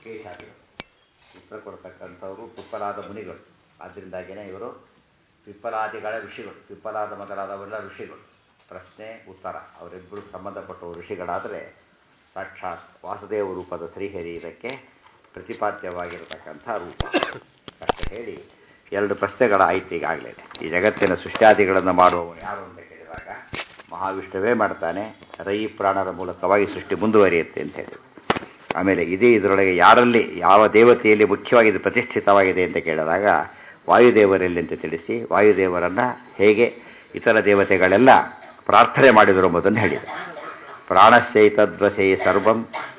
ಕೇಶಾದಿಗಳು ಉತ್ತರ ಕೊಡ್ತಕ್ಕಂಥವರು ಪಿಪ್ಪಲಾದ ಮುನಿಗಳು ಆದ್ದರಿಂದಾಗಿಯೇ ಇವರು ಪಿಪ್ಪಲಾದಿಗಳ ಋಷಿಗಳು ಪಿಪ್ಪಲಾದ ಮೊದಲಾದವೆಲ್ಲ ಋಷಿಗಳು ಪ್ರಶ್ನೆ ಉತ್ತರ ಅವರಿಬ್ಬರು ಸಂಬಂಧಪಟ್ಟ ಋಷಿಗಳಾದರೆ ಸಾಕ್ಷಾತ್ ವಾಸುದೇವ ರೂಪದ ಶ್ರೀಹರಿ ಇದಕ್ಕೆ ಪ್ರತಿಪಾದ್ಯವಾಗಿರತಕ್ಕಂಥ ರೂಪ ಅಷ್ಟೇ ಹೇಳಿ ಎರಡು ಪ್ರಶ್ನೆಗಳ ಆಯ್ತು ಈಗಾಗಲೇ ಈ ಜಗತ್ತಿನ ಸೃಷ್ಟ್ಯಾದಿಗಳನ್ನು ಮಾಡುವವನು ಯಾರು ಅಂತ ಕೇಳಿದಾಗ ಮಹಾವಿಷ್ಣುವೇ ಮಾಡ್ತಾನೆ ರೈ ಪ್ರಾಣರ ಮೂಲಕವಾಗಿ ಸೃಷ್ಟಿ ಮುಂದುವರಿಯುತ್ತೆ ಅಂತ ಹೇಳಿ ಆಮೇಲೆ ಇದೇ ಇದರೊಳಗೆ ಯಾರಲ್ಲಿ ಯಾವ ದೇವತೆಯಲ್ಲಿ ಮುಖ್ಯವಾಗಿ ಇದು ಪ್ರತಿಷ್ಠಿತವಾಗಿದೆ ಅಂತ ಕೇಳಿದಾಗ ವಾಯುದೇವರಲ್ಲಿ ಅಂತ ತಿಳಿಸಿ ವಾಯುದೇವರನ್ನು ಹೇಗೆ ಇತರ ದೇವತೆಗಳೆಲ್ಲ ಪ್ರಾರ್ಥನೆ ಮಾಡಿದರು ಎಂಬುದನ್ನು ಹೇಳಿದೆ ಪ್ರಾಣಶ್ಚೈತದ್ವಸೇ ಸರ್ವಂ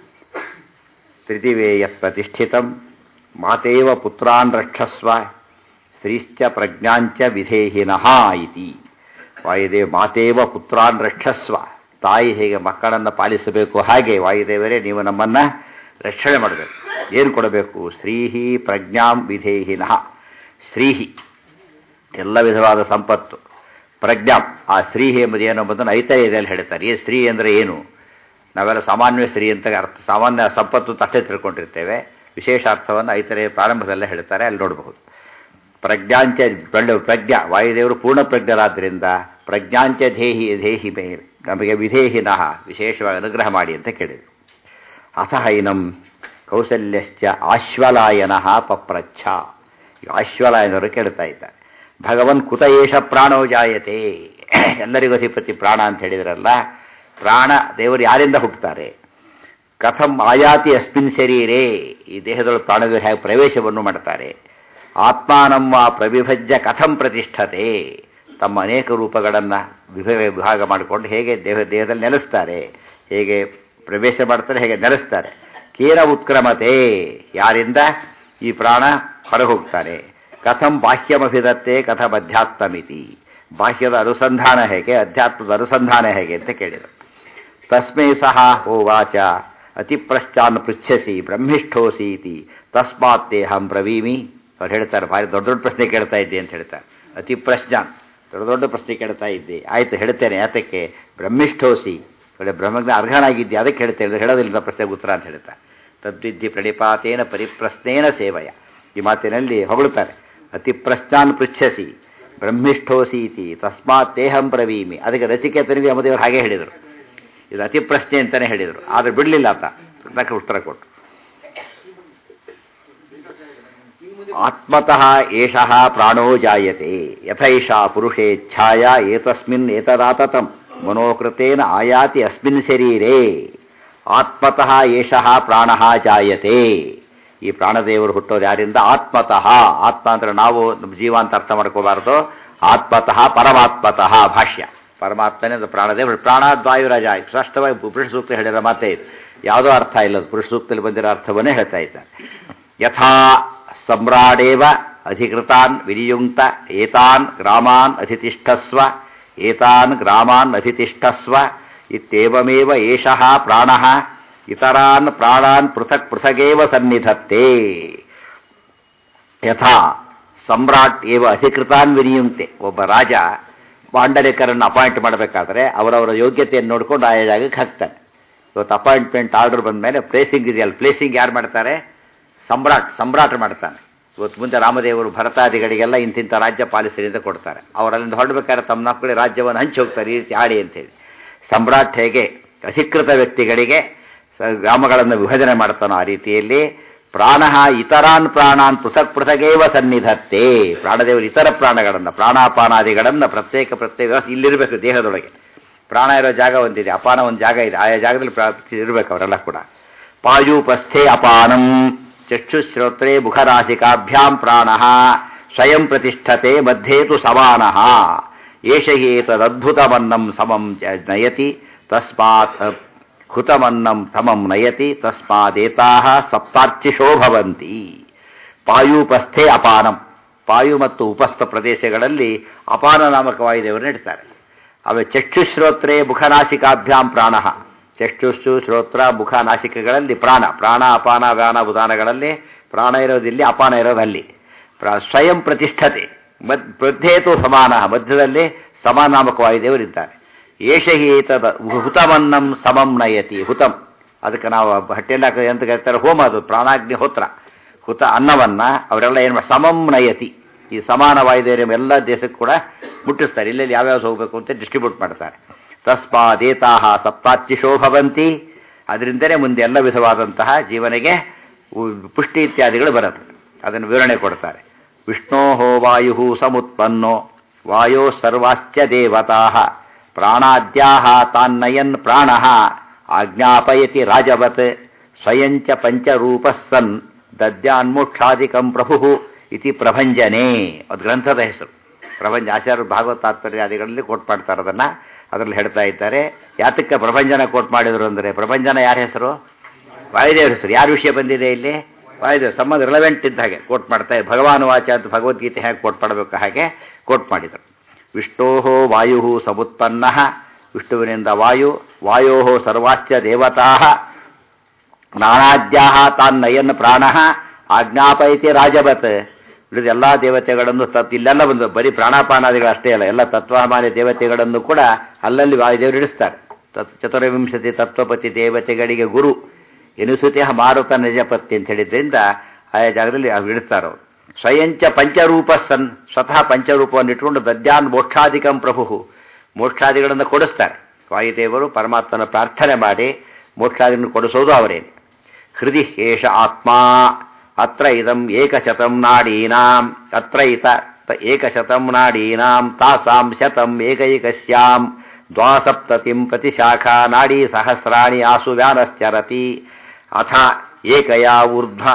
ತ್ರಿದಿವೇ ಯತ್ ಪ್ರತಿಷ್ಠಿತಂ ಮಾತೇವ ಪುತ್ರಾನ್ ರಕ್ಷಸ್ವ ಸ್ತ್ರೀಶ್ಚ ಪ್ರಜ್ಞಾಂಚ ವಿಧೇಹಿನಃ ಇತಿ ವಾಯುದೇವ ಮಾತೇವ ಪುತ್ರಾನ್ ರಕ್ಷಸ್ವ ತಾಯಿ ಹೇಗೆ ಮಕ್ಕಳನ್ನು ಪಾಲಿಸಬೇಕು ಹಾಗೆ ವಾಯುದೇವರೇ ನೀವು ನಮ್ಮನ್ನು ರಕ್ಷಣೆ ಮಾಡಬೇಕು ಏನು ಕೊಡಬೇಕು ಶ್ರೀಹಿ ಪ್ರಜ್ಞಾಂ ವಿಧೇಹಿನಃ ಶ್ರೀಹಿ ಎಲ್ಲ ವಿಧವಾದ ಸಂಪತ್ತು ಪ್ರಜ್ಞಾಂ ಆ ಶ್ರೀಹಿ ಎಂಬುದು ಏನು ಎಂಬುದನ್ನು ಐತರೇಯದಲ್ಲಿ ಹೇಳ್ತಾರೆ ಈ ಸ್ತ್ರೀ ಅಂದರೆ ಏನು ನಾವೆಲ್ಲ ಸಾಮಾನ್ಯ ಸ್ತ್ರೀ ಅಂತ ಅರ್ಥ ಸಾಮಾನ್ಯ ಸಂಪತ್ತು ತಟ್ಟೆ ತಿಳ್ಕೊಂಡಿರ್ತೇವೆ ವಿಶೇಷ ಅರ್ಥವನ್ನು ಐತರೆಯ ಪ್ರಾರಂಭದಲ್ಲೇ ಹೇಳ್ತಾರೆ ಅಲ್ಲಿ ನೋಡಬಹುದು ಪ್ರಜ್ಞಾಂಚ ಬೆಳ್ಳ ಪ್ರಜ್ಞಾ ವಾಯುದೇವರು ಪೂರ್ಣ ಪ್ರಜ್ಞರಾದ್ದರಿಂದ ಪ್ರಜ್ಞಾಂಚ ದೇಹಿ ದೇಹಿ ಮೇ ನಮಗೆ ವಿಧೇಹಿನಃ ವಿಶೇಷವಾಗಿ ಅನುಗ್ರಹ ಮಾಡಿ ಅಂತ ಕೇಳಿದರು ಅಥ ಹೈನಂ ಕೌಸಲ್ಯಶ್ಚ ಆಶ್ವಲಾಯನಃ ಪಪ್ರಚ್ಛ ಈಗ ಆಶ್ವಲಾಯನವರು ಕೇಳ್ತಾ ಇದ್ದಾರೆ ಭಗವನ್ ಕುತ ಏಷ ಪ್ರಾಣೋ ಜಾಯತೆ ಎಲ್ಲರಿಗೂ ಅಧಿಪತಿ ಪ್ರಾಣ ಅಂತ ಹೇಳಿದ್ರಲ್ಲ ಪ್ರಾಣ ದೇವರು ಯಾರಿಂದ ಹುಟ್ಟುತ್ತಾರೆ ಕಥಂ ಆಯಾತಿ ಅಸ್ಮಿನ್ ಶರೀರೇ ಈ ದೇಹದೊಳಗೆ ಪ್ರಾಣಗಳು ಹೇಗೆ ಪ್ರವೇಶವನ್ನು ಮಾಡ್ತಾರೆ ಆತ್ಮಾನಮ್ಮ ಪ್ರವಿಭಜ್ಯ ಕಥಂ ಪ್ರತಿಷ್ಠತೆ ತಮ್ಮ ಅನೇಕ ರೂಪಗಳನ್ನು ವಿಭಾಗ ಮಾಡಿಕೊಂಡು ಹೇಗೆ ದೇಹ ದೇಹದಲ್ಲಿ ನೆಲೆಸ್ತಾರೆ ಹೇಗೆ ಪ್ರವೇಶ ಮಾಡ್ತಾರೆ ಹೇಗೆ ನೆಲೆಸ್ತಾರೆ ಕೇನ ಉತ್ಕ್ರಮತೆ ಯಾರಿಂದ ಈ ಪ್ರಾಣ ಹೊರ ಹೋಗ್ತಾನೆ ಕಥಂ ಬಾಹ್ಯಮಭಿದತ್ತೆ ಕಥಂ ಅಧ್ಯಾತ್ಮಮಿತಿ ಬಾಹ್ಯದ ಅನುಸಂಧಾನ ಹೇಗೆ ಅಧ್ಯಾತ್ಮದ ಅನುಸಂಧಾನ ಹೇಗೆ ಅಂತ ಕೇಳಿದರು ತಸ್ಮೈ ಸಹ ಹೋವಾಚ ಅತಿಪ್ರಶ್ಚಾನ್ ಪೃಚ್ಛಸಿ ಬ್ರಹ್ಮಿಷ್ಠೋಸಿ ಇತಿ ತಸ್ಮಾತ್ ದೇಹಂ ಬ್ರವೀಮಿ ಅವ್ರು ಹೇಳ್ತಾರೆ ಭಾರಿ ದೊಡ್ಡ ದೊಡ್ಡ ಪ್ರಶ್ನೆ ಕೇಳ್ತಾ ಇದ್ದೆ ಅಂತ ಹೇಳ್ತಾರೆ ಅತಿ ಪ್ರಶ್ನಾನ್ ದೊಡ್ಡ ದೊಡ್ಡ ಪ್ರಶ್ನೆ ಕೇಳ್ತಾ ಇದ್ದೆ ಆಯ್ತು ಹೇಳ್ತೇನೆ ಯಾತಕ್ಕೆ ಬ್ರಹ್ಮಿಷ್ಠೋಸಿ ಒಳ್ಳೆ ಬ್ರಹ್ಮಜ್ಞ ಅರ್ಹನಾಗಿದ್ದೆ ಅದಕ್ಕೆ ಹೇಳ್ತೇನೆ ಹೇಳೋದಿಲ್ಲ ಪ್ರಶ್ನೆಗೆ ಉತ್ತರ ಅಂತ ಹೇಳ್ತಾರೆ ತದ್ವಿದ್ಧಿ ಪ್ರಣಿಪಾತೇನ ಪರಿಪ್ರಶ್ನೇನ ಸೇವಯ ಈ ಮಾತಿನಲ್ಲಿ ಹೊಗಳುತ್ತಾರೆ ಅತಿ ಪ್ರಶ್ನಾನ್ ಪೃಚ್ಛಸಿ ಬ್ರಹ್ಮಿಷ್ಠೋಸಿ ಇತಿ ತಸ್ಮಾತ್ ದೇಹಂ ಬ್ರವೀಮಿ ಅದಕ್ಕೆ ರಚಿಕೇತನಿಗೆ ಯಮದೇವರು ಹಾಗೆ ಹೇಳಿದರು ಇದು ಅತಿ ಪ್ರಶ್ನೆ ಅಂತಲೇ ಹೇಳಿದರು ಆದರೆ ಬಿಡಲಿಲ್ಲ ಆತ ಅದಕ್ಕೆ ಉತ್ತರ ಕೊಟ್ಟು ಆತ್ಮತಃ ಏಷಃ ಪ್ರಾಣೋ ಜಾಯತೆ ಯಥೈಷಾ ಪುರುಷೇಚ್ಛಾಯ ಏತಸ್ಮಿನ್ ಏತದಾತತಂ ಮನೋಕೃತೇನ ಆಯಾತಿ ಅಸ್ಮಿನ್ ಶರೀರೇ ಆತ್ಮತಃ ಏಷಃ ಪ್ರಾಣಃ ಜಾಯತೆ ಈ ಪ್ರಾಣದೇವರು ಹುಟ್ಟೋದು ಯಾರಿಂದ ಆತ್ಮತಃ ಆತ್ಮ ಅಂದ್ರೆ ನಾವು ಜೀವ ಅಂತ ಅರ್ಥ ಮಾಡ್ಕೋಬಾರ್ದು ಆತ್ಮತಃ ಪರಮಾತ್ಮತಃ ಭಾಷ್ಯ ಪರಮಾತ್ಮನೇ ಅದು ಪ್ರಾಣದೇವರು ಪ್ರಾಣದ್ವಾಯುರಾಜ ಸ್ಪಷ್ಟವಾಗಿ ಪುರುಷ ಸೂಕ್ತ ಹೇಳಿರೋ ಮಾತೇ ಇದು ಯಾವುದೋ ಅರ್ಥ ಇಲ್ಲ ಪುರುಷ ಸೂಕ್ತದಲ್ಲಿ ಬಂದಿರೋ ಅರ್ಥವನ್ನೇ ಹೇಳ್ತಾ ಇದ್ದಾರೆ ಯಥಾ ಸಮ್ರಾಡೇವ ಅಧಿಕೃತಾನ್ ವಿನಿಯುಕ್ತ ಏತಾನ್ ಗ್ರಾಮಾನ್ ಅಧಿತಿಷ್ಠಸ್ವ ಏತಾನ್ ಗ್ರಾಮಾನ್ ಅಧಿತಿಷ್ಠಸ್ವ ಇತ್ಯೇವಮೇವ ಏಷಃ ಪ್ರಾಣಃ ಇತರಾನ್ ಪ್ರಾಣಾನ್ ಪೃಥಕ್ ಪೃಥಗೇವ ಸನ್ನಿಧತ್ತೆ ಯಥಾ ಸಮ್ರಾಟ್ ಏವ ಅಧಿಕೃತಾನ್ ವಿನಿಯುಕ್ತೆ ಒಬ್ಬ ರಾಜ ಮಾಂಡಲಿಕರನ್ನು ಅಪಾಯಿಂಟ್ ಮಾಡಬೇಕಾದ್ರೆ ಅವರವರ ಯೋಗ್ಯತೆಯನ್ನು ನೋಡ್ಕೊಂಡು ಆಯಾ ಜಾಗಕ್ಕೆ ಹಾಕ್ತಾನೆ ಇವತ್ತು ಅಪಾಯಿಂಟ್ಮೆಂಟ್ ಆರ್ಡರ್ ಬಂದ ಮೇಲೆ ಪ್ಲೇಸಿಂಗ್ ಇದೆಯಲ್ಲ ಪ್ಲೇಸಿಂಗ್ ಯಾರು ಮಾಡ್ತಾರೆ ಸಮ್ರಾಟ್ ಸಮ್ರಾಟ್ ಮಾಡ್ತಾನೆ ಇವತ್ತು ಮುಂದೆ ರಾಮದೇವರು ಭರತಾದಿಗಳಿಗೆಲ್ಲ ಇಂತಿಂಥ ರಾಜ್ಯ ಪಾಲಿಸಲಿ ಅಂತ ಕೊಡ್ತಾರೆ ಅವರಲ್ಲಿಂದ ಹೊರಡ್ಬೇಕಾದ್ರೆ ತಮ್ಮ ಮಕ್ಕಳಿಗೆ ರಾಜ್ಯವನ್ನು ಹಂಚಿ ಹೋಗ್ತಾರೆ ಈ ರೀತಿ ಆಡಿ ಅಂತೇಳಿ ಸಮ್ರಾಟ್ ಹೇಗೆ ಅಧಿಕೃತ ವ್ಯಕ್ತಿಗಳಿಗೆ ಗ್ರಾಮಗಳನ್ನು ವಿಭಜನೆ ಮಾಡ್ತಾನೋ ಆ ರೀತಿಯಲ್ಲಿ ಪ್ರಾಣ ಇತರಾನ್ ಪ್ರಾಣಾನ್ ಪೃಥಕ್ ಪೃಥಗೇವ ಸನ್ನಿಧತ್ತೆ ಪ್ರಾಣದೇವರು ಇತರ ಪ್ರಾಣಗಳನ್ನು ಪ್ರಾಣಾಪಾನಾದಿಗಳನ್ನು ಪ್ರತ್ಯೇಕ ಪ್ರತ್ಯೇಕ ಇಲ್ಲಿರಬೇಕು ದೇಹದೊಳಗೆ ಪ್ರಾಣ ಇರೋ ಜಾಗ ಒಂದಿದೆ ಅಪಾನ ಒಂದು ಜಾಗ ಇದೆ ಆಯಾ ಜಾಗದಲ್ಲಿ ಇರಬೇಕು ಅವರೆಲ್ಲ ಕೂಡ ಪಾಯೂಪಸ್ಥೆ ಅಪಾನಂ ಚಕ್ಷುಶ್ರೋತ್ರೇ ಮುಖರಾಶಿಕಾಭ್ಯಾಂ ಪ್ರಾಣ ಸ್ವಯಂ ಪ್ರತಿಷ್ಠತೆ ಮಧ್ಯೇತು ಸಮಾನಃ ಏಷ ಏತದದ್ಭುತಮನ್ನಂ ಸಮಂ ನಯತಿ ತಸ್ಮಾತ್ ಹುತಮನ್ನಂ ಸಮಂ ನಯತಿ ತಸ್ಮಾದೇತಾ ಸಪ್ತಾರ್ಚಿಷೋ ಭವಂತಿ ಪಾಯೂಪಸ್ಥೆ ಅಪಾನಂ ಪಾಯು ಮತ್ತು ಉಪಸ್ಥ ಪ್ರದೇಶಗಳಲ್ಲಿ ಅಪಾನ ನಾಮಕ ವಾಯುದೇವರು ಇಡ್ತಾರೆ ಅವೆ ಚಕ್ಷುಶ್ರೋತ್ರೇ ಮುಖನಾಸಿಕಾಭ್ಯಾಂ ಪ್ರಾಣ ಚಕ್ಷುಶ್ಚು ಶ್ರೋತ್ರ ಮುಖ ನಾಸಿಕಗಳಲ್ಲಿ ಪ್ರಾಣ ಪ್ರಾಣ ಅಪಾನ ವ್ಯಾನ ಉದಾನಗಳಲ್ಲಿ ಪ್ರಾಣ ಇರೋದಿಲ್ಲಿ ಅಪಾನ ಇರೋದಲ್ಲಿ ಸ್ವಯಂ ಪ್ರತಿಷ್ಠತೆ ಮದ್ ಮಧ್ಯೇತು ಸಮಾನ ಮಧ್ಯದಲ್ಲಿ ಸಮಾನಾಮಕ ವಾಯುದೇವರಿದ್ದಾರೆ ಏಷ ಏತದ ಹುತಮನ್ನಂ ಸಮಂ ನಯತಿ ಹುತಂ ಅದಕ್ಕೆ ನಾವು ಹಟ್ಟಿಯಲ್ಲಿ ಹಾಕೋ ಅಂತ ಕರೀತಾರೆ ಹೋಮ ಅದು ಪ್ರಾಣಾಗ್ನಿ ಹೋತ್ರ ಹುತ ಅನ್ನವನ್ನ ಅವರೆಲ್ಲ ಏನು ಮಾಡ್- ಸಮಂ ನಯತಿ ಈ ಸಮಾನ ವಾಯುದೇವ್ಯ ಎಲ್ಲ ದೇಶಕ್ಕೆ ಕೂಡ ಮುಟ್ಟಿಸ್ತಾರೆ ಇಲ್ಲೆಲ್ಲಿ ಯಾವ್ಯಾವ ಹೋಗಬೇಕು ಅಂತ ಡಿಸ್ಟ್ರಿಬ್ಯೂಟ್ ಮಾಡ್ತಾರೆ ತಸ್ಮಾದೇತಾಹ ಸಪ್ತಾಚ್ಯುಷೋ ಭವಂತಿ ಅದರಿಂದಲೇ ಮುಂದೆ ಎಲ್ಲ ವಿಧವಾದಂತಹ ಜೀವನಿಗೆ ಉ- ಪುಷ್ಟಿ ಇತ್ಯಾದಿಗಳು ಬರುತ್ತೆ ಅದನ್ನು ವಿವರಣೆ ಕೊಡ್ತಾರೆ ವಿಷ್ಣೋ ವಾಯು ಸಮುತ್ಪನ್ನೋ ವಾಯೋ ಸರ್ವಾಶ್ಚ ದೇವತಾ ಪ್ರಾಣಾದ್ಯಾಹ ತಾನ್ನಯನ್ ಪ್ರಾಣ ಆಜ್ಞಾಪಯತಿ ರಾಜವತ್ ಸ್ವಯಂಚ ಪಂಚರೂಪಃ ಸನ್ ದದ್ಯಾನ್ಮೋಕ್ಷಾದಿಕಂ ಪ್ರಭು ಇತಿ ಪ್ರಭಂಜನೆ ಅದು ಗ್ರಂಥದ ಹೆಸರು ಪ್ರಭಂಜ ಆಚಾರ್ಯ ಭಾಗವತ ತಾತ್ಪರ್ಯಾದಿಗಳಲ್ಲಿ ಕೋಟ್ ಮಾಡ್ತಾರೆ ಅದನ್ನ ಅದರಲ್ಲಿ ಹೇಳ್ತಾ ಇದ್ದಾರೆ ಯಾತಕ್ಕೆ ಪ್ರಭಂಜನ ಕೋಟ್ ಮಾಡಿದ್ರು ಅಂದರೆ ಪ್ರಭಂಜನ ಯಾರ ಹೆಸರು ವಾಯುದೇವ್ರ ಹೆಸರು ಯಾರ ವಿಷಯ ಬಂದಿದೆ ಇಲ್ಲಿ ವಾಯುದೇವ್ ಸಂಬಂಧ ರಿಲೆವೆಂಟ್ ಇದ್ದ ಹಾಗೆ ಕೋಟ್ ಮಾಡ್ತಾ ಭಗವಾನ್ ವಾಚ ಅಂತ ಭಗವದ್ಗೀತೆ ಹೇಗೆ ಕೋಟ್ ಮಾಡಬೇಕು ಹಾಗೆ ಕೋಟ್ ಮಾಡಿದರು ವಿಷ್ಣೋ ವಾಯು ಸಮುತ್ಪನ್ನ ವಿಷ್ಣುವಿನಿಂದ ವಾಯು ವಾಯೋ ಸರ್ವಾಶ್ಚ ದೇವತಾ ನಾನಾದ್ಯಾ ತಾನ್ನಯನ್ ಪ್ರಾಣ ಆಜ್ಞಾಪಯತಿ ರಾಜವತ್ ಉಳಿದ ಎಲ್ಲ ದೇವತೆಗಳನ್ನು ತತ್ ಇಲ್ಲೆಲ್ಲ ಒಂದು ಬರೀ ಪ್ರಾಣಾಪಾನಾದಿಗಳು ಅಷ್ಟೇ ಅಲ್ಲ ಎಲ್ಲ ತತ್ವಮಾನ್ಯ ದೇವತೆಗಳನ್ನು ಕೂಡ ಅಲ್ಲಲ್ಲಿ ವಾಯುದೇವರು ಇಡಿಸ್ತಾರೆ ತತ್ ಚತುರ್ವಿಂಶತಿ ತತ್ವಪತಿ ದೇವತೆಗಳಿಗೆ ಗುರು ಎನಿಸುತ್ತೆ ಮಾರುತ ನಿಜಪತಿ ಅಂತ ಹೇಳಿದ್ರಿಂದ ಆಯಾ ಜಾಗದಲ್ಲಿ ಅವ್ರು ಇಡ್ತಾರೆ ಅವರು ಸ್ವಯಂಚ ಪಂಚರೂಪ ಸನ್ ಸ್ವತಃ ಪಂಚರೂಪವನ್ನು ಇಟ್ಕೊಂಡು ದದ್ಯಾನ್ ಮೋಕ್ಷಾಧಿಕಂ ಪ್ರಭು ಮೋಕ್ಷಾದಿಗಳನ್ನು ಕೊಡಿಸ್ತಾರೆ ವಾಯುದೇವರು ಪರಮಾತ್ಮನ ಪ್ರಾರ್ಥನೆ ಮಾಡಿ ಮೋಕ್ಷಾದಿಗಳನ್ನು ಕೊಡಿಸೋದು ಅವರೇನು ಹೃದಯ ಏಷ ಆತ್ಮ ಅತ್ರ ಇದಂ ಏಕಶತಂ ನಾಡೀನಾಂ ಅತ್ರ ಇತ ತ- ಏಕಶತಂ ನಾಡೀನಾಂ ತಾಸಾಂ ಶತಂ ಏಕೈಕಸ್ಯಾಂ ದ್ವಾಸಪ್ತತಿಂ ಪ್ರತಿಶಾಖಾ ನಾಡೀ ಸಹಸ್ರಾಣಿ ಆಸು ವ್ಯಾನಶ್ಚರತಿ ಅಥ ಏಕಯಾ ಊರ್ಧ್ವ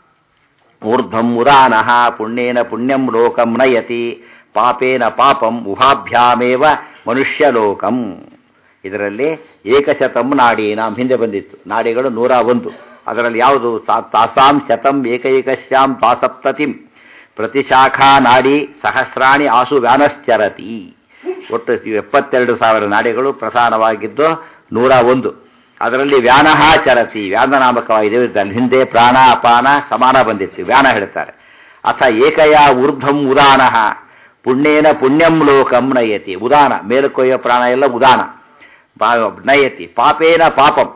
ಊರ್ಧ್ವಂ ಉದಾನಃ ಪುಣ್ಯೇನ ಪುಣ್ಯಂ ಲೋಕಂ ನಯತಿ ಪಾಪೇನ ಪಾಪಂ ಉಭಾಭ್ಯಾಮೇವ ಮನುಷ್ಯಲೋಕಂ ಇದರಲ್ಲಿ ಏಕಶತಂ ನಾಡೀನಾಂ ಹಿಂದೆ ಬಂದಿತ್ತು ನಾಡಿಗಳು ನೂರ ಒಂದು ಅದರಲ್ಲಿ ಯಾವುದು ತಾ- ತಾಸಾಂ ಶತಂ ಏಕೈಕಶ್ಯಾಂ ದ್ವಾಸಪ್ತತಿಂ ಪ್ರತಿಶಾಖಾ ನಾಡಿ ಸಹಸ್ರಾಣಿ ಆಸು ವ್ಯಾನಶ್ಚರತಿ ಒಟ್ಟು ಎಪ್ಪತ್ತೆರಡು ಸಾವಿರ ನಾಡಿಗಳು ಪ್ರಧಾನವಾಗಿದ್ದು ನೂರ ಒಂದು ಅದರಲ್ಲಿ ವ್ಯಾನಃ ಚರತಿ ವ್ಯಾನ ನಾಮಕವಾಗಿದೆ ಅಲ್ಲಿ ಹಿಂದೆ ಪ್ರಾಣ ಅಪಾನ ಸಮಾನ ಬಂದಿತ್ತು ವ್ಯಾನ ಹೇಳ್ತಾರೆ ಅಥ ಏಕಯ ಊರ್ಧ್ವಂ ಉದಾನಃ ಪುಣ್ಯೇನ ಪುಣ್ಯಂ ಲೋಕಂ ನಯತಿ ಉದಾನ ಮೇಲಕ್ಕೊಯ್ಯೋ ಪ್ರಾಣ ಎಲ್ಲ ಉದಾನ ಪಾ- ನಯತಿ ಪಾಪೇನ ಪಾಪಂ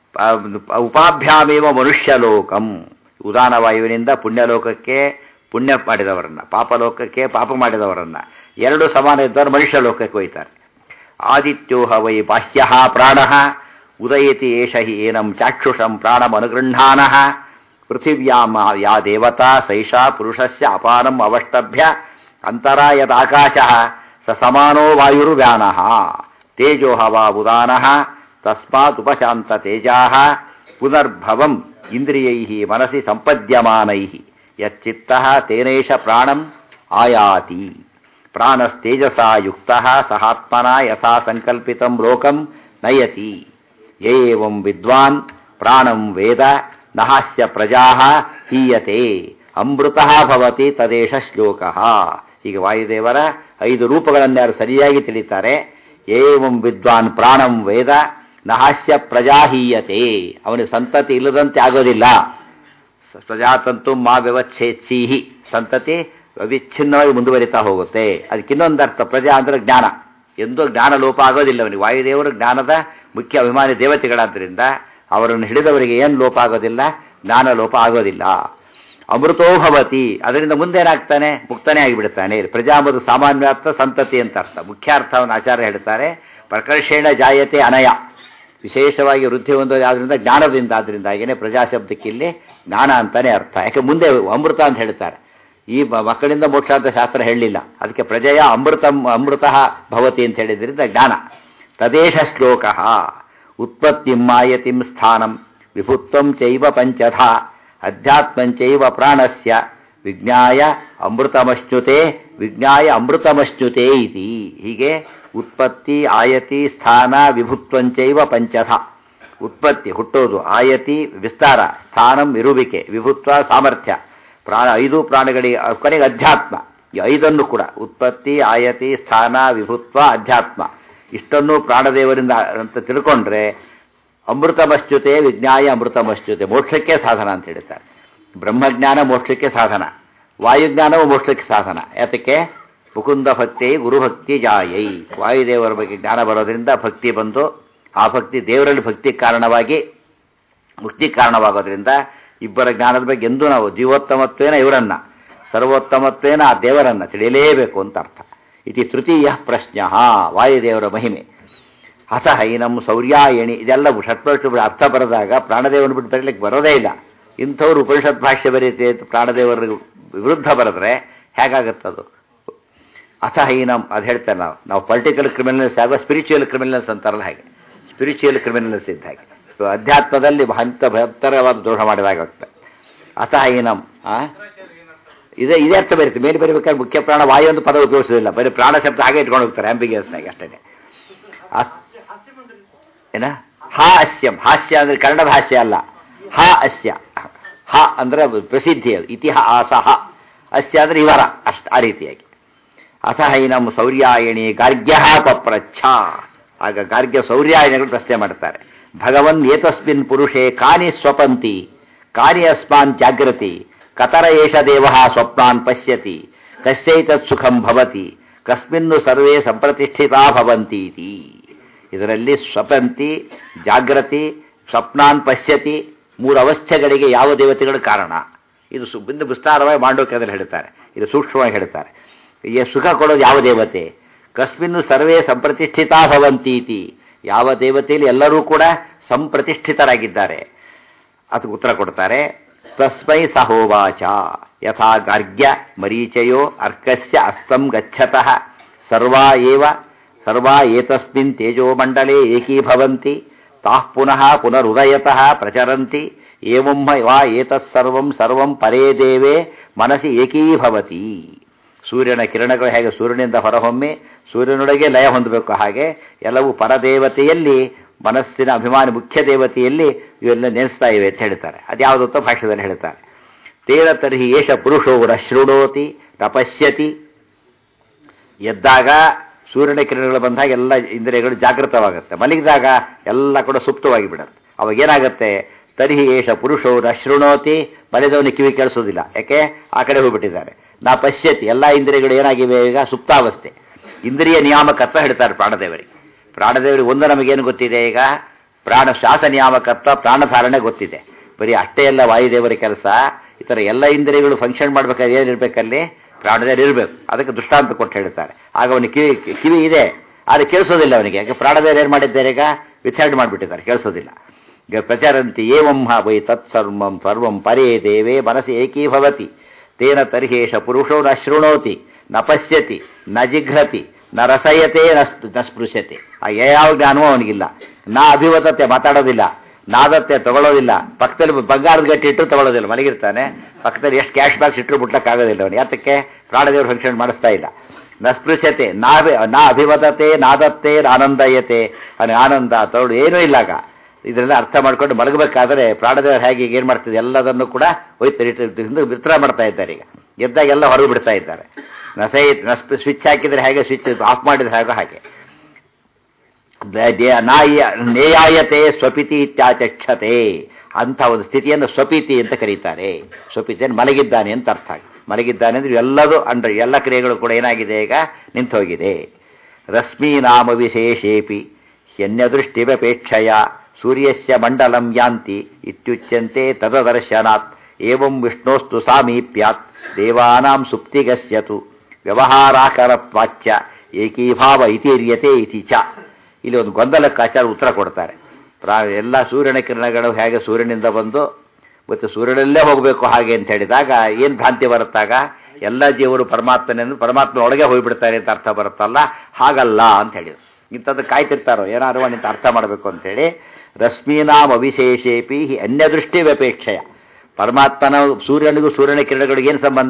ಪ- ಉಪಾಭ್ಯಾಮೇವ ಮನುಷ್ಯ ಲೋಕಂ ಉದಾನ ವಾಯುವಿನಿಂದ ಪುಣ್ಯಲೋಕಕ್ಕೆ ಪುಣ್ಯ ಮಾಡಿದವರನ್ನ ಪಾಪಲೋಕಕ್ಕೆ ಪಾಪ ಮಾಡಿದವರನ್ನ ಎರಡು ಸಮಾನ ಇದ್ದವರು ಮನುಷ್ಯ ಲೋಕಕ್ಕೆ ಹೋಯ್ತಾರೆ ಆದಿತ್ಯೋ ಹ ವೈ ಬಾಹ್ಯ ಪ್ರಾಣ ಉದಯತಿ ಏಷ ಹಿ ಏನಂ ಚಾಕ್ಷುಷಂ ಪ್ರಾಣಮನುಗೃಹಾನ ಪೃಥಿವ್ಯಾಮ ಯಾ ದೇವತಾ ಸೈಷಾ ಪುರುಷಸ್ಯ ಅಪಾನಂ ಅವಷ್ಟಭ್ಯ ಅಂತರ ಯದಾಕಾಶ ಸ ಸಮಾನೋ ವಾಯುರ್ವ್ಯಾನಃ ತೇಜೋ ಹವಾ ಉದಾನಃ ತಸ್ಮಾತ್ ಉಪಶಾಂತ ತೇಜಾ ಪುನರ್ಭವಂ ಇಂದ್ರಿಯೈ ಮನಸಿ ಸಂಪದ್ಯಮಾನೈ ಯಚ್ಚಿತ್ತ ತೇನೇಶ ಪ್ರಾಣಂ ಆಯಾತಿ ಪ್ರಾಣಸ್ತೇಜಸಾ ಯುಕ್ತ ಸಹಾತ್ಮನ ಯಥಾ ಸಂಕಲ್ಪಿತಂ ಲೋಕಂ ನಯತಿ ಏವಂ ವಿದ್ವಾನ್ ಪ್ರಾಣಂ ವೇದ ನಹಾಸ್ಯ ಪ್ರಜಾ ಹೀಯತೆ ಅಮೃತ ಭವತಿ ತದೇಶ ಶ್ಲೋಕ ಹೀಗೆ ವಾಯುದೇವರ ಐದು ರೂಪಗಳನ್ನು ಯಾರು ಸರಿಯಾಗಿ ತಿಳಿತಾರೆ ಏವಂ ವಿದ್ವಾನ್ ಪ್ರಾಣಂ ವೇದ ನಹಾಸ್ಯ ಪ್ರಜಾ ಹೀಯತೆ ಅವನಿಗೆ ಸಂತತಿ ಇಲ್ಲದಂತೆ ಆಗೋದಿಲ್ಲ ಪ್ರಜಾತಂತು ಮಾ ವ್ಯವಚ್ಛೇತ್ಸೀಹಿ ಸಂತತಿ ಅವಿಚ್ಛಿನ್ನವಾಗಿ ಮುಂದುವರಿತಾ ಹೋಗುತ್ತೆ ಅದಕ್ಕೆ ಇನ್ನೊಂದು ಅರ್ಥ ಪ್ರಜಾ ಅಂದ್ರೆ ಜ್ಞಾನ ಎಂದೂ ಜ್ಞಾನ ಲೋಪ ಆಗೋದಿಲ್ಲ ಅವನಿಗೆ ವಾಯುದೇವರು ಜ್ಞಾನದ ಮುಖ್ಯ ಅಭಿಮಾನಿ ದೇವತೆಗಳಾದ್ದರಿಂದ ಅವರನ್ನು ಹಿಡಿದವರಿಗೆ ಏನು ಲೋಪ ಆಗೋದಿಲ್ಲ ಜ್ಞಾನ ಲೋಪ ಆಗೋದಿಲ್ಲ ಅಮೃತೋ ಭವತಿ ಅದರಿಂದ ಮುಂದೇನಾಗ್ತಾನೆ ಮುಕ್ತನೇ ಆಗಿಬಿಡ್ತಾನೆ ಪ್ರಜಾಮದು ಸಾಮಾನ್ಯಾರ್ಥ ಸಂತತಿ ಅಂತ ಅರ್ಥ ಮುಖ್ಯ ಅರ್ಥವನ್ನು ಆಚಾರ್ಯ ಹೇಳ್ತಾರೆ ಪ್ರಕರ್ಷೇಣ ಜಾಯತೆ ಅನಯ ವಿಶೇಷವಾಗಿ ವೃದ್ಧಿ ಹೊಂದೋದು ಆದ್ರಿಂದ ಜ್ಞಾನದಿಂದ ಆದ್ರಿಂದಾಗಿನೇ ಪ್ರಜಾಶಬ್ದಕ್ಕೆ ಇಲ್ಲಿ ಜ್ಞಾನ ಅಂತಾನೆ ಅರ್ಥ ಯಾಕೆ ಮುಂದೆ ಅಮೃತ ಅಂತ ಹೇಳ್ತಾರೆ ಈ ಮ- ಮಕ್ಕಳಿಂದ ಮೋಕ್ಷ ಅಂತ ಶಾಸ್ತ್ರ ಹೇಳಲಿಲ್ಲ ಅದಕ್ಕೆ ಪ್ರಜೆಯ ಅಮೃತ ಅಮೃತ ಭವತಿ ಅಂತ ಹೇಳಿದ್ರಿಂದ ಜ್ಞಾನ ತದೇಶ ಶ್ಲೋಕ ಉತ್ಪತ್ತಿಂ ಮಾಯತಿಂ ಸ್ಥಾನಂ ವಿಭುತ್ವಂ ಚೈವ ಪಂಚಧ ಅಧ್ಯಾತ್ಮಂಚೈವ ಪ್ರಾಣಸ್ಯ ವಿಜ್ಞಾಯ ಅಮೃತಮಶ್ನುತೆ ವಿಜ್ಞಾಯ ಅಮೃತಮಶ್ನುತೆ ಇತಿ ಹೀಗೆ ಉತ್ಪತ್ತಿ ಆಯತಿ ಸ್ಥಾನ ವಿಭುತ್ವಂಚೈವ ಪಂಚಧ ಉತ್ಪತ್ತಿ ಹುಟ್ಟೋದು ಆಯತಿ ವಿಸ್ತಾರ ಸ್ಥಾನಂ ಇರುವಿಕೆ ವಿಭುತ್ವ ಸಾಮರ್ಥ್ಯ ಪ್ರಾಣ ಐದು ಪ್ರಾಣಿಗಳಿಗೆ ಕೊನೆಗೆ ಅಧ್ಯಾತ್ಮ ಈ ಐದನ್ನು ಕೂಡ ಉತ್ಪತ್ತಿ ಆಯತಿ ಸ್ಥಾನ ವಿಭುತ್ವ ಅಧ್ಯಾತ್ಮ ಇಷ್ಟನ್ನು ಪ್ರಾಣದೇವರಿಂದ ಅಂತ ತಿಳ್ಕೊಂಡ್ರೆ ಅಮೃತಮಶ್ಚುತೆ ವಿಜ್ಞಾಯ ಅಮೃತಮಶ್ಚುತೆ ಮೋಕ್ಷಕ್ಕೆ ಸಾಧನ ಅಂತ ಹೇಳ್ತಾರೆ ಬ್ರಹ್ಮಜ್ಞಾನ ಮೋಕ್ಷಕ್ಕೆ ಸಾಧನ ವಾಯುಜ್ಞಾನವು ಮೋಕ್ಷಕ್ಕೆ ಸಾಧನ ಯಾತಕ್ಕೆ ಮುಕುಂದ ಭಕ್ತಿ ಗುರುಭಕ್ತಿ ಜಾಯೈ ವಾಯುದೇವರ ಬಗ್ಗೆ ಜ್ಞಾನ ಬರೋದ್ರಿಂದ ಭಕ್ತಿ ಬಂದು ಆ ಭಕ್ತಿ ದೇವರಲ್ಲಿ ಭಕ್ತಿ ಕಾರಣವಾಗಿ ಮುಕ್ತಿ ಕಾರಣವಾಗೋದ್ರಿಂದ ಇಬ್ಬರ ಜ್ಞಾನದ ಬಗ್ಗೆ ಎಂದೂ ನಾವು ಜೀವೋತ್ತಮತ್ವೇನ ಇವರನ್ನ ಸರ್ವೋತ್ತಮತ್ವೇನ ಆ ದೇವರನ್ನ ತಿಳಿಯಲೇಬೇಕು ಅಂತ ಅರ್ಥ ಇತಿ ತೃತೀಯ ಪ್ರಶ್ನ ವಾಯುದೇವರ ಮಹಿಮೆ ಅಥ ಹೈನಂ ಸೌರ್ಯಾಯಣಿ ಇದೆಲ್ಲ ಷಟ್ಪಕ್ಷ ಅರ್ಥ ಬರೆದಾಗ ಪ್ರಾಣದೇವನ ಬಿಟ್ಟು ಬರೀಲಿಕ್ಕೆ ಬರೋದೇ ಇಲ್ಲ ಇಂಥವ್ರು ಉಪನಿಷತ್ ಭಾಷ್ಯ ಬರೀತೆ ಅಂತ ಪ್ರಾಣದೇವರ ವಿರುದ್ಧ ಬರೆದ್ರೆ ಹೇಗಾಗತ್ತದು ಅಥ ಹೈನಂ ಅದು ಹೇಳ್ತೇವೆ ನಾವು ನಾವು ಪೊಲಿಟಿಕಲ್ ಕ್ರಿಮಿನಲ್ಸ್ ಆಗುವ ಸ್ಪಿರಿಚುವಲ್ ಕ್ರಿಮಿನಲ್ಸ್ ಅಂತಾರಲ್ಲ ಹಾಗೆ ಸ್ಪಿರಿಚುವಲ್ ಕ್ರಿಮಿನಲ್ಸ್ ಇದ್ದ ಹಾಗೆ ಸೊ ಅಧ್ಯಾತ್ಮದಲ್ಲಿ ಹಂತ ಭಯಂಕರವಾದ ದೋಷ ಮಾಡಿದಾಗುತ್ತೆ ಅಥ ಹೈನಂ ಆ ಇದೇ ಇದೇ ಅರ್ಥ ಬರುತ್ತೆ ಮೇಲೆ ಬರೀಬೇಕಾದ್ರೆ ಮುಖ್ಯ ಪ್ರಾಣ ವಾಯು ಒಂದು ಪದ ಉಪಯೋಗಿಸೋದಿಲ್ಲ ಬರೀ ಪ್ರಾಣ ಶಬ್ದ ಹಾಗೆ ಇಟ್ಕೊಂಡು ಹೋಗ್ತಾರೆ ಆಂಬಿಗಿಯಸ್ನಾಗ ಅಷ್ಟೇ ಏನ ಹಾ ಅಸ್ಯಂ ಹಾಸ್ಯ ಅಂದ್ರೆ ಕನ್ನಡದ ಹಾಸ್ಯ ಅಲ್ಲ ಹಾ ಅಸ್ಯ ಹ ಅಂದ್ರೆ ಪ್ರಸಿದ್ಧಿ ಅದು ಇತಿಹಾಸ ಹ ಅಸ್ಯ ಅಂದ್ರೆ ಇವರ ಅಷ್ಟ ಆ ರೀತಿಯಾಗಿ ಅಥ ಹೈನಂ ಸೌರ್ಯಾಯಣಿ ಗಾರ್ಗ್ಯ ಪಪ್ರಚ್ಛ ಆಗ ಗಾರ್ಗ್ಯ ಸೌರ್ಯಾಯಣಿಗಳು ಪ್ರಶ್ನೆ ಮಾಡ್ತಾರೆ ಭಗವನ್ ಏತಸ್ಮಿನ್ ಪುರುಷೇ ಕಾನಿ ಸ್ವಪಂತಿ ಕಾನಿ ಅಸ್ಮಾನ್ ಜಾಗೃತಿ ಕತರ ಏಷ ದೇವ ಸ್ವಪ್ನಾನ್ ಪಶ್ಯತಿ ಕಶ್ಚೈತತ್ ಸುಖಂ ಭವತಿ ಕಸ್ಮಿನ್ನು ಸರ್ವೇ ಸಂಪ್ರತಿಷ್ಠಿತಾ ಭವಂತಿ ಇತಿ ಇದರಲ್ಲಿ ಸ್ವಪಂತಿ ಜಾಗೃತಿ ಸ್ವಪ್ನಾನ್ ಪಶ್ಯತಿ ಮೂರು ಅವಸ್ಥೆಗಳಿಗೆ ಯಾವ ದೇವತೆಗಳು ಕಾರಣ ಇದು ಸು ಬಿಂದು ವಿಸ್ತಾರವಾಗಿ ಮಾಂಡೋಕ್ಯದಲ್ಲಿ ಹೇಳ್ತಾರೆ ಇದು ಸೂಕ್ಷ್ಮವಾಗಿ ಹೇಳ್ತಾರೆ ಈ ಸುಖ ಕೊಡೋದು ಯಾವ ದೇವತೆ ಕಸ್ಮಿನ್ನು ಸರ್ವೇ ಸಂಪ್ರತಿಷ್ಠಿತಾ ಭವಂತಿ ಇತಿ ಯಾವ ದೇವತೆಯಲ್ಲಿ ಎಲ್ಲರೂ ಕೂಡ ಸಂಪ್ರತಿಷ್ಠಿತರಾಗಿದ್ದಾರೆ ಅದಕ್ಕೆ ಉತ್ತರ ಕೊಡ್ತಾರೆ ತಸ್ಮೈ ಸಹೋವಾಚ ಯಥಾ ಗಾರ್ಗ್ಯ ಮರೀಚಯೋ ಅರ್ಕಸ್ಯ ಅಸ್ತಂ ಗಚ್ಚತಃ ಸರ್ವಾ ಏವ ಸರ್ವಾ ಏತಸ್ಮಿನ್ ತೇಜೋಮಂಡಲೇ ಏಕೀಭವಂತಿ ತಾಃ ಪುನಃ ಪುನರುದಯತಃ ಪ್ರಚರಂತಿ ಏವಂ ವಾ ಏತತ್ಸರ್ವಂ ಸರ್ವಂ ಪರೇ ದೇವೇ ಮನಸ್ಸಿ ಏಕೀಭವತಿ ಸೂರ್ಯನ ಕಿರಣಗಳು ಹೇಗೆ ಸೂರ್ಯನಿಂದ ಹೊರಹೊಮ್ಮಿ ಸೂರ್ಯನೊಳಗೆ ಲಯ ಹೊಂದಬೇಕು ಹಾಗೆ ಎಲ್ಲವೂ ಪರದೇವತೆಯಲ್ಲಿ ಮನಸ್ಸಿನ ಅಭಿಮಾನಿ ಮುಖ್ಯ ದೇವತೆಯಲ್ಲಿ ಇವೆಲ್ಲ ನೆನೆಸ್ತಾ ಇವೆ ಅಂತ ಹೇಳ್ತಾರೆ ಅದ್ಯಾವುದು ಅಂತ ಭಾಷೆದಲ್ಲಿ ಹೇಳ್ತಾರೆ ತೇನ ತರ್ಹಿ ಏಷ ಪುರುಷೋ ರಶೃಣೋತಿ ತಪಶ್ಯತಿ ಎದ್ದಾಗ ಸೂರ್ಯನ ಕಿರಣಗಳು ಬಂದಾಗ ಎಲ್ಲ ಇಂದ್ರಿಯಗಳು ಜಾಗೃತವಾಗುತ್ತೆ ಮಲಗಿದಾಗ ಎಲ್ಲ ಕೂಡ ಸುಪ್ತವಾಗಿ ಬಿಡುತ್ತೆ ಅವಾಗ ಏನಾಗುತ್ತೆ ತರ್ಹಿ ಏಷ ಪುರುಷೋ ರಶೃಣೋತಿ ಮಲದವನಿಗೆ ಕಿವಿ ಕೇಳಿಸೋದಿಲ್ಲ ಯಾಕೆ ಆ ಕಡೆ ಹೋಗ್ಬಿಟ್ಟಿದ್ದಾರೆ ನಾ ಪಶ್ಯತಿ ಎಲ್ಲ ಇಂದ್ರಿಯಗಳು ಏನಾಗಿವೆ ಈಗ ಸುಪ್ತಾವಸ್ಥೆ ಇಂದ್ರಿಯ ನಿಯಾಮಕತ್ವ ಹೇಳ್ತಾರೆ ಪ್ರಾಣದೇವರಿಗೆ ಪ್ರಾಣದೇವರಿಗೆ ಒಂದು ನಮಗೇನು ಗೊತ್ತಿದೆ ಈಗ ಪ್ರಾಣ ಶ್ವಾಸ ನಿಯಾಮಕತ್ವ ಪ್ರಾಣಧಾರಣೆ ಗೊತ್ತಿದೆ ಬರೀ ಅಷ್ಟೇ ಎಲ್ಲ ವಾಯುದೇವರ ಕೆಲಸ ಈ ಥರ ಎಲ್ಲ ಇಂದ್ರಿಯಗಳು ಫಂಕ್ಷನ್ ಮಾಡ್ಬೇಕಾದ್ರೆ ಏನಿರ್ಬೇಕಲ್ಲಿ ಪ್ರಾಣದೇವರು ಇರಬೇಕು ಅದಕ್ಕೆ ದೃಷ್ಟಾಂತ ಕೊಟ್ಟು ಹೇಳ್ತಾರೆ ಆಗ ಅವನಿಗೆ ಕಿವಿ ಕಿವಿ ಇದೆ ಆದರೆ ಕೇಳಿಸೋದಿಲ್ಲ ಅವನಿಗೆ ಯಾಕೆ ಪ್ರಾಣದೇವರು ಏನು ಮಾಡಿದ್ದಾರೆ ಈಗ ವಿಥರ್ಡ್ ಮಾಡಿಬಿಟ್ಟಿದ್ದಾರೆ ಕೇಳಿಸೋದಿಲ್ಲ ಈಗ ಪ್ರಚಾರಂತಿ ಏವಂ ಹ ವೈ ತತ್ಸರ್ವಂ ಸರ್ವಂ ಪರೇ ದೇವೇ ಮನಸ್ಸಿ ಏಕೀಭವತಿ ತೇನ ತರ್ಹೇಶ ಪುರುಷೋ ನ ಶೃಣೋತಿ ನ ಪಶ್ಯತಿ ನ ಜಿಘ್ರತಿ ನ ರಸಯತೆ ನ ಸ್ಪೃ- ನ ಸ್ಪೃಶ್ಯತೆ ಆ ಯಾವ ಜ್ಞಾನವೂ ಅವನಿಗಿಲ್ಲ ನಾ ಅಭಿವತತೆ ಮಾತಾಡೋದಿಲ್ಲ ನಾದತ್ತೆ ತಗೊಳ್ಳೋದಿಲ್ಲ ಪಕ್ಕದಲ್ಲಿ ಬಂಗಾರದ ಗಟ್ಟಿ ಇಟ್ಟು ತಗೊಳ್ಳೋದಿಲ್ಲ ಮಲಗಿರ್ತಾನೆ ಪಕ್ಕದಲ್ಲಿ ಎಷ್ಟು ಕ್ಯಾಶ್ ಬ್ಯಾಗ್ಸ್ ಇಟ್ಟರು ಮುಟ್ಲಕ್ಕಾಗೋದಿಲ್ಲ ಅವನು ಯಾತಕ್ಕೆ ಪ್ರಾಣದೇವ್ರ ಫಂಕ್ಷನ್ ಮಾಡಿಸ್ತಾ ಇಲ್ಲ ನ ಸ್ಪೃಶ್ಯತೆ ನಾವೇ ನಾ ಅಭಿವದತೆ ನಾದತ್ತೆ ಆನಂದಯತೆ ಅವನ ಆನಂದ ತಗೊಳ್ಳು ಏನೂ ಇಲ್ಲ ಆಗ ಇದನ್ನೆಲ್ಲ ಅರ್ಥ ಮಾಡ್ಕೊಂಡು ಮಲಗಬೇಕಾದ್ರೆ ಪ್ರಾಣದೇವರು ಹೇಗೆ ಈಗ ಏನು ಮಾಡ್ತಿದೆ ಎಲ್ಲದನ್ನು ಕೂಡ ಹೋಯ್ತಾರೆ ಹಿಂದೆ ವಿತ್ರ ಮಾಡ್ತಾ ಇದ್ದಾರೆ ಈಗ ಎದ್ದಾಗ ಎಲ್ಲ ಹೊರಗೆ ಬಿಡ್ತಾ ಇದ್ದಾರೆ ನಸೈ ನಸ್ಪ ಸ್ವಿಚ್ ಹಾಕಿದ್ರೆ ಹೇಗೆ ಸ್ವಿಚ್ ಆಫ್ ಮಾಡಿದ್ರೆ ಹೇಗೋ ಹಾಗೆ ದ- ದೇ- ನಾಯ- ನೇಯಾಯತೆ ಸ್ವಪಿತಿ ಇತ್ಯಾಚಕ್ಷತೆ ಅಂತ ಒಂದು ಸ್ಥಿತಿಯನ್ನು ಸ್ವಪಿತಿ ಅಂತ ಕರೀತಾರೆ ಸ್ವಪಿತಿ ಅಂದ್ರೆ ಮಲಗಿದ್ದಾನೆ ಅಂತ ಅರ್ಥ ಮಲಗಿದ್ದಾನೆ ಅಂದ್ರೆ ಎಲ್ಲದೂ ಅಂಡ್ರೆ ಎಲ್ಲ ಕ್ರಿಯೆಗಳು ಕೂಡ ಏನಾಗಿದೆ ಈಗ ನಿಂತು ಹೋಗಿದೆ ರಶ್ಮಿ ನಾಮ ವಿಶೇಷೇಪಿ ಹ್ಯನ್ಯದೃಷ್ಟಿವಪೇಕ್ಷಯ ಸೂರ್ಯಸ್ಯ ಮಂಡಲಂ ಯಾಂತಿ ಇತ್ಯುಚ್ಯಂತೆ ತದದರ್ಶನಾತ್ ಏವಂ ವಿಷ್ಣೋಸ್ತು ಸಾಮೀಪ್ಯಾತ್ ದೇವಾನಾಂ ಸುಪ್ತಿಗಸ್ಯತು ವ್ಯವಹಾರಾಕರತ್ವಾಚ್ಯ ಏಕೀಭಾವ ಇತಿರ್ಯತೆ ಇತಿ ಚ ಇಲ್ಲಿ ಒಂದು ಗೊಂದಲಕ್ಕೆ ಆಚಾರ ಉತ್ತರ ಕೊಡ್ತಾರೆ ಪ್ರಾ ಎಲ್ಲ ಸೂರ್ಯನ ಕಿರಣಗಳು ಹೇಗೆ ಸೂರ್ಯನಿಂದ ಬಂದು ಮತ್ತು ಸೂರ್ಯನಲ್ಲೇ ಹೋಗಬೇಕು ಹಾಗೆ ಅಂತ ಹೇಳಿದಾಗ ಏನು ಭ್ರಾಂತಿ ಬರುತ್ತಾಗ ಎಲ್ಲ ಜೀವರು ಪರಮಾತ್ಮನೆಂದು ಪರಮಾತ್ಮ ಒಳಗೆ ಹೋಗ್ಬಿಡ್ತಾರೆ ಅಂತ ಅರ್ಥ ಬರುತ್ತಲ್ಲ ಹಾಗಲ್ಲ ಅಂತ ಹೇಳಿದ್ರು ಇಂಥದ್ದು ಕಾಯ್ತಿರ್ತಾರೋ ಏನಾದ್ರು ಅಂತ ಅರ್ಥ ಮಾಡಬೇಕು ಅಂತೇಳಿ ರಶ್ಮೀನಾಂ ಅವಿಶೇಷೇಪಿ ಹಿ ಅನ್ಯದೃಷ್ಟಿ ವ್ಯಪೇಕ್ಷೆಯ ಪರಮಾತ್ಮನ ಸೂರ್ಯನಿಗೂ ಸೂರ್ಯನ ಕಿರಣಗಳಿಗೆ ಏನು ಸಂಬಂಧ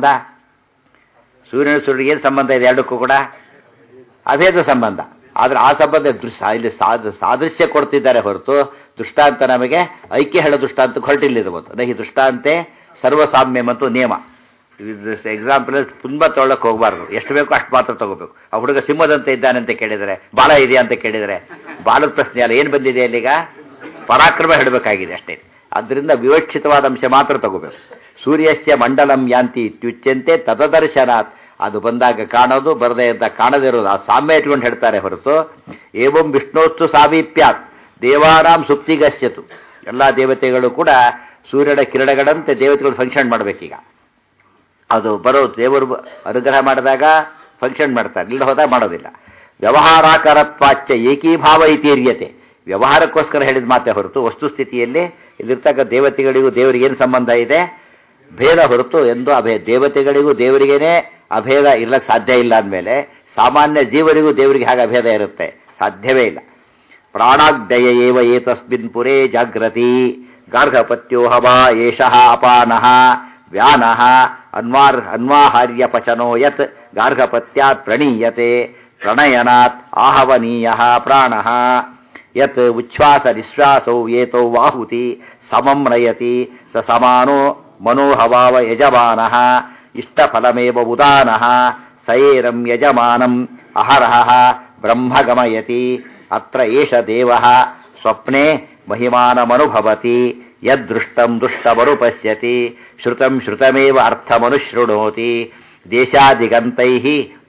ಸೂರ್ಯನ ಸೂರ್ಯನಿಗೆ ಏನು ಸಂಬಂಧ ಇದೆ ಎರಡಕ್ಕೂ ಕೂಡ ಅಭೇದ ಸಂಬಂಧ ಆದ್ರೆ ಆ ಸಂಬಂಧ ದೃಶ್ಯ ಇಲ್ಲಿ ಸಾದ ಸಾದೃಶ್ಯ ಕೊಡ್ತಿದ್ದಾರೆ ಹೊರತು ದೃಷ್ಟಾಂತ ನಮಗೆ ಐಕ್ಯ ಹೇಳೋ ದೃಷ್ಟಾಂತ ಹೊರಟಿಲ್ಲಿರ್ಬೋದು ನಹಿ ದೃಷ್ಟಾಂತೆ ಸರ್ವಸಾಮ್ಯ ಮತ್ತು ನಿಯಮ ಎಕ್ಸಾಂಪಲ್ ತುಂಬ ತೊಗೊಳಕ್ಕೆ ಹೋಗಬಾರ್ದು ಎಷ್ಟು ಬೇಕೋ ಅಷ್ಟು ಮಾತ್ರ ತಗೋಬೇಕು ಆ ಹುಡುಗ ಸಿಂಹದಂತೆ ಇದ್ದಾನೆ ಅಂತ ಕೇಳಿದರೆ ಬಾಲ ಇದೆಯಾ ಅಂತ ಕೇಳಿದರೆ ಬಾಲದ ಪ್ರಶ್ನೆ ಅಲ್ಲ ಏನು ಬಂದಿದೆ ಅಲ್ಲೀಗ ಪರಾಕ್ರಮ ಹೇಳಬೇಕಾಗಿದೆ ಅಷ್ಟೇ ಅದರಿಂದ ವಿವಕ್ಷಿತವಾದ ಅಂಶ ಮಾತ್ರ ತಗೋಬೇಕು ಸೂರ್ಯಸ್ಯ ಮಂಡಲಂ ಯಾಂತಿ ಇತ್ಯುಚ್ಯಂತೆ ತದದರ್ಶನಾತ್ ಅದು ಬಂದಾಗ ಕಾಣೋದು ಬರದೇ ಇದ್ದ ಕಾಣದೇ ಇರೋದು ಆ ಸಾಮ್ಯ ಇಟ್ಕೊಂಡು ಹೇಳ್ತಾರೆ ಹೊರತು ಏವಂ ವಿಷ್ಣೋಸ್ತು ಸಾಮೀಪ್ಯಾತ್ ದೇವಾನಾಂ ಸುಪ್ತಿಗಸ್ಯತು ಎಲ್ಲ ದೇವತೆಗಳು ಕೂಡ ಸೂರ್ಯನ ಕಿರಣಗಳಂತೆ ದೇವತೆಗಳು ಫಂಕ್ಷನ್ ಮಾಡಬೇಕೀಗ ಅದು ಬರೋ ದೇವರು ಅನುಗ್ರಹ ಮಾಡಿದಾಗ ಫಂಕ್ಷನ್ ಮಾಡ್ತಾರೆ ಇಲ್ಲ ಹೋದಾಗ ಮಾಡೋದಿಲ್ಲ ವ್ಯವಹಾರಾಕರತ್ವಾಚ್ಯ ಏಕೀಭಾವ ಇತೀರ್ಯತೆ ವ್ಯವಹಾರಕ್ಕೋಸ್ಕರ ಹೇಳಿದ ಮಾತೆ ಹೊರತು ವಸ್ತುಸ್ಥಿತಿಯಲ್ಲಿ ಇಲ್ಲಿರ್ತಕ್ಕ ದೇವತೆಗಳಿಗೂ ದೇವರಿಗೆ ಏನು ಸಂಬಂಧ ಇದೆ ಭೇದ ಹೊರತು ಎಂದು ಅಭೇದ ದೇವತೆಗಳಿಗೂ ದೇವರಿಗೇನೆ ಅಭೇದ ಇರ್ಲಕ್ಕೆ ಸಾಧ್ಯ ಇಲ್ಲ ಅಂದಮೇಲೆ ಸಾಮಾನ್ಯ ಜೀವರಿಗೂ ದೇವರಿಗೆ ಹಾಗೆ ಅಭೇದ ಇರುತ್ತೆ ಸಾಧ್ಯವೇ ಇಲ್ಲ ಪ್ರಾಣಾಗ್ದಯ ಏವ ಏತಸ್ಮಿನ್ ಪುರೇ ಜಾಗ್ರತಿ ಗಾರ್ಹಪತ್ಯೋಹ ವಾ ಏಷಃ ಅಪಾನಃ ವ್ಯಾನಃ ಅನ್ವಾರ್ ಅನ್ವಾಹಾರ್ಯ ಪಚನೋ ಯತ್ ಗಾರ್ಹಪತ್ಯಾತ್ ಪ್ರಣೀಯತೆ ಪ್ರಣಯನಾತ್ ಆಹವನೀಯ ಪ್ರಾಣಃ ಯತ್ ಉಚ್ಛ್ವಾಸ ನಿಶ್ವಾಸೌ ಏತೌ ವಾಹುತಿ ಸಮಂ ನಯತಿ ಸ ಸಮಾನೋ ಮನೋಹವಾವ ಯಜಮಾನಃ ಇಷ್ಟಫಲಮೇವ ಉದಾನಃ ಸಯೇರಂ ಯಜಮಾನಂ ಅಹರಹ ಬ್ರಹ್ಮ ಗಮಯತಿ ಅತ್ರ ಏಷ ದೇವಃ ಸ್ವಪ್ನೆ ಮಹಿಮಾನಮನುಭವತಿ ಯದೃಷ್ಟಂ ದುಷ್ಟಮನುಪಶ್ಯತಿ ಶ್ರುತಂ ಶ್ರುತಮೇವ ಅರ್ಥಮನುಶೃಣೋತಿ ದೇಶಾದಿಗಂತೈಃ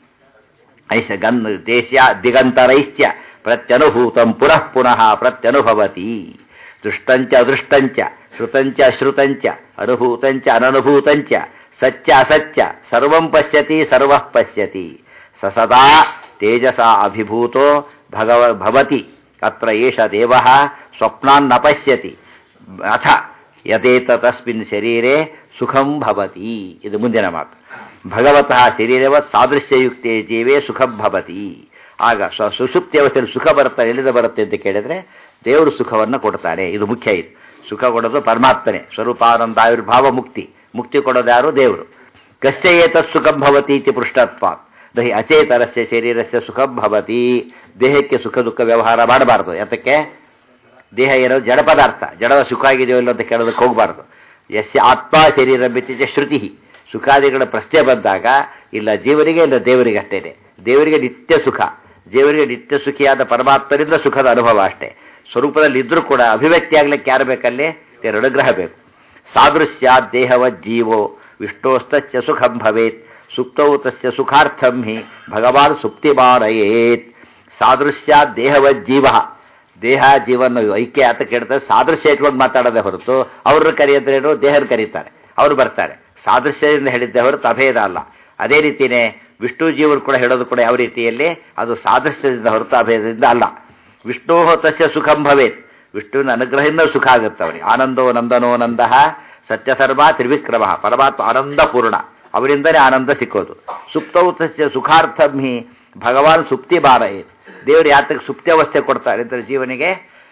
ಐಷ ಗನ್ ದೇಶ್ಯ ದಿಗಂತರೈಶ್ಚ ಪ್ರತ್ಯನುಭೂತಂ ಪುನಃ ಪುನಃ ಪ್ರತ್ಯನುಭವತಿ ದೃಷ್ಟಂಚ ಅದೃಷ್ಟಂಚ ಶ್ರುತಂಚ ಅಶ್ರುತಂಚ ಅನುಭೂತಂಚ ಅನನುಭೂತಂಚ ಸತ್ಯ ಅಸತ್ಯ ಸರ್ವಂ ಪಶ್ಯತಿ ಸರ್ವಃ ಪಶ್ಯತಿ ಸ ಸದಾ ತೇಜಸ ಅಭಿಭೂತೋ ಭಗವ ಭವತಿ ಅತ್ರ ಏಷ ದೇವಃ ಸ್ವಪ್ನಾನ್ನ ಪಶ್ಯತಿ ಅಥ ಯಥೇತ ತಸ್ಮಿನ್ ಶರೀರೆ ಸುಖಂ ಭವತಿ ಇದು ಮುಂದಿನ ಮಾತು ಭಗವತಃ ಶರೀರವತ್ ಸಾದೃಶ್ಯಯುಕ್ತೆ ಜೀವೇ ಸುಖಂ ಭವತಿ ಆಗ ಸ್ವ ಸುಷುಪ್ತಿ ಅವಸ್ಥೆಯಲ್ಲಿ ಸುಖ ಬರುತ್ತೆ ಎಲ್ಲಿಂದ ಬರುತ್ತೆ ಅಂತ ಕೇಳಿದ್ರೆ ದೇವರು ಸುಖವನ್ನು ಕೊಡ್ತಾನೆ ಇದು ಮುಖ್ಯ ಇದು ಸುಖ ಕೊಡೋದು ಪರಮಾತ್ಮನೇ ಸ್ವರೂಪಾನಂದ ಆವಿರ್ಭಾವ ಮುಕ್ತಿ ಮುಕ್ತಿ ಕೊಡೋದು ಯಾರು ದೇವರು ಕಶ್ಯ ಏತತ್ ಸುಖಂ ಭವತಿ ಇತಿ ಪೃಷ್ಟತ್ವಾತ್ ದಹಿ ಅಚೇತರಸ್ಯ ಶರೀರಸ್ಯ ಸುಖಂ ಭವತಿ ದೇಹಕ್ಕೆ ಸುಖ ದುಃಖ ವ್ಯವಹಾರ ಮಾಡಬಾರ್ದು ಯಾತಕ್ಕೆ ದೇಹ ಇರೋದು ಜಡ ಪದಾರ್ಥ ಜಡದ ಸುಖ ಆಗಿದೆಯೋ ಇಲ್ಲ ಅಂತ ಕೇಳೋದಕ್ಕೆ ಹೋಗಬಾರ್ದು ಯಸ್ಯ ಆತ್ಮ ಶರೀರ ಮಿತಿಜ ಶ್ರುತಿ ಸುಖಾದಿಗಳ ಪ್ರಶ್ನೆ ಬಂದಾಗ ಇಲ್ಲ ಜೀವರಿಗೆ ಇಲ್ಲ ದೇವರಿಗೆ ಅಷ್ಟೇನೆ ದೇವರಿಗೆ ನಿತ್ಯ ಸುಖ ದೇವರಿಗೆ ನಿತ್ಯ ಸುಖಿಯಾದ ಪರಮಾತ್ಮರಿಂದ ಸುಖದ ಅನುಭವ ಅಷ್ಟೇ ಸ್ವರೂಪದಲ್ಲಿ ಇದ್ರೂ ಕೂಡ ಅಭಿವ್ಯಕ್ತಿ ಆಗ್ಲಿಕ್ಕೆ ಯಾರು ಬೇಕಲ್ಲಿ ದೇವರ ಅನುಗ್ರಹ ಬೇಕು ಸಾದೃಶ್ಯ ದೇಹವ ಜೀವೋ ವಿಷ್ಣೋಸ್ತಶ್ಚ ಸುಖಂ ಭವೇತ್ ಸುಪ್ತೌ ತಸ್ಯ ಸುಖಾರ್ಥಂ ಹಿ ಭಗವಾನ್ ಸುಪ್ತಿ ಮಾರಯೇತ್ ಸಾದೃಶ್ಯ ದೇಹವ ಜೀವ ದೇಹ ಜೀವನ ಐಕ್ಯ ಅಂತ ಕೇಳ್ತಾರೆ ಸಾದೃಶ್ಯ ಇಟ್ಕೊಂಡು ಮಾತಾಡೋದೇ ಹೊರತು ಅವ್ರನ್ನ ಕರೆಯೋದ್ರೇನು ದೇಹರು ಕರೀತಾರೆ ಅವರು ಬರ್ತಾರೆ ಸಾದೃಶ್ಯದಿಂದ ಹೇಳಿದ್ದೆ ಹೊರತು ಅಭೇದ ಅಲ್ಲ ಅದೇ ರೀತಿಯೇ ವಿಷ್ಣು ಜೀವರು ಕೂಡ ಹೇಳೋದು ಕೂಡ ಯಾವ ರೀತಿಯಲ್ಲಿ ಅದು ಸಾದೃಶ್ಯದಿಂದ ಹೊರತು ಅಭೇದದಿಂದ ಅಲ್ಲ ವಿಷ್ಣು ತಸ್ಯ ಸುಖಂ ಭವೇತ್ ವಿಷ್ಣುವಿನ ಅನುಗ್ರಹದಿಂದ ಸುಖ ಆಗುತ್ತೆ ಅವನಿಗೆ ಆನಂದೋ ನಂದನೋ ನಂದಃ ಸತ್ಯಸರ್ವ ತ್ರಿವಿಕ್ರಮ ಪರಮಾತ್ಮ ಆನಂದ ಪೂರ್ಣ ಅವರಿಂದಲೇ ಆನಂದ ಸಿಕ್ಕೋದು ಸುಪ್ತೌ ತಸ್ಯ ಸುಖಾರ್ಥಂ ಹಿ ಭಗವಾನ್ ಸುಪ್ತಿ ಬಾರಯೇತ್ ದೇವರು ಯಾತಕ್ಕೆ ಸುಪ್ತ್ಯವಸ್ಥೆ ಕೊಡ್ತಾರೆ ಅಂದರೆ ಜೀವನಿಗೆ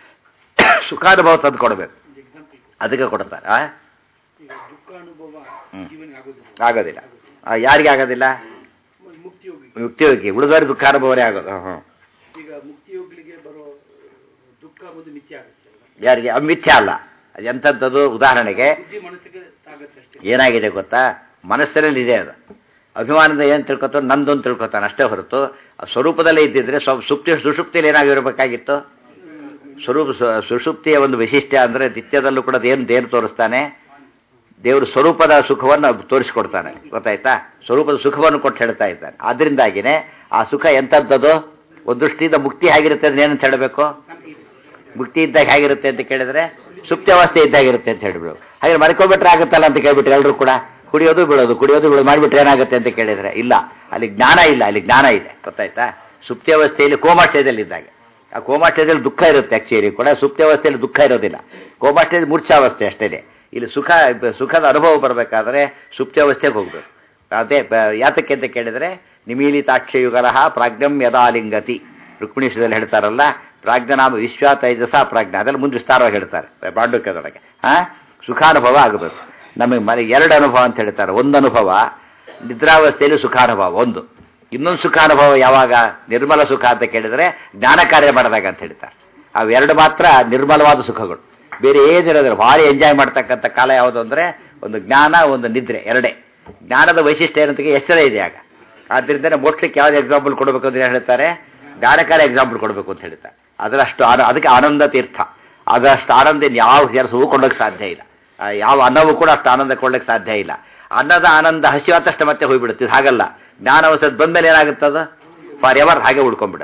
ಸುಖಾನುಭವ ತಂದು ಕೊಡಬೇಕು ಅದಕ್ಕೆ ಕೊಡ್ತಾರೆ ಆ? ಈಗ ದುಃಖ ಅನುಭವ ಹ್ಮ್. ಜೀವನಿಗೆ ಆಗೋದಿಲ್ಲ ಆಗೋದಿಲ್ಲ ಆ, ಯಾರಿಗೆ ಆಗೋದಿಲ್ಲ ಒಂದು ಮುಕ್ತಿಯೋಗಿ ಮುಕ್ತಿಯೋಗಿ ಉಳಿದವ್ರಿಗೆ ದುಃಖಾನುಭವನೇ ಆಗೋದು ಹ್ಮ್. ಈಗ ಮುಕ್ತಿಯೋಗ್ಲಿಗೆ ಬರೋ ದುಃಖ ಒಂದು ಮಿಥ್ಯ ಆಗುತ್ತೆ ಅಲ್ವಾ? ಯಾರಿಗೆ ಅದು ಮಿಥ್ಯ ಅಲ್ಲ ಅದು ಎಂಥದ್ದು ಉದಾಹರಣೆಗೆ ಬುದ್ಧಿ ಮನಸ್ಸಿಗೆ ತಾಗತ್ತೆ ಅಷ್ಟೇ ಏನಾಗಿದೆ ಗೊತ್ತಾ ಮನಸ್ಸಿನಲ್ಲಿ ಇದೆ ಅದು ಅಭಿಮಾನದ ಏನು ತಿಳ್ಕೊತಾನೆ ನಂದು ಅಂತ ತಿಳ್ಕೊತಾನೆ ಅಷ್ಟೇ ಹೊರತು ಆ ಸ್ವರೂಪದಲ್ಲೇ ಇದ್ದಿದ್ರೆ ಸ್ವ ಸುಪ್ತಿ ಸುಷುಪ್ತಿಯಲ್ಲಿ ಏನಾಗಿರ್ಬೇಕಾಗಿತ್ತು ಸ್ವರೂಪ ಸು- ಸುಷುಪ್ತಿಯ ಒಂದು ವೈಶಿಷ್ಟ್ಯ ಅಂದರೆ ನಿತ್ಯದಲ್ಲೂ ಕೂಡ ಏನು ದೇನು ತೋರಿಸ್ತಾನೆ ದೇವರು ಸ್ವರೂಪದ ಸುಖವನ್ನು ತೋರಿಸ್ಕೊಡ್ತಾನೆ ಗೊತ್ತಾಯ್ತಾ ಸ್ವರೂಪದ ಸುಖವನ್ನು ಕೊಟ್ಟು ಹೇಳ್ತಾ ಇದ್ದಾನೆ ಆದ್ರಿಂದಾಗಿನೇ ಆ ಸುಖ ಎಂಥದ್ದದು ಒಂದು ದೃಷ್ಟಿಯಿಂದ ಮುಕ್ತಿ ಹೇಗಿರುತ್ತೆ ಅದನ್ನ ಏನಂತ ಹೇಳಬೇಕು ಮುಕ್ತಿ ಇದ್ದಾಗ ಹೇಗಿರುತ್ತೆ ಅಂತ ಕೇಳಿದ್ರೆ ಸುಪ್ತಾವಸ್ಥೆ ಇದ್ದಾಗಿರುತ್ತೆ ಅಂತ ಹೇಳ್ಬಿಡು ಹಾಗೆ ಮರ್ಕೊಬಿಟ್ರೆ ಆಗುತ್ತಲ್ಲ ಅಂತ ಕೇಳ್ಬಿಟ್ರೆ ಎಲ್ಲರೂ ಕೂಡ ಕುಡಿಯೋದು ಬಿಡೋದು ಕುಡಿಯೋದು ಬಿಡೋದು ಮಾಡಿಬಿಟ್ರೆ ಏನಾಗುತ್ತೆ ಅಂತ ಕೇಳಿದ್ರೆ ಇಲ್ಲ ಅಲ್ಲಿ ಜ್ಞಾನ ಇಲ್ಲ ಅಲ್ಲಿ ಜ್ಞಾನ ಇದೆ ಗೊತ್ತಾಯ್ತಾ ಸುಪ್ತಾವಸ್ಥೆಯಲ್ಲಿ ಕೋಮಾಶ್ರಯದಲ್ಲಿ ಇದ್ದಾಗ ಆ ಕೋಮಾಶ್ರಯದಲ್ಲಿ ದುಃಖ ಇರುತ್ತೆ ಆಕ್ಚುಲಿ ಕೂಡ ಸುಪ್ತಾವಸ್ಥೆಯಲ್ಲಿ ದುಃಖ ಇರೋದಿಲ್ಲ ಕೋಮಾಶ್ರಯದಲ್ಲಿ ಮೂರ್ಛಾವಸ್ಥೆ ಅಷ್ಟೇ ಇಲ್ಲಿ ಸುಖ ಸುಖದ ಅನುಭವ ಬರಬೇಕಾದ್ರೆ ಸುಪ್ತಾವಸ್ಥೆಗೆ ಹೋಗ್ಬೇಕು ಅದೇ ಬ- ಯಾತಕ್ಕೆ ಅಂತ ಕೇಳಿದ್ರೆ ನಿಮೀಲಿತಾಕ್ಷಯುಗಲಹ ಪ್ರಾಜ್ಞಂ ಯದಾಲಿಂಗತಿ ರುಕ್ಮಿಣೀಶದಲ್ಲಿ ಹೇಳ್ತಾರಲ್ಲ ಪ್ರಾಜ್ಞನಾಮ ವಿಶ್ವ ತೈಜಸ ಪ್ರಾಜ್ಞ ಅದೆಲ್ಲ ಮುಂದೆ ವಿಸ್ತಾರವಾಗಿ ಹೇಳ್ತಾರೆ ಬಾಂಡುಕ್ಯದೊಳಗೆ ಆ ಸುಖಾನುಭವ ಆಗಬೇಕು ನಮಗೆ ಮನೆ ಎರಡು ಅನುಭವ ಅಂತ ಹೇಳ್ತಾರೆ ಒಂದು ಅನುಭವ ನಿದ್ರಾವಸ್ಥೆಯಲ್ಲಿ ಸುಖಾನುಭವ ಒಂದು ಇನ್ನೊಂದು ಸುಖಾನುಭವ ಯಾವಾಗ ನಿರ್ಮಲ ಸುಖ ಅಂತ ಕೇಳಿದರೆ ಜ್ಞಾನ ಕಾರ್ಯ ಮಾಡಿದಾಗ ಅಂತ ಹೇಳ್ತಾರೆ ಅವೆರಡು ಮಾತ್ರ ನಿರ್ಮಲವಾದ ಸುಖಗಳು ಬೇರೆ ಏನಿರೋದಿಲ್ಲ ಭಾರಿ ಎಂಜಾಯ್ ಮಾಡ್ತಕ್ಕಂಥ ಕಾಲ ಯಾವುದು ಅಂದರೆ ಒಂದು ಜ್ಞಾನ ಒಂದು ನಿದ್ರೆ ಎರಡೇ ಜ್ಞಾನದ ವೈಶಿಷ್ಟ್ಯ ಏನಂತ ಎಚ್ಚರ ಇದೆ ಆಗ ಆದ್ರಿಂದ ಮೋಕ್ಷಕ್ಕೆ ಯಾವ್ದು ಎಕ್ಸಾಂಪಲ್ ಕೊಡಬೇಕು ಅಂತ ಹೇಳ್ತಾರೆ ಜ್ಞಾನಕಾರ ಎಕ್ಸಾಂಪಲ್ ಕೊಡಬೇಕು ಅಂತ ಹೇಳ್ತಾರೆ ಅದರಷ್ಟು ಆನ ಅದಕ್ಕೆ ಆನಂದ ತೀರ್ಥ ಅದರಷ್ಟು ಆನಂದ ಇನ್ನು ಯಾವ ಕೆಲಸವೂ ಕೊಳ್ಳೋಕೆ ಸಾಧ್ಯ ಇಲ್ಲ ಆ, ಯಾವ ಅನ್ನವೂ ಕೂಡ ಅಷ್ಟು ಆನಂದ ಕೊಳ್ಳಕ್ಕೆ ಸಾಧ್ಯ ಇಲ್ಲ ಅನ್ನದ ಆನಂದ ಹಸಿವಾತಷ್ಟು ಮತ್ತೆ ಹೋಗ್ಬಿಡುತ್ತೆ ಇದು ಹಾಗಲ್ಲ ಜ್ಞಾನ ಅವಸರದ ಬಂದ್ಮೇಲೆ ಏನಾಗುತ್ತದ ಫಾರ್ ಎವರ್ ಹಾಗೆ ಉಳ್ಕೊಂಡ್ಬಿಡುತ್ತೆ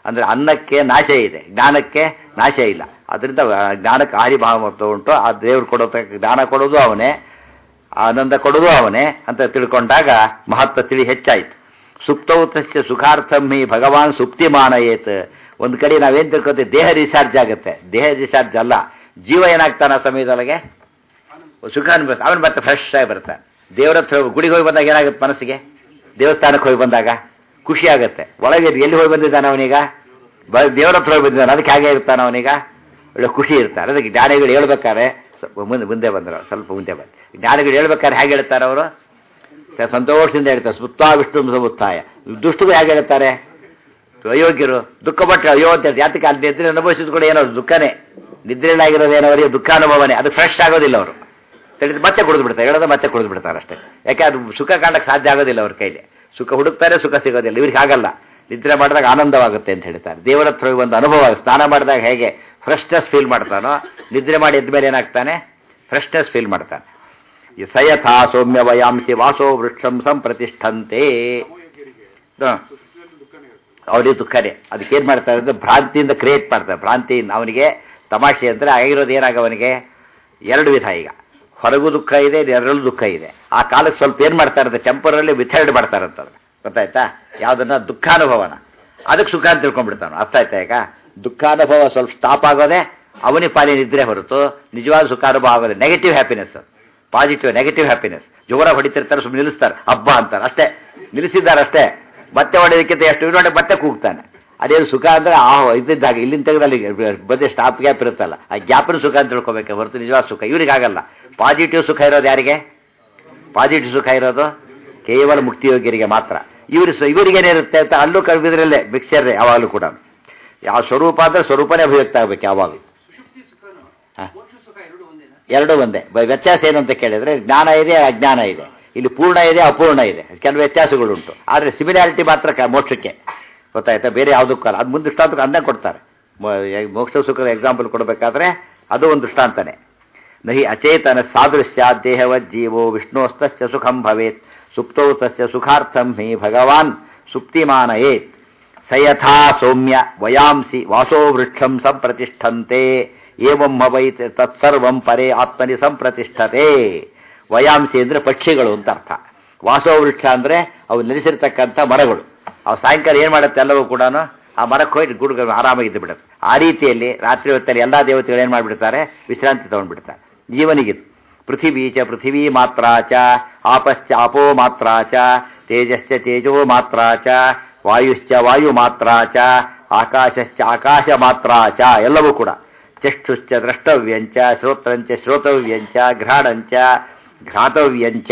ಅಂದರೆ ಅನ್ನಕ್ಕೆ ನಾಶ ಇದೆ ಜ್ಞಾನಕ್ಕೆ ನಾಶ ಇಲ್ಲ ಅದರಿಂದ ಜ್ಞಾನಕ್ಕೆ ಆದಿಭಾವ ಮತ್ತು ಉಂಟು ಆ ದೇವ್ರು ಕೊಡೋ ಜ್ಞಾನ ಕೊಡೋದು ಅವನೇ ಆನಂದ ಕೊಡೋದು ಅವನೇ ಅಂತ ತಿಳ್ಕೊಂಡಾಗ ಮಹತ್ವ ತಿಳಿ ಹೆಚ್ಚಾಯಿತು ಸುಪ್ತೌತಸ್ಯ ಸುಖಾರ್ಥಂ ಹಿ ಭಗವಾನ್ ಸುಪ್ತಿ ಮಾನಯೇತ್ ಒಂದು ಕಡೆ ನಾವೇನು ತಿಳ್ಕೊತೀವಿ ದೇಹ ರಿಚಾರ್ಜ್ ಆಗುತ್ತೆ ದೇಹ ರಿಚಾರ್ಜ್ ಅಲ್ಲ ಜೀವ ಏನಾಗ್ತಾನೆ ಆ ಸಮಯದೊಳಗೆ ಸುಖ ಅನ್ಬೇಕು ಅವನು ಮತ್ತೆ ಫ್ರೆಶ್ ಆಗಿ ಬರ್ತಾನೆ ದೇವರ ಹತ್ರ ಗುಡಿಗೆ ಹೋಗಿ ಬಂದಾಗ ಏನಾಗುತ್ತೆ ಮನಸ್ಸಿಗೆ ದೇವಸ್ಥಾನಕ್ಕೆ ಹೋಗಿ ಬಂದಾಗ ಖುಷಿ ಆಗುತ್ತೆ ಒಳಗೆ ಎಲ್ಲಿ ಹೋಗಿ ಬಂದಿದ್ದಾನೆ ಅವನೀಗ ಬ ದೇವರ ಹತ್ರ ಹೋಗಿ ಬಂದಿದ್ದಾನೆ ಅದಕ್ಕೆ ಹಾಗೆ ಇರ್ತಾನೆ ಅವನೀಗ ಒಳ್ಳೆ ಖುಷಿ ಇರ್ತಾರೆ ಅದಕ್ಕೆ ಜ್ಞಾನಿಗಳು ಹೇಳ್ಬೇಕಾದ್ರೆ ಸ್ವಲ್ಪ ಮುಂದೆ ಮುಂದೆ ಬಂದರು ಸ್ವಲ್ಪ ಮುಂದೆ ಬಂದು ಜ್ಞಾನಿಗಳು ಹೇಳ್ಬೇಕಾದ್ರೆ ಹೇಗೆ ಹೇಳ್ತಾರೆ ಅವರು ಸ- ಸಂತೋಷದಿಂದ ಹೇಳ್ತಾರೆ ಸುತ್ತಾ ವಿಷ್ಣು ಸಮುತ್ತಾಯ ದುಷ್ಟರು ಹೇಗೆ ಹೇಳ್ತಾರೆ ಅಯೋಗ್ಯರು ದುಃಖ ಪಟ್ಟರೆ ಅಯ್ಯೋ ಅಂತ ಹೇಳ್ತಾರೆ ಯಾತಕ್ಕೆ ಅಲ್ಲಿ ನಿದ್ರೆ ಅನುಭವಿಸಿದ ಕೂಡ ಏನೋ ದುಃಖನೇ ನಿದ್ರೆಲಾಗಿರೋದು ಏನೋ ಅವರಿಗೆ ದುಃಖ ಅನುಭವನೇ ಅದು ಫ್ರೆಶ್ ಆಗೋದಿಲ್ಲ ಅವರು ತಿಳಿದು ಮತ್ತೆ ಕುಡಿದು ಬಿಡ್ತಾರೆ ಹೇಳೋದು ಮತ್ತೆ ಕುಡಿದು ಬಿಡ್ತಾರೆ ಅಷ್ಟೇ ಯಾಕೆ ಅದು ಸುಖ ಕಾಣಕ್ಕೆ ಸಾಧ್ಯ ಆಗೋದಿಲ್ಲ ಅವ್ರ ಕೈಲಿ ಸುಖ ಹುಡುಕ್ತಾರೆ ಸುಖ ಸಿಗೋದಿಲ್ಲ ಇವ್ರಿಗೆ ಆಗಲ್ಲ ನಿದ್ರೆ ಮಾಡಿದಾಗ ಆನಂದವಾಗುತ್ತೆ ಅಂತ ಹೇಳ್ತಾರೆ ದೇವರ ಹತ್ರ ಹೋಗಿ ಒಂದು ಅನುಭವ ಸ್ನಾನ ಮಾಡಿದಾಗ ಹೇಗೆ ಫ್ರೆಶ್ನೆಸ್ ಫೀಲ್ ಮಾಡ್ತಾನೋ ನಿದ್ರೆ ಮಾಡಿ ಎದ್ಮೇಲೆ ಏನಾಗ್ತಾನೆ ಫ್ರೆಶ್ನೆಸ್ ಫೀಲ್ ಮಾಡ್ತಾನೆ ಈ ಸಯಥಾ ಸೌಮ್ಯ ವಯಾಂಸಿ ವಾಸೋ ವೃಕ್ಷಂ ಸಂಪ್ರತಿಷ್ಠಂತೆ ಹ. ಅವ್ರಿಗೆ ದುಃಖನೇ ಅದಕ್ಕೆ ಏನ್ ಮಾಡ್ತಾರೆ ಅಂದ್ರೆ ಭ್ರಾಂತಿಯಿಂದ ಕ್ರಿಯೇಟ್ ಮಾಡ್ತಾರೆ ಭ್ರಾಂತಿಯಿಂದ ಅವನಿಗೆ ತಮಾಷೆ ಅಂದ್ರೆ ಆಗಿರೋದು ಏನಾಗ ಅವನಿಗೆ ಎರಡು ವಿಧ ಈಗ ಹೊರಗೂ ದುಃಖ ಇದೆ ಎರಡರಲ್ಲೂ ದುಃಖ ಇದೆ ಆ ಕಾಲಕ್ಕೆ ಸ್ವಲ್ಪ ಏನ್ ಮಾಡ್ತಾರೆ ಅಂದ್ರೆ ಟೆಂಪರಲ್ಲಿ ವಿಥರ್ಡ್ ಮಾಡ್ತಾರಂತ ಗೊತ್ತಾಯ್ತಾ ಯಾವ್ದನ್ನ ದುಃಖಾನುಭವನ ಅದಕ್ಕೆ ಸುಖ ಅಂತ ತಿಳ್ಕೊಂಡ್ಬಿಡ್ತಾನೆ ಅರ್ಥ ಆಯ್ತಾ ಈಗ ದುಃಖಾನುಭವ ಸ್ವಲ್ಪ ಸ್ಟಾಪ್ ಆಗೋದೆ ಅವನಿ ಪಾಲಿನ ಇದ್ರೆ ಹೊರತು ನಿಜವಾದ ಸುಖಾನುಭವ ಆಗೋದೆ negative happiness positive negative happiness ಜೋರ ಹೊಡಿತಿರ್ತಾರೆ ಸುಮ್ಮನೆ ನಿಲ್ಲಿಸ್ತಾರೆ ಹಬ್ಬ ಅಂತಾರೆ ಅಷ್ಟೇ ನಿಲ್ಲಿಸಿದ್ದಾರೆ ಅಷ್ಟೇ ಮತ್ತೆ ಹೊಡೆಯೋದಕ್ಕಿಂತ ಎಷ್ಟು ನೋಡಿ ಮತ್ತೆ ಕೂಗ್ತಾನೆ ಅದೇನು ಸುಖ ಅಂದ್ರೆ ಆ ಇದ್ದಿದ್ದಾಗ ಇಲ್ಲಿಂದ ತೆಗೆದಲ್ಲಿ ಬದೇ ಸ್ಟಾಪ್ ಗ್ಯಾಪ್ ಇರುತ್ತಲ್ಲ ಆ ಗ್ಯಾಪ್ನ ಸುಖ ಅಂತ ತಿಳ್ಕೊಬೇಕು ಹೊರತು ನಿಜವಾದ ಸುಖ ಇವ್ರಿಗಾಗಲ್ಲ ಪಾಸಿಟಿವ್ ಸುಖ ಇರೋದು ಯಾರಿಗೆ ಪಾಸಿಟಿವ್ ಸುಖ ಇರೋದು ಕೇವಲ ಮುಕ್ತಿಯೋಗ್ಯರಿಗೆ ಮಾತ್ರ ಇವರು ಇವರಿಗೇನಿರುತ್ತೆ ಅಂತ ಅಲ್ಲೂ ಕವಿದ್ರಲ್ಲೇ ಮಿಕ್ಸರ್ ಯಾವಾಗಲೂ ಕೂಡ ಯಾವ ಸ್ವರೂಪ ಅಂದ್ರೆ ಸ್ವರೂಪನೇ ಅಭಿವ್ಯಕ್ತ ಆಗ್ಬೇಕು ಯಾವಾಗಲೂ ಸುಷುಪ್ತಿ ಸುಖನು ಹಾ. ಮೋಕ್ಷ ಸುಖ ಎರಡು ಒಂದೇನಾ ಎರಡೂ ಒಂದೇ ಬ- ವ್ಯತ್ಯಾಸ ಏನು ಅಂತ ಕೇಳಿದ್ರೆ ಜ್ಞಾನ ಇದೆ ಅಜ್ಞಾನ ಇದೆ ಇಲ್ಲಿ ಪೂರ್ಣ ಇದೆ ಅಪೂರ್ಣ ಇದೆ ಕೆಲವು ವ್ಯತ್ಯಾಸಗಳುಂಟು ಆದರೆ ಸಿಮಿಲಾರಿಟಿ ಮಾತ್ರ ಕ- ಮೋಕ್ಷಕ್ಕೆ ಗೊತ್ತಾಯ್ತಾ ಬೇರೆ ಯಾವುದಕ್ಕೂ ಅಲ್ಲ ಅದು ಮುಂದೆ ದೃಷ್ಟಾಂತಕ್ಕೆ ಅಂದ ಕೊಡ್ತಾರೆ ಮೊ- ಈ ಮೋಕ್ಷ ಸುಖದ ಎಕ್ಸಾಂಪಲ್ ಕೊಡಬೇಕಾದ್ರೆ ಅದು ಒಂದು ದೃಷ್ಟಾಂತನೇ ನಹಿ ಅಚೇತನ ಸಾದೃಶ್ಯ ದೇಹವದ್ ಜೀವೋ ವಿಷ್ಣೋಸ್ತಸ್ಯ ಸುಖಂ ಭವೇತ್ ಸುಪ್ತೌ ತಸ್ಯ ಸುಖಾರ್ಥಂ ಹಿ ಭಗವಾನ್ ಸುಪ್ತಿಮಾನಯೇತ್ ಸಯಥಾ ಸೌಮ್ಯ ವಯಾಂಸಿ ವಾಸೋ ವೃಕ್ಷಂ ಸಂಪ್ರತಿಷ್ಠಂತೆ ಏವಂ ಹವೈ ತತ್ಸರ್ವಂ ಪರೇ ಆತ್ಮನಿ ಸಂಪ್ರತಿಷ್ಠತೆ ವಯಾಂಸಿ ಅಂದ್ರೆ ಪಕ್ಷಿಗಳು ಅಂತ ಅರ್ಥ ವಾಸೋ ವೃಕ್ಷ ಅಂದ್ರೆ ಅವು ನೆಲೆಸಿರ್ತಕ್ಕಂಥ ಮರಗಳು ಅವು ಸಾಯಂಕಾಲ ಏನ್ ಮಾಡುತ್ತೆ ಎಲ್ಲವೂ ಕೂಡ ಆ ಮರಕ್ಕೆ ಹೋಗಿ ಗುಡ್ ಆರಾಮಾಗಿದ್ದು ಬಿಡುತ್ತೆ ಆ ರೀತಿಯಲ್ಲಿ ರಾತ್ರಿ ಹೊತ್ತಲ್ಲಿ ಎಲ್ಲಾ ದೇವತೆಗಳು ಏನ್ ಮಾಡಿಬಿಡ್ತಾರೆ ವಿಶ್ರಾಂತಿ ತಗೊಂಡ್ಬಿಡ್ತಾರೆ ಜೀವನಿಗಿದು ಪೃಥಿವೀ ಚ ಪೃಥಿವೀ ಮಾತ್ರ ಚ ಆಪಶ್ಚ ಆಪೋ ಮಾತ್ರ ಚ ತೇಜಶ್ಚ ತೇಜೋ ಮಾತ್ರ ಚ ವಾಯುಶ್ಚ ವಾಯು ಮಾತ್ರ ಚ ಆಕಾಶಶ್ಚ ಆಕಾಶ ಮಾತ್ರ ಚ ಎಲ್ಲವೂ ಕೂಡ ಚಕ್ಷುಶ್ಚ ದ್ರಷ್ಟವ್ಯಂಚ ಶ್ರೋತ್ರಂಚ ಶ್ರೋತವ್ಯಂಚ ಘ್ರಾಣಂಚ ಘ್ರಾತವ್ಯಂಚ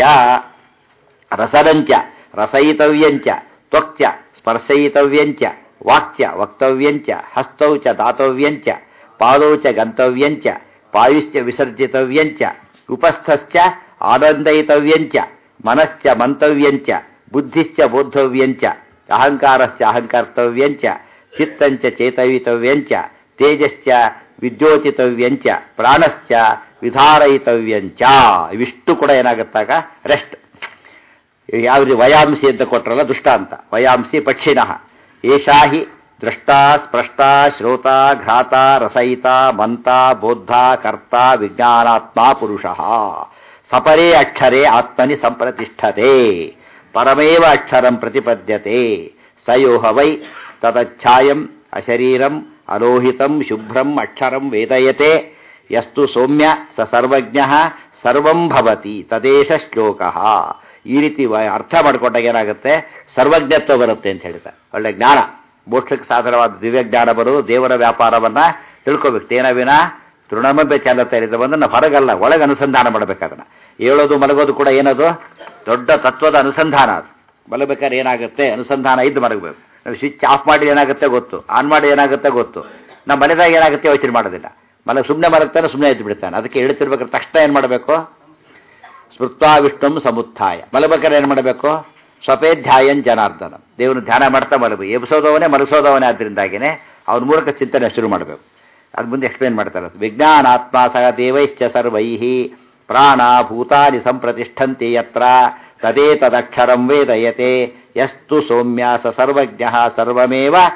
ರಸದಂಚ ರಸಯಿತವ್ಯಂಚ ತ್ವಕ್ಚ ಸ್ಪರ್ಶಯಿತವ್ಯಂಚ ವಾಕ್ಚ ವಕ್ತವ್ಯಂಚ ಹಸ್ತೌ ಚ ದಾತವ್ಯಂಚ ಪಾದೌ ಚ ಗಂತವ್ಯಂಚ ಪಾಯುಶ್ಚ ವಿಸರ್ಜಿತವ್ಯಂಚ ಉಪಸ್ಥಶ್ಚ ಆನಂದಯಿತವ್ಯಂಚ ಮನಶ್ಚ ಮಂತವ್ಯಂಚ ಬುದ್ಧಿಶ್ಚ ಬೋದ್ಧವ್ಯಂಚ ಅಹಂಕಾರಶ್ಚ ಅಹಂಕರ್ತವ್ಯಂಚ ಚಿತ್ತಂಚ ಚೇತಯಿತವ್ಯಂಚ ತೇಜಶ್ಚ ವಿದ್ಯೋಚಿತವ್ಯಂಚ ಪ್ರಾಣಶ್ಚ ವಿಧಾರಯಿತವ್ಯಂಚ ಇವಿಷ್ಟು ಕೂಡ ಏನಾಗುತ್ತಾಗ ರೆಸ್ಟ್ ಯಾವ ರೀತಿ ವಯಾಂಸಿ ಅಂತ ಕೊಟ್ರಲ್ಲ ದುಷ್ಟಾಂತ ವಯಾಂಸಿ ಪಕ್ಷಿಣಃ ಏಷಾ ಹಿ ದೃಷ್ಟ ಸ್ಪಷ್ಟ ಶ್ರೋತ ಘ್ರಾತ ರಸಯಿತ ಮಂತ ಬೋದ್ಧ ಕರ್ತ ವಿಜ್ಞಾನಾತ್ಮ ಪುರುಷ ಸಪರೇ ಅಕ್ಷರೇ ಆತ್ಮನಿ ಸಂಪ್ರತಿಷ್ಠತೆ ಪರಮೇವ ಅಕ್ಷರಂ ಪ್ರತಿಪದ್ಯತೆ ಸಯೋಹ ವೈ ತದಚ್ಛಾಯಂ ಅಶರೀರಂ ಅಲೋಹಿತಂ ಶುಭ್ರಂ ಅಕ್ಷರಂ ವೇದಯತೆ ಯಸ್ತು ಸೌಮ್ಯ ಸ ಸರ್ವಜ್ಞ ಸರ್ವಂ ಭವತಿ ತದೇಶ ಶ್ಲೋಕ ಈ ರೀತಿ ವ- ಅರ್ಥ ಮಾಡ್ಕೊಂಡಾಗ ಏನಾಗುತ್ತೆ ಸರ್ವಜ್ಞತ್ವ ಬರುತ್ತೆ ಅಂತ ಹೇಳ್ತಾರೆ ಒಳ್ಳೆ ಜ್ಞಾನ ಮೋಕ್ಷಕ್ಕೆ ಸಾಧನವಾದ ದಿವ್ಯ ಜ್ಞಾನ ಬರೋದು ದೇವರ ವ್ಯಾಪಾರವನ್ನ ತಿಳ್ಕೋಬೇಕು ತೇನ ವಿನ ತೃಣಮಂಬೆ ಚಾಲತ ಬಂದನ್ನ ಹೊರಗಲ್ಲ ಒಳಗೆ ಅನುಸಂಧಾನ ಮಾಡ್ಬೇಕು ಅದನ್ನ ಹೇಳೋದು ಮಲಗೋದು ಕೂಡ ಏನದು ದೊಡ್ಡ ತತ್ವದ ಅನುಸಂಧಾನ ಅದು ಮಲಗಬೇಕಾದ್ರೆ ಏನಾಗುತ್ತೆ ಅನುಸಂಧಾನ ಇದ್ದು ಮಲಗಬೇಕು ನಾವು ಸ್ವಿಚ್ ಆಫ್ ಮಾಡಿ ಏನಾಗುತ್ತೆ ಗೊತ್ತು ಆನ್ ಮಾಡಿ ಏನಾಗುತ್ತೆ ಗೊತ್ತು ನಾವು ಮನೆದಾಗ ಏನಾಗುತ್ತೆ ಯೋಚನೆ ಮಾಡೋದಿಲ್ಲ ಮಲ ಸುಮ್ಮನೆ ಮಲಗ್ತಾನೆ ಸುಮ್ಮನೆ ಎದ್ದು ಬಿಡ್ತಾನೆ ಅದಕ್ಕೆ ಹೇಳ್ತಿರ್ಬೇಕಾದ್ರೆ ತಕ್ಷಣ ಏನು ಮಾಡಬೇಕು ಸ್ಮೃತ್ವಾ ವಿಷ್ಣುಂ ಸಮುತ್ಥಾಯ ಮಲಬೇಕಾದ್ರೆ ಏನು ಮಾಡಬೇಕು ಸ್ವಪೇಧ್ಯಾಯನ್ ಜನಾರ್ದನ ದೇವನು ಧ್ಯಾನ ಮಾಡ್ತಾ ಮಲಗು ಎಬ್ಸೋದವನೇ ಮಲಗಿಸೋದವನೇ ಆದ್ದರಿಂದಾಗಿನೇ ಅವನ ಮೂಲಕ ಚಿಂತನೆ ಶುರು ಮಾಡಬೇಕು ಅದು ಮುಂದೆ ಎಕ್ಸ್ಪ್ಲೇನ್ ಮಾಡ್ತಾರೆ ವಿಜ್ಞಾನಾತ್ಮ ಸಹ ದೇವೈಶ್ಚ ಸರ್ವೈ ಪ್ರಾಣ ಭೂತಾನಿ ಸಂಪ್ರತಿಷ್ಠಂತಿ ಯತ್ರ ತದೇತದಕ್ಷರಂ ವೇದಯತೆ ಯಸ್ತು ಸೌಮ್ಯ ಸ ಸರ್ವಜ್ಞ ಸರ್ವಮೇವ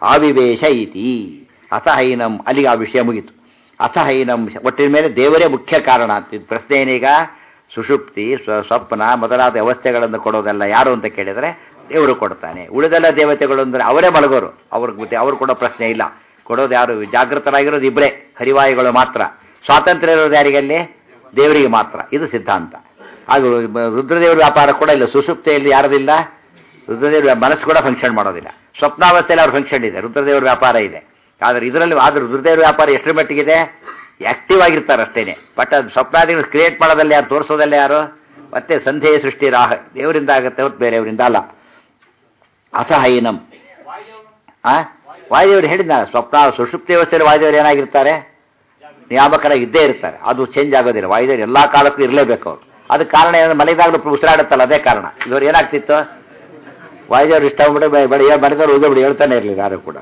ಆವಿವೇಶ ಇತಿ ಅಸಹೈನಂ ಅಲ್ಲಿಗೆ ಆ ವಿಷಯ ಮುಗಿತು ಅಸಹೈನಂ ಒಟ್ಟಿನ ಮೇಲೆ ದೇವರೇ ಮುಖ್ಯ ಕಾರಣ ಅಂತ ಇದು ಪ್ರಶ್ನೆ ಏನೀಗ ಸುಷುಪ್ತಿ ಸ್ವ- ಸ್ವಪ್ನ ಮೊದಲಾದ ವ್ಯವಸ್ಥೆಗಳನ್ನು ಕೊಡೋದೆಲ್ಲ ಯಾರು ಅಂತ ಕೇಳಿದರೆ ದೇವರು ಕೊಡ್ತಾನೆ ಉಳಿದೆಲ್ಲ ದೇವತೆಗಳು ಅಂದರೆ ಅವರೇ ಮಲಗೋರು ಅವ್ರಿಗೆ ಅವ್ರು ಕೊಡೋ ಪ್ರಶ್ನೆ ಇಲ್ಲ ಕೊಡೋದು ಯಾರು ಜಾಗೃತರಾಗಿರೋದು ಇಬ್ಬರೇ ಹರಿವಾಯುಗಳು ಮಾತ್ರ ಸ್ವಾತಂತ್ರ್ಯ ಇರೋದು ಯಾರಿಗಲ್ಲಿ ದೇವರಿಗೆ ಮಾತ್ರ ಇದು ಸಿದ್ಧಾಂತ ಅದು ಬ- ರುದ್ರದೇವರ ವ್ಯಾಪಾರ ಕೂಡ ಇಲ್ಲ ಸುಷುಪ್ತಿಯಲ್ಲಿ ಯಾರದಿಲ್ಲ ರುದ್ರದೇವರ ಮನಸ್ಸು ಕೂಡ ಫಂಕ್ಷನ್ ಮಾಡೋದಿಲ್ಲ ಸ್ವಪ್ನಾವಸ್ಥೆಯಲ್ಲಿ ಅವ್ರ ಫಂಕ್ಷನ್ ಇದೆ ರುದ್ರದೇವರ ವ್ಯಾಪಾರ ಇದೆ ಆದರೆ ಇದರಲ್ಲಿ ಆದ್ರೆ ರುದ್ರದೇವರ ವ್ಯಾಪಾರ ಎಷ್ಟರ ಮಟ್ಟಿಗಿದೆ ಆಕ್ಟಿವ್ ಆಗಿರ್ತಾರೆ ಅಷ್ಟೇನೆ ಬಟ್ ಅದು ಸ್ವಪ್ನಾದಿಗಳು ಕ್ರಿಯೇಟ್ ಮಾಡೋದಲ್ಲ ಯಾರು ತೋರಿಸೋದಲ್ಲ ಯಾರು ಮತ್ತೆ ಸಂಧೆಯ ಸೃಷ್ಟಿ ರಾಹ ದೇವರಿಂದ ಆಗುತ್ತೆ ಹೊತ್ತು ಬೇರೆಯವರಿಂದ ಅಲ್ಲ ಅಸಹೈನಂ ಆ ವಾಯುದೇವರು ಹೇಳಿದ ಸ್ವಪ್ನ ಸುಷುಪ್ತಿ ವ್ಯವಸ್ಥೆಯಲ್ಲಿ ವಾಯುದೇವರು ಏನಾಗಿರ್ತಾರೆ ನಿಯಾಮಕರಾಗಿ ಇದ್ದೇ ಇರ್ತಾರೆ ಅದು ಚೇಂಜ್ ಆಗೋದಿಲ್ಲ ವಾಯುದೇವರು ಎಲ್ಲ ಕಾಲಕ್ಕೂ ಇರಲೇಬೇಕು ಅವರು ಅದಕ್ಕೆ ಕಾರಣ ಏನು ಮಲಗಿದಾಗಲೂ ಉಸಿರಾಡುತ್ತಲ್ಲ ಅದೇ ಕಾರಣ ಇವರು ಏನಾಗ್ತಿತ್ತು ವಾಯುದೇವರು ಇಷ್ಟ ಆಗ್ಬಿಟ್ಟು ಬೆ- ಬೆಳೆ ಮಲಗಿದವ್ರು ಹೋಗಿ ಬಿಡಿ ಹೇಳ್ತಾನೆ ಇರಲಿಲ್ಲ ಯಾರು ಕೂಡ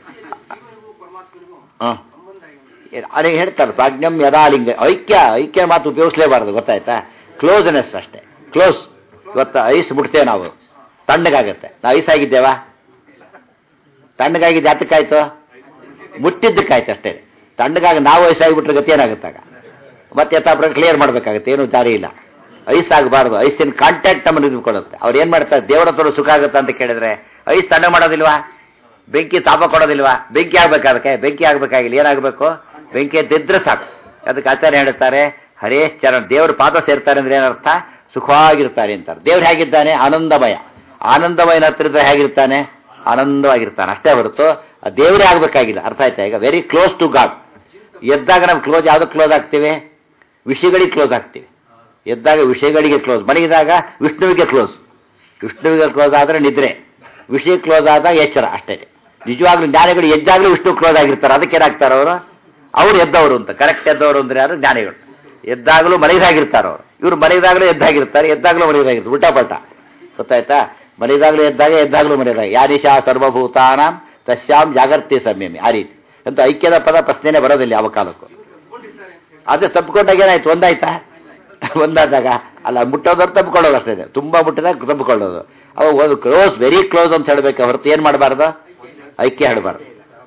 ಹಾಂ ಅದೇ ಹೇಳ್ತಾರೆ ಪ್ರಾಜ್ಞಂ ಯದಾಲಿಂಗ ಐಕ್ಯ ಐಕ್ಯ ಮಾತು ಉಪಯೋಗಿಸಲೇಬಾರ್ದು ಗೊತ್ತಾಯ್ತಾ ಕ್ಲೋಸ್ನೆಸ್ ಅಷ್ಟೇ ಕ್ಲೋಸ್ ಇವತ್ತು ಐಸ್ ಮುಟ್ತೇವೆ ನಾವು ತಣ್ಣಗಾಗತ್ತೆ ನಾವು ಐಸ್ ಆಗಿದ್ದೇವಾ ತಣ್ಣಗಾಗಿದ್ದು ಯಾತಕ್ಕಾಯ್ತು ಮುಟ್ಟಿದ್ದಕ್ಕಾಯ್ತು ಅಷ್ಟೇ ತಣ್ಣಗಾಗಿ ನಾವು ಐಸ್ ಆಗಿಬಿಟ್ರೆ ಗತಿ ಏನಾಗುತ್ತಾಗ ಮತ್ತೆ ಯಥಾಪ್ರ ಕ್ಲಿಯರ್ ಮಾಡಬೇಕಾಗುತ್ತೆ ಏನು ದಾರಿ ಇಲ್ಲ ಐಸ್ ಆಗಬಾರ್ದು ಐಸಿನ ಕಾಂಟ್ಯಾಕ್ಟ್ ನಮ್ಮನ್ನು ಇದ್ಕೊಳ್ಳುತ್ತೆ ಅವ್ರು ಏನು ಮಾಡ್ತಾರೆ ದೇವರ ಹತ್ರ ಸುಖ ಆಗುತ್ತೆ ಅಂತ ಕೇಳಿದ್ರೆ ಐಸ್ ತಣ್ಣ ಮಾಡೋದಿಲ್ವಾ ಬೆಂಕಿ ತಾಪ ಕೊಡೋದಿಲ್ವಾ ಬೆಂಕಿ ಆಗ್ಬೇಕು ಅದಕ್ಕೆ ಬೆಂಕಿ ಆಗ್ಬೇಕಾಗಿಲ್ಲ ಏನಾಗಬೇಕು ಬೆಂಕಿ ಎದ್ದಿದ್ರೆ ಸಾಕು ಅದಕ್ಕೆ ಆಚಾರ್ಯ ಹೇಳ್ತಾರೆ ಹರೇಶ್ ಚರಣ ದೇವ್ರ ಪಾದ ಸೇರ್ತಾರೆ ಅಂದ್ರೆ ಏನರ್ಥ ಸುಖವಾಗಿರ್ತಾರೆ ಅಂತಾರೆ ದೇವ್ರು ಹೇಗಿದ್ದಾನೆ ಆನಂದಮಯ ಆನಂದಮಯನ ಹತ್ತಿರದ ಹೇಗಿರ್ತಾನೆ ಆನಂದವಾಗಿರ್ತಾನೆ ಅಷ್ಟೇ ಹೊರತು ಆ ದೇವರೇ ಆಗ್ಬೇಕಾಗಿಲ್ಲ ಅರ್ಥ ಆಯ್ತಾ ಈಗ ವೆರಿ ಕ್ಲೋಸ್ ಟು ಗಾಡ್ ಎದ್ದಾಗ ನಾವು ಕ್ಲೋಸ್ ಯಾವ್ದಕ್ಕೆ ಕ್ಲೋಸ್ ಆಗ್ತೀವಿ ವಿಷಯಗಳಿಗೆ ಕ್ಲೋಸ್ ಆಗ್ತೀವಿ ಎದ್ದಾಗ ವಿಷಯಗಳಿಗೆ ಕ್ಲೋಸ್ ಮಲಗಿದಾಗ ವಿಷ್ಣುವಿಗೆ ಕ್ಲೋಸ್ ವಿಷ್ಣುವಿಗೆ ಕ್ಲೋಸ್ ಆದರೆ ನಿದ್ರೆ ವಿಷಯ ಕ್ಲೋಸ್ ಆದಾಗ ಎಚ್ಚರ ಅಷ್ಟೇ ನಿಜವಾಗ್ಲೂ ಜ್ಞಾನಿಗಳು ಎದ್ದಾಗಲೂ ವಿಷ್ಣು ಕ್ಲೋಸ್ ಆಗಿರ್ತಾರೆ ಅದಕ್ಕೆ ಏನಾಗ್ತಾರೆ ಅವರು ಅವ್ರು ಎದ್ದವರು ಅಂತ ಕರೆಕ್ಟ್ ಎದ್ದವರು ಅಂದ್ರೆ ಯಾರು ಜ್ಞಾನಿಗಳು ಎದ್ದಾಗಲೂ ಮಲಗಿದಾಗಿರ್ತಾರೆ ಅವರು ಇವ್ರು ಮಲಗಿದಾಗಲೂ ಎದ್ದಾಗಿರ್ತಾರೆ ಎದ್ದಾಗಲೂ ಮಲಗಿದಾಗಿರ್ತಾರೆ ಉಲ್ಟಾ ಪಲ್ಟಾ ಗೊತ್ತಾಯ್ತಾ ಮಲಗಿದಾಗಲೂ ಎದ್ದಾಗ ಎದ್ದಾಗಲೂ ಮಲಗಿದಾಗ ಯಾನಿಶಾ ಸರ್ವಭೂತಾನಾಂ ತಸ್ಯಾಂ ಜಾಗರ್ತಿ ಸಂಯಮಿ ಆ ರೀತಿ ಅಂತ ಐಕ್ಯದ ಪದ ಪ್ರಶ್ನೆನೇ ಬರೋದಿಲ್ಲ ಯಾವ ಕಾಲಕ್ಕೂ ಅದೇ ತಪ್ಪಿಕೊಂಡಾಗ ಏನಾಯ್ತು ಒಂದಾಯ್ತಾ ಒಂದಾದಾಗ ಅಲ್ಲ ಮುಟ್ಟೋದವ್ರು ತಪ್ಪಿಕೊಳ್ಳೋದು ಅಷ್ಟೇ ತುಂಬಾ ಮುಟ್ಟಿದಾಗ ತಪ್ಪಿಕೊಳ್ಳೋದು ಅವು ಒಂದು ಕ್ಲೋಸ್ ವೆರಿ ಕ್ಲೋಸ್ ಅಂತ ಹೇಳ್ಬೇಕು ಹೊರತು ಏನು ಮಾಡಬಾರ್ದು ಐಕ್ಯ ಹೇಳಬಾರ್ದು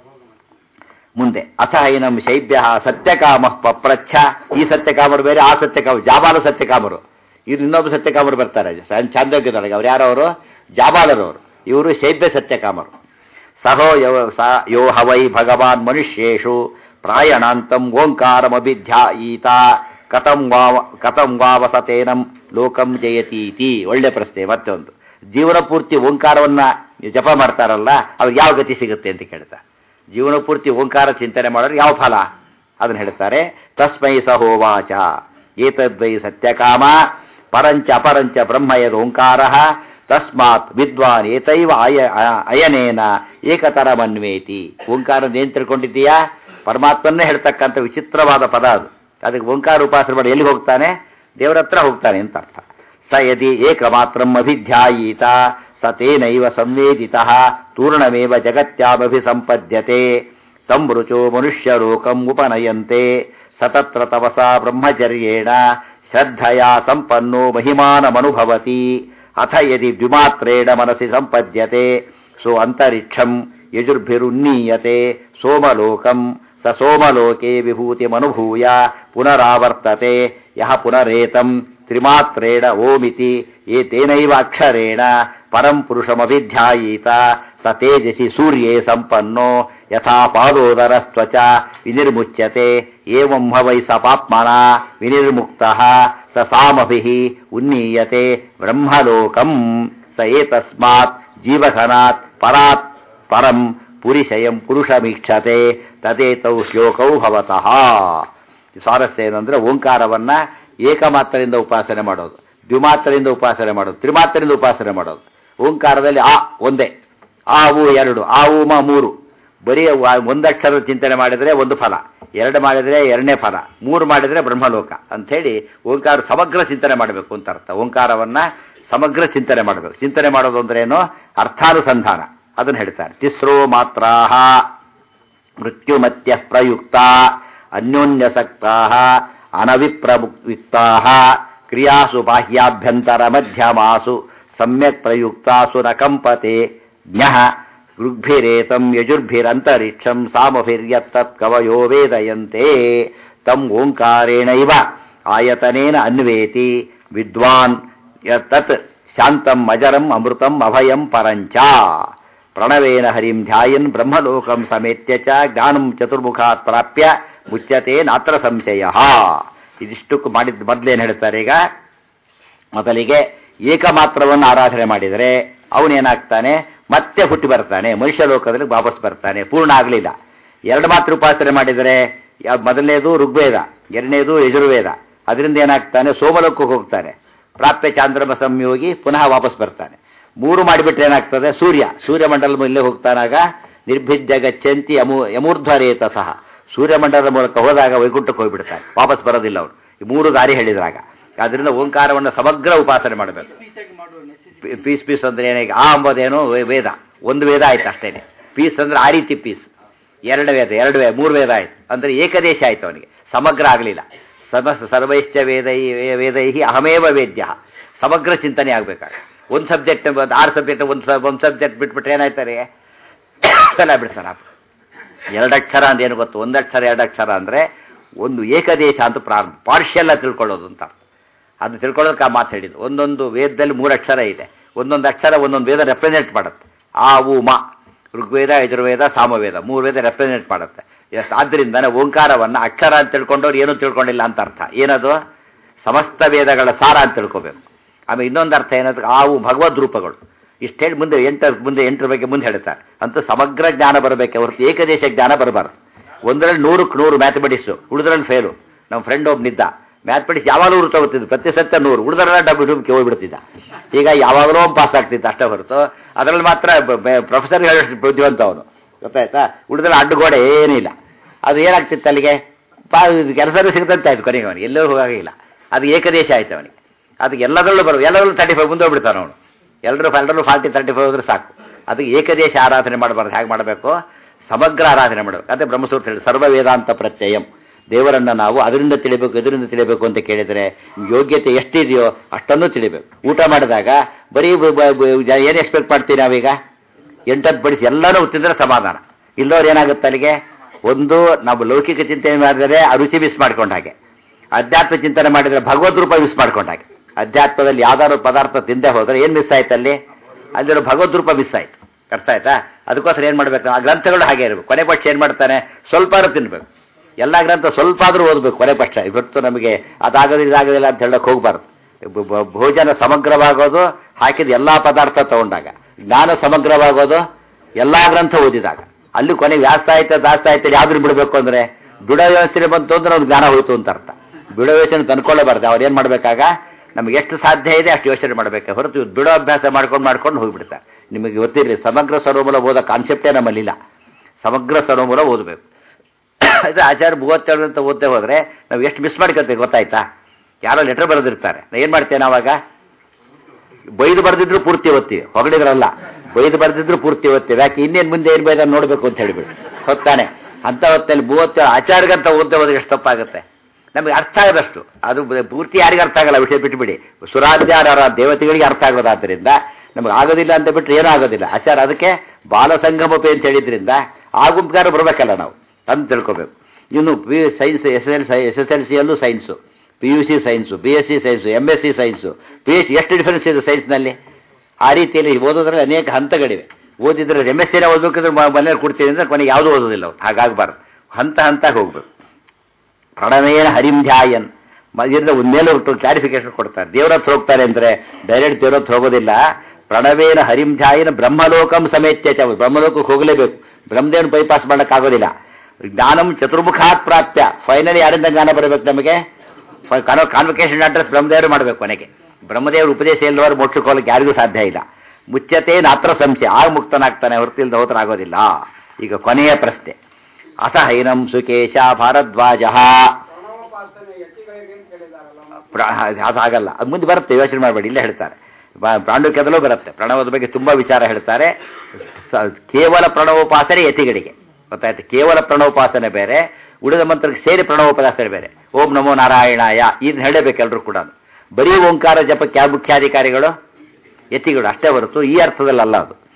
ಮುಂದೆ ಅಥ ಏನಂ ಶೈಬ್ಯ ಸತ್ಯಕಾಮ ಪಪ್ರಚ್ಛ ಈ ಸತ್ಯಕಾಮರು ಬೇರೆ ಆ ಸತ್ಯಕಾಮ ಜಾಬಾಲ ಸತ್ಯಕಾಮರು ಇವ್ರು ಇನ್ನೊಬ್ಬ ಸತ್ಯಕಾಮರು ಬರ್ತಾರೆ ಚಾಂದೋಗ್ಯದೊಳಗೆ ಅವ್ರು ಯಾರವರು ಜಾಬಾಲರವರು ಇವರು ಶೈಬ್ಯ ಸತ್ಯಕಾಮರು ಸಹೋ ಯೋ ಸ ಯೋ ಹವೈ ಭಗವಾನ್ ಮನುಷ್ಯೇಷು ಪ್ರಾಯಣಾಂತಂ ಓಂಕಾರಮಭಿಧ್ಯಾಯೀತ ಕಥಂ ವಾವ ಕಥಂ ವಾವಸತೇನಂ ಲೋಕಂ ಜಯತೀತಿ ಒಳ್ಳೆ ಪ್ರಶ್ನೆ ಮತ್ತೊಂದು ಜೀವನ ಪೂರ್ತಿ ಓಂಕಾರವನ್ನ ಜಪ ಮಾಡ್ತಾರಲ್ಲ ಅವ್ರಿಗೆ ಯಾವ ಗತಿ ಸಿಗುತ್ತೆ ಅಂತ ಕೇಳ್ತಾರೆ ಜೀವನ ಪೂರ್ತಿ ಓಂಕಾರ ಚಿಂತನೆ ಮಾಡೋರು ಯಾವ ಫಲ ಅದನ್ನು ಹೇಳ್ತಾರೆ ತಸ್ಮೈ ಸಹೋವಾಚ ಏತದ್ವೈ ಸತ್ಯಕಾಮ ಪರಂಚ ಅಪರಂಚ ಬ್ರಹ್ಮ ಯದ್ ಓಂಕಾರ ತಸ್ಮಾತ್ ವಿದ್ವಾನ್ ಏತೈವ ಅಯ ಅ- ಅಯನೇನ ಏಕತರ ಮನ್ವೇತಿ ಓಂಕಾರ ಏನ್ ತಿಳ್ಕೊಂಡಿದ್ದೀಯಾ ಪರಮಾತ್ಮನ್ನೇ ಹೇಳ್ತಕ್ಕಂಥ ವಿಚಿತ್ರವಾದ ಪದ ಅದು ಅದಕ್ಕೆ ಓಂಕಾರ ಉಪಾಸನೆ ಮಾಡಿ ಎಲ್ಲಿ ಹೋಗ್ತಾನೆ ದೇವರ ಹತ್ರ ಹೋಗ್ತಾನೆ ಅಂತ ಅರ್ಥ ಸ ಯದಿ ಏಕಮಾತ್ರಂ ಅಭಿಧ್ಯಾಯೀತ ಸ ತೇನೈವ ಸಂವೇದಿತ ತೂರ್ಣಮೇವ ಜಗತ್ಯಾಮಭಿ ಸಂಪದ್ಯತೆ ತಂ ರುಚೋ ಮನುಷ್ಯಲೋಕಂ ಉಪನಯಂತೆ ಸತತ್ರ ತಪಸ ಬ್ರಹ್ಮಚರ್ಯೇಣ ಶ್ರದ್ಧಯಾ ಸಂಪನ್ನೋ ಮಹಿಮಾನಮನುಭವತಿ ಅಥ ಯದಿ ದ್ವಿಮಾತ್ರೇಣ ಮನಸಿ ಸಂಪದ್ಯತೆ ಸೋ ಅಂತರಿಕ್ಷಂ ಯಜುರ್ಭಿರುನ್ನೀಯತೆ ಸೋಮಲೋಕಂ ಸ ಸೋಮಲೋಕೆ ವಿಭೂತಿಮನುಭೂಯ ಪುನರಾವರ್ತತೆ ಯಹ ಪುನರೇತಂ ತ್ರಿಮಾತ್ರೇಣ ಓಮಿತಿ ಏತೇನೈವ ಅಕ್ಷರೇಣ ಪರಂ ಪುರುಷಮಭಿಧ್ಯಾಯೀತ ಸ ತೇಜಸಿ ಸೂರ್ಯೇ ಸಂಪನ್ನೋ ಯಥಾ ಪಾದೋದರಸ್ತ್ವಚ ವಿನಿರ್ಮುಚ್ಯತೆ ಏವಂ ಹ ವೈ ಸ ಪಾಪ್ಮನ ವಿನಿರ್ಮುಕ್ತಃ ಸ ಸಾಮಭಿಃ ಉನ್ನೀಯತೆ ಬ್ರಹ್ಮಲೋಕಂ ಸ ಏತಸ್ಮಾತ್ ಜೀವಘನಾತ್ ಪರಾತ್ ಪರಂ ಪುರಿಶಯಂ ಪುರುಷಮೀಕ್ಷತೆ ತದೇತೌ ಶ್ಲೋಕೌ ಭವತಃ ಸ್ವಾರಸ್ಯ ಏನಂದ್ರೆ ಓಂಕಾರವನ್ನ ಏಕಮಾತ್ರದಿಂದ ಉಪಾಸನೆ ಮಾಡೋದು ದ್ವಿಮಾತ್ರದಿಂದ ಉಪಾಸನೆ ಮಾಡೋದು ತ್ರಿಮಾತ್ರದಿಂದ ಉಪಾಸನೆ ಮಾಡೋದು ಓಂಕಾರದಲ್ಲಿ ಆ ಒಂದೇ ಆ ಉ ಎರಡು ಆ ಉ ಮ ಮೂರು ಬರೀ ವ- ಒಂದಕ್ಷರ ಚಿಂತನೆ ಮಾಡಿದರೆ ಒಂದು ಫಲ ಎರಡು ಮಾಡಿದರೆ ಎರಡನೇ ಫಲ ಮೂರು ಮಾಡಿದರೆ ಬ್ರಹ್ಮಲೋಕ ಅಂಥೇಳಿ ಓಂಕಾರ ಸಮಗ್ರ ಚಿಂತನೆ ಮಾಡಬೇಕು ಅಂತ ಅರ್ಥ ಓಂಕಾರವನ್ನ ಸಮಗ್ರ ಚಿಂತನೆ ಮಾಡಬೇಕು ಚಿಂತನೆ ಮಾಡೋದು ಅಂದ್ರೆ ಏನು ಅರ್ಥಾನುಸಂಧಾನ ಅದನ್ನು ಹೇಳ್ತಾರೆ ತಿಸ್ರೋ ಮಾತ್ರಾಹ ಮೃತ್ಯುಮತ್ಯ ಪ್ರಯುಕ್ತ ಅನ್ಯೋನ್ಯಸಕ್ತಾ ಅನವಿಪ್ರಯುಕ್ತಾ ಕ್ರಿಯಾಸು ಬಾಹ್ಯಾಭ್ಯಂತರ ಮಧ್ಯಮಾಸು ಸಮ್ಯಕ್ ಪ್ರಯುಕ್ತಾಸು ನ ಕಂಪತೆ ಜ್ಞಃ ಋಗ್ಭಿರೇತಂ ಯಜುರ್ಭಿರಂತರಿಕ್ಷಂ ಸಾಮಭಿರ್ಯತ್ತತ್ ಕವಯೋ ವೇದಯಂತೆ ತಂ ಓಂಕಾರೇಣೈವ ಆಯತನೇನ ಅನ್ವೇತಿ ವಿದ್ವಾನ್ ಯತ್ತತ್ ಶಾಂತಂ ಅಜರಂ ಅಮೃತಂ ಅಭಯಂ ಪರಂಚ ಪ್ರಣವೇನ ಹರಿಂ ಧ್ಯಾಯನ್ ಬ್ರಹ್ಮಲೋಕಂ ಸಮೇತ್ಯ ಚ ಜ್ಞಾನಂ ಚತುರ್ಮುಖಾತ್ ಪ್ರಾಪ್ಯ ಮುಚ್ಯತೆ ನಾತ್ರ ಸಂಶಯ ಇದಿಷ್ಟಕ್ಕೂ ಮಾಡಿದ ಮೊದಲೇನು ಹೇಳ್ತಾರೆ ಈಗ ಮೊದಲಿಗೆ ಏಕಮಾತ್ರವನ್ನು ಆರಾಧನೆ ಮಾಡಿದರೆ ಅವನೇನಾಗ್ತಾನೆ ಮತ್ತೆ ಹುಟ್ಟಿ ಬರ್ತಾನೆ ಮನುಷ್ಯ ಲೋಕದಲ್ಲಿ ವಾಪಸ್ ಬರ್ತಾನೆ ಪೂರ್ಣ ಆಗಲಿಲ್ಲ ಎರಡು ಮಾತ್ರ ಉಪಾಸನೆ ಮಾಡಿದರೆ ಯಾ- ಮೊದಲನೇದು ಋಗ್ವೇದ ಎರಡನೇದು ಯಜುರ್ವೇದ ಅದರಿಂದ ಏನಾಗ್ತಾನೆ ಸೋಮಲೋಕಕ್ಕೆ ಹೋಗ್ತಾನೆ ಪ್ರಾಪ್ಯ ಚಾಂದ್ರಮ ಸಂಯೋಗಿ ಪುನಃ ವಾಪಸ್ ಬರ್ತಾನೆ ಮೂರು ಮಾಡಿಬಿಟ್ರೆ ಏನಾಗ್ತದೆ ಸೂರ್ಯ ಸೂರ್ಯಮಂಡಲ ಇಲ್ಲೇ ಹೋಗ್ತಾನಾಗ ನಿರ್ಭಿದ್ಯ ಗಚ್ಚಂತಿ ಯಮು ಯಮೂರ್ಧ್ವರೇತ ಸಹ ಸೂರ್ಯಮಂಡಲದ ಮೂಲಕ ಹೋದಾಗ ವೈಕುಂಠಕ್ಕೆ ಹೋಗ್ಬಿಡ್ತಾನೆ ವಾಪಸ್ ಬರೋದಿಲ್ಲ ಅವನು ಈ ಮೂರು ದಾರಿ ಹೇಳಿದ್ರಾಗ ಅದರಿಂದ ಓಂಕಾರವನ್ನು ಸಮಗ್ರ ಉಪಾಸನೆ ಮಾಡಬೇಕು ಪೀಸಾಗಿ ಮಾಡುವ ನೆಸೆಸಿಟಿ ಪಿ- ಪೀಸ್ ಪೀಸ್ ಅಂದ್ರೆ ಏನಾಗ ಆ ಅಂಬೋದೇನು ವೇ- ವೇದ ಒಂದು ವೇದ ಆಯ್ತು ಅಷ್ಟೇನೆ ಪೀಸ್ ಅಂದ್ರೆ ಆ ರೀತಿ ಪೀಸ್ ಎರಡು ವೇದ ಎರಡು ವೇದ ಮೂರು ವೇದ ಆಯ್ತು ಅಂದ್ರೆ ಏಕದೇಶ ಆಯ್ತು ಅವನಿಗೆ ಸಮಗ್ರ ಆಗಲಿಲ್ಲ ಸಮ ಸರ್ವೈಶ್ಚ ವೇದೈ ವೇದೈ ಅಹಮೇವ ವೇದ್ಯ ಸಮಗ್ರ ಚಿಂತನೆ ಆಗ್ಬೇಕಾಗ ಒಂದು ಸಬ್ಜೆಕ್ಟ್ ಆರು ಸಬ್ಜೆಕ್ಟ್ ಒಂದು ಒಂದು ಸಬ್ಜೆಕ್ಟ್ ಬಿಟ್ಬಿಟ್ರೆ ಏನಾಯ್ತಾರೆ ಎಲ್ಲ ಬಿಡ್ತಾನೆ ಎರಡಕ್ಷರ ಅಂತ ಏನು ಗೊತ್ತು ಒಂದಕ್ಷರ ಎರಡಕ್ಷರ ಅಂದರೆ ಒಂದು ಏಕದೇಶ ಅಂತ ಪ್ರಾರಂಭ ಪಾರ್ಷಿಯಲ್ಲ ತಿಳ್ಕೊಳ್ಳೋದು ಅಂತ ಅರ್ಥ. ಅದು ತಿಳ್ಕೊಳ್ಳೋದಕ್ಕೆ ಆ ಮಾತು ಹೇಳಿದ್ದು ಒಂದೊಂದು ವೇದದಲ್ಲಿ ಮೂರು ಅಕ್ಷರ ಇದೆ ಒಂದೊಂದು ಅಕ್ಷರ ಒಂದೊಂದು ವೇದ ರೆಪ್ರೆಸೆಂಟ್ ಮಾಡುತ್ತೆ ಆ ಉ ಮ ಋಗ್ವೇದ ಯಜುರ್ವೇದ ಸಾಮವೇದ ಮೂರು ವೇದ ರೆಪ್ರೆಸೆಂಟ್ ಮಾಡುತ್ತೆ ಎಸ್ ಆದ್ದರಿಂದನೇ ಓಂಕಾರವನ್ನು ಅಕ್ಷರ ಅಂತ ತಿಳ್ಕೊಂಡವ್ರು ಏನೂ ತಿಳ್ಕೊಂಡಿಲ್ಲ ಅಂತ ಅರ್ಥ ಏನದು ಸಮಸ್ತ ವೇದಗಳ ಸಾರ ಅಂತ ತಿಳ್ಕೋಬೇಕು ಆಮೇಲೆ ಇನ್ನೊಂದು ಅರ್ಥ ಏನಂದ್ರೆ ಆವು ಭಗವದ್ ರೂಪಗಳು ಇಷ್ಟು ಹೇಳಿ ಮುಂದೆ ಎಂಟರ ಮುಂದೆ ಎಂಟರ ಬಗ್ಗೆ ಮುಂದೆ ಹೇಳ್ತಾರೆ ಅಂತೂ ಸಮಗ್ರ ಜ್ಞಾನ ಬರಬೇಕೆ ಹೊರತು ಏಕದೇಶ ಜ್ಞಾನ ಬರಬಾರ್ದು ಒಂದರಲ್ಲಿ ನೂರಕ್ಕೆ ನೂರು ಮ್ಯಾಥಮೆಟಿಕ್ಸು ಉಳಿದ್ರಲ್ಲಿ ಫೇಲು ನಮ್ಮ ಫ್ರೆಂಡ್ ಒಬ್ಬನಿದ್ದ ಮ್ಯಾಥಮೆಟಿಕ್ಸ್ ಯಾವಾಗಲೂ ನೂರು ತಗೋತಿದ್ದು ಪ್ರತಿ ಸತ್ಯ ನೂರು ಉಳಿದ್ರೆಲ್ಲ ಡಬ್ಬು ಡುಬ್ಕೆ ಹೋಗ್ಬಿಡ್ತಿದ್ದ ಈಗ ಯಾವಾಗಲೂ ಒಂದು ಪಾಸ್ ಆಗ್ತಿತ್ತು ಅಷ್ಟೇ ಹೊರತು ಅದರಲ್ಲಿ ಮಾತ್ರ ಪ್ರೊಫೆಸರ್ ಹೇಳೋಷ್ಟು ಬುದ್ಧಿವಂತ ಅವನು ಗೊತ್ತಾಯ್ತಾ ಉಳಿದ್ರೆ ಅಡ್ಡಗೋಡೆ ಏನಿಲ್ಲ ಅದು ಏನಾಗ್ತಿತ್ತು ಅಲ್ಲಿಗೆ ಪಾ ಕೆಲಸನೂ ಸಿಗ್ತಂತೆ ಆಯ್ತು ಕೊನೆಗೆ ಅವನಿಗೆ ಎಲ್ಲೂ ಹೋಗಾಗಿಲ್ಲ ಅದು ಏಕದೇಶ ಆಯ್ತು ಅವನಿಗೆ ಅದಕ್ಕೆ ಎಲ್ಲದರಲ್ಲೂ ಬರೋ ಎಲ್ಲದರಲ್ಲೂ ತರ್ಟಿ ಫೈವ್ ಮುಂದೆ ಹೋಗ್ಬಿಡ್ತಾನೆ ಅವನು ಎಲ್ಲರೂ ಎಲ್ಲರೂ ಫಾರ್ಟಿ ತರ್ಟಿ ಫೈವ್ ಹೋದ್ರೆ ಸಾಕು ಅದಕ್ಕೆ ಏಕದೇಶ ಆರಾಧನೆ ಮಾಡಬಾರ್ದು ಹೇಗೆ ಮಾಡಬೇಕು ಸಮಗ್ರ ಆರಾಧನೆ ಮಾಡಬೇಕು ಅದೇ ಬ್ರಹ್ಮಸೂತ್ರ ಹೇಳಿ ಸರ್ವ ವೇದಾಂತ ಪ್ರತ್ಯಯಂ ದೇವರನ್ನ ನಾವು ಅದರಿಂದ ತಿಳಿಬೇಕು ಇದರಿಂದ ತಿಳಿಬೇಕು ಅಂತ ಕೇಳಿದರೆ ಯೋಗ್ಯತೆ ಎಷ್ಟಿದೆಯೋ ಅಷ್ಟನ್ನು ತಿಳಿಬೇಕು ಊಟ ಮಾಡಿದಾಗ ಬರೀ ಏನು ಎಕ್ಸ್ಪೆಕ್ಟ್ ಮಾಡ್ತೀವಿ ನಾವೀಗ ಎಂಟತ್ತು ಬಡಿಸಿ ಎಲ್ಲನೂ ತಿಂದರೆ ಸಮಾಧಾನ ಇಲ್ಲವ್ರು ಏನಾಗುತ್ತೆ ಅಲ್ಲಿಗೆ ಒಂದು ನಾವು ಲೌಕಿಕ ಚಿಂತನೆ ಮಾಡಿದರೆ ಆ ರುಚಿ ಮಿಸ್ ಮಾಡ್ಕೊಂಡ ಹಾಗೆ ಅಧ್ಯಾತ್ಮ ಚಿಂತನೆ ಮಾಡಿದರೆ ಭಗವದ್ ರೂಪ ಮಿಸ್ ಮಾಡ್ಕೊಂಡ ಹಾಗೆ ಅಧ್ಯಾತ್ಮದಲ್ಲಿ ಯಾವ್ದಾದ್ರು ಪದಾರ್ಥ ತಿಂದೆ ಹೋದ್ರೆ ಏನು ಮಿಸ್ ಆಯ್ತು ಅಲ್ಲಿ ಅಲ್ಲಿರೋ ಭಗವದ್ ರೂಪ ಮಿಸ್ ಆಯ್ತು ಅರ್ಥ ಆಯ್ತಾ ಅದಕ್ಕೋಸ್ಕರ ಏನು ಮಾಡಬೇಕು ಆ ಗ್ರಂಥಗಳು ಹಾಗೆ ಇರಬೇಕು ಕೊನೆ ಪಕ್ಷ ಏನು ಮಾಡ್ತಾನೆ ಸ್ವಲ್ಪ ತಿನ್ಬೇಕು ಎಲ್ಲ ಗ್ರಂಥ ಸ್ವಲ್ಪ ಆದರೂ ಓದಬೇಕು ಕೊನೆ ಪಕ್ಷ ಇವತ್ತು ನಮಗೆ ಅದಾಗೋದಿಲ್ಲ ಇದಾಗೋದಿಲ್ಲ ಅಂತ ಹೇಳಕ್ ಹೋಗ್ಬಾರ್ದು ಬ- ಬ- ಭೋಜನ ಸಮಗ್ರವಾಗೋದು ಹಾಕಿದ ಎಲ್ಲಾ ಪದಾರ್ಥ ತಗೊಂಡಾಗ ಜ್ಞಾನ ಸಮಗ್ರವಾಗೋದು ಎಲ್ಲಾ ಗ್ರಂಥ ಓದಿದಾಗ ಅಲ್ಲಿ ಕೊನೆ ವ್ಯಾಸ ಸಾಹಿತ್ಯ ದಾಸ ಸಾಹಿತ್ಯ ಯಾವ್ದ್ರ ಬಿಡಬೇಕು ಅಂದ್ರೆ ಬಿಡ ವ್ಯವಸ್ಥೆ ಬಂತು ಅಂದ್ರೆ ಅವ್ನು ಜ್ಞಾನ ಹೋಯ್ತು ಅಂತ ಅರ್ಥ ಬಿಡ ವ್ಯವಸ್ಥೆ ತಂದ್ಕೊಳ್ಳಬಾರ್ದು ಅವ್ರು ಏನ್ ಮಾಡ್ಬೇಕಾಗ ನಮ್ಗೆ ಎಷ್ಟು ಸಾಧ್ಯ ಇದೆ ಅಷ್ಟು ಯೋಚನೆ ಮಾಡಬೇಕು ಹೊರತು ಇವ್ರು ಬಿಡೋ ಅಭ್ಯಾಸ ಮಾಡ್ಕೊಂಡು ಮಾಡ್ಕೊಂಡು ಹೋಗ್ಬಿಡ್ತಾರೆ ನಿಮಗೆ ಗೊತ್ತಿರಲಿ ಸಮಗ್ರ ಸರ್ವಮೂಲ ಓದೋ ಕಾನ್ಸೆಪ್ಟೇ ನಮ್ಮಲ್ಲಿಲ್ಲ ಸಮಗ್ರ ಸರ್ವಮೂಲ ಓದಬೇಕು ಇದು ಆಚಾರ್ಯ ಮೂವತ್ತೆರಡು ಅಂತ ಓದ್ತಾ ಹೋದ್ರೆ ನಾವು ಎಷ್ಟು ಮಿಸ್ ಮಾಡ್ಕೊತೀವಿ ಗೊತ್ತಾಯ್ತಾ ಯಾರೋ ಲೆಟರ್ ಬರೆದಿರ್ತಾರೆ ನಾ ಏನು ಮಾಡ್ತೇನೆ ಅವಾಗ ಬೈದು ಬರೆದಿದ್ರು ಪೂರ್ತಿ ಓದ್ತೀವಿ ಹೊಗಳಿದ್ರಲ್ಲ ಬೈದು ಬರೆದಿದ್ರು ಪೂರ್ತಿ ಓದ್ತೀವಿ ಯಾಕೆ ಇನ್ನೇನು ಮುಂದೆ ಏನು ಬೈದ ನೋಡಬೇಕು ಅಂತ ಹೇಳಿಬಿಟ್ಟು ಹೊತ್ತಾನೆ ಅಂತ ಹೊತ್ತಲ್ಲಿ ಮೂವತ್ತೇಳು ಆಚಾರ್ಯಗಂತ ಓದ್ತಾ ಹೋದ್ರೆ ಎಷ್ಟು ತಪ್ಪಾಗುತ್ತೆ ನಮಗೆ ಅರ್ಥ ಆಗದಷ್ಟು ಅದು ಬ- ಪೂರ್ತಿ ಯಾರಿಗೆ ಅರ್ಥ ಆಗಲ್ಲ ವಿಷಯ ಬಿಟ್ಟುಬಿಡಿ ಸುರಾಧ್ಯಾರ ದೇವತೆಗಳಿಗೆ ಅರ್ಥ ಆಗೋದಾದ್ರಿಂದ ನಮಗೆ ಆಗೋದಿಲ್ಲ ಅಂತ ಬಿಟ್ಟರೆ ಏನೂ ಆಗೋದಿಲ್ಲ ಆಚಾರ ಅದಕ್ಕೆ ಬಾಲಸಂಗಮಪಿ ಅಂತ ಹೇಳಿದ್ರಿಂದ ಆ ಗುಂಪುಗಾರ ಬರಬೇಕಲ್ಲ ನಾವು ಅಂತ ತಿಳ್ಕೊಬೇಕು ಇನ್ನು P science S L S S L ಸಿಯಲ್ಲೂ science P U C science B S C science M S C science P H ಎಷ್ಟು ಡಿಫರೆನ್ಸ್ ಇದೆ ಸೈನ್ಸ್ನಲ್ಲಿ ಆ ರೀತಿಯಲ್ಲಿ ಓದೋದ್ರಲ್ಲಿ ಅನೇಕ ಹಂತಗಳಿವೆ ಓದಿದ್ರೆ ಎಮ್ ಎಸ್ ಸಿನ ಓದಬೇಕಿದ್ರೆ ಮನೇಲಿ ಕೊಡ್ತೀನಿ ಅಂದ್ರೆ ಕೊನೆಗೆ ಯಾವುದೂ ಓದೋದಿಲ್ಲ ಅವ್ರು ಹಾಗಾಗಬಾರ್ದು ಹಂತ ಹಂತ ಹೋಗ್ಬೇಕು ಪ್ರಣವೇನ ಹರಿಂ ಧ್ಯಾಯನ್ ಇದರಿಂದ ಮೇಲೆ ಹೊರಟು ಕ್ಲಾರಿಫಿಕೇಶನ್ ಕೊಡ್ತಾರೆ ದೇವ್ರ ಹತ್ರ ಹೋಗ್ತಾರೆ ಅಂದ್ರೆ ಡೈರೆಕ್ಟ್ ದೇವ್ರ ಹತ್ರ ಹೋಗೋದಿಲ್ಲ ಪ್ರಣವೇನ ಹರಿಂ ಧ್ಯಾಯನ ಬ್ರಹ್ಮಲೋಕಂ ಸಮೇತ್ಯ ಚ ಬ್ರಹ್ಮಲೋಕಕ್ಕೆ ಹೋಗಲೇಬೇಕು ಬ್ರಹ್ಮದೇವನ ಬೈಪಾಸ್ ಮಾಡೋಕ್ಕಾಗೋದಿಲ್ಲ ಜ್ಞಾನಂ ಚತುರ್ಮುಖಾತ್ ಪ್ರಾಪ್ಯ ಫೈನಲಿ ಯಾರಿಂದ ಜ್ಞಾನ ಬರಬೇಕು ನಮಗೆ ಕಾನ್ವಕೇಶನ್ ಅಡ್ರೆಸ್ ಬ್ರಹ್ಮದೇವರು ಮಾಡಬೇಕು ಕೊನೆಗೆ ಬ್ರಹ್ಮದೇವರು ಉಪದೇಶ ಇಲ್ಲವರು ಮೋಕ್ಷಕ್ಕೆ ಹೋಗಲಿಕ್ಕೆ ಯಾರಿಗೂ ಸಾಧ್ಯ ಇಲ್ಲ ಮುಚ್ಚತೆ ನಾತ್ರ ಸಂಶಯ ಆಗ ಮುಕ್ತನಾಗ್ತಾನೆ ಹೊರತಿಲ್ದ ಹೋತ್ರ ಆಗೋದಿಲ್ಲ ಈಗ ಕೊನೆಯ ಪ್ರಶ್ನೆ ಅಥ ಹೈನಂ ಸುಕೇಶ ಭಾರದ್ವಾಜ ಪ್ರಣವೋಪಾಸನೆ ಯತಿಗಳಿಗೆ ಅಂತ ಹೇಳಿದಾರಲ್ಲ ಪ್ರ- ಅದು ಆಗಲ್ಲ ಅದು ಮುಂದೆ ಬರುತ್ತೆ ಯೋಚನೆ ಮಾಡಬೇಡಿ ಇಲ್ಲೇ ಹೇಳ್ತಾರೆ ಬ- ಪ್ರಾಂಡುಕ್ಯದಲ್ಲೂ ಬರುತ್ತೆ ಪ್ರಣವದ ಬಗ್ಗೆ ತುಂಬಾ ವಿಚಾರ ಹೇಳ್ತಾರೆ ಸ- ಕೇವಲ ಪ್ರಣವೋಪಾಸನೆ ಯತಿಗಳಿಗೆ ಗೊತ್ತಾಯ್ತು ಕೇವಲ ಪ್ರಣವೋಪಾಸನೆ ಬೇರೆ ಉಳಿದ ಮಂತ್ರಕ್ಕೆ ಸೇರಿ ಪ್ರಣವೋಪಾಸನೆ ಬೇರೆ ಓಂ ನಮೋ ನಾರಾಯಣಾಯ ಇದನ್ನ ಹೇಳಬೇಕು ಎಲ್ಲರೂ ಕೂಡ ಬರೀ ಓಂಕಾರ ಜಪಕ್ಕೆ ಯಾವ ಮುಖ್ಯಾಧಿಕಾರಿಗಳು ಯತಿಗಳು ಅಷ್ಟೇ ಹೊರತು ಈ ಅರ್ಥದಲ್ಲಲ್ಲ ಅದು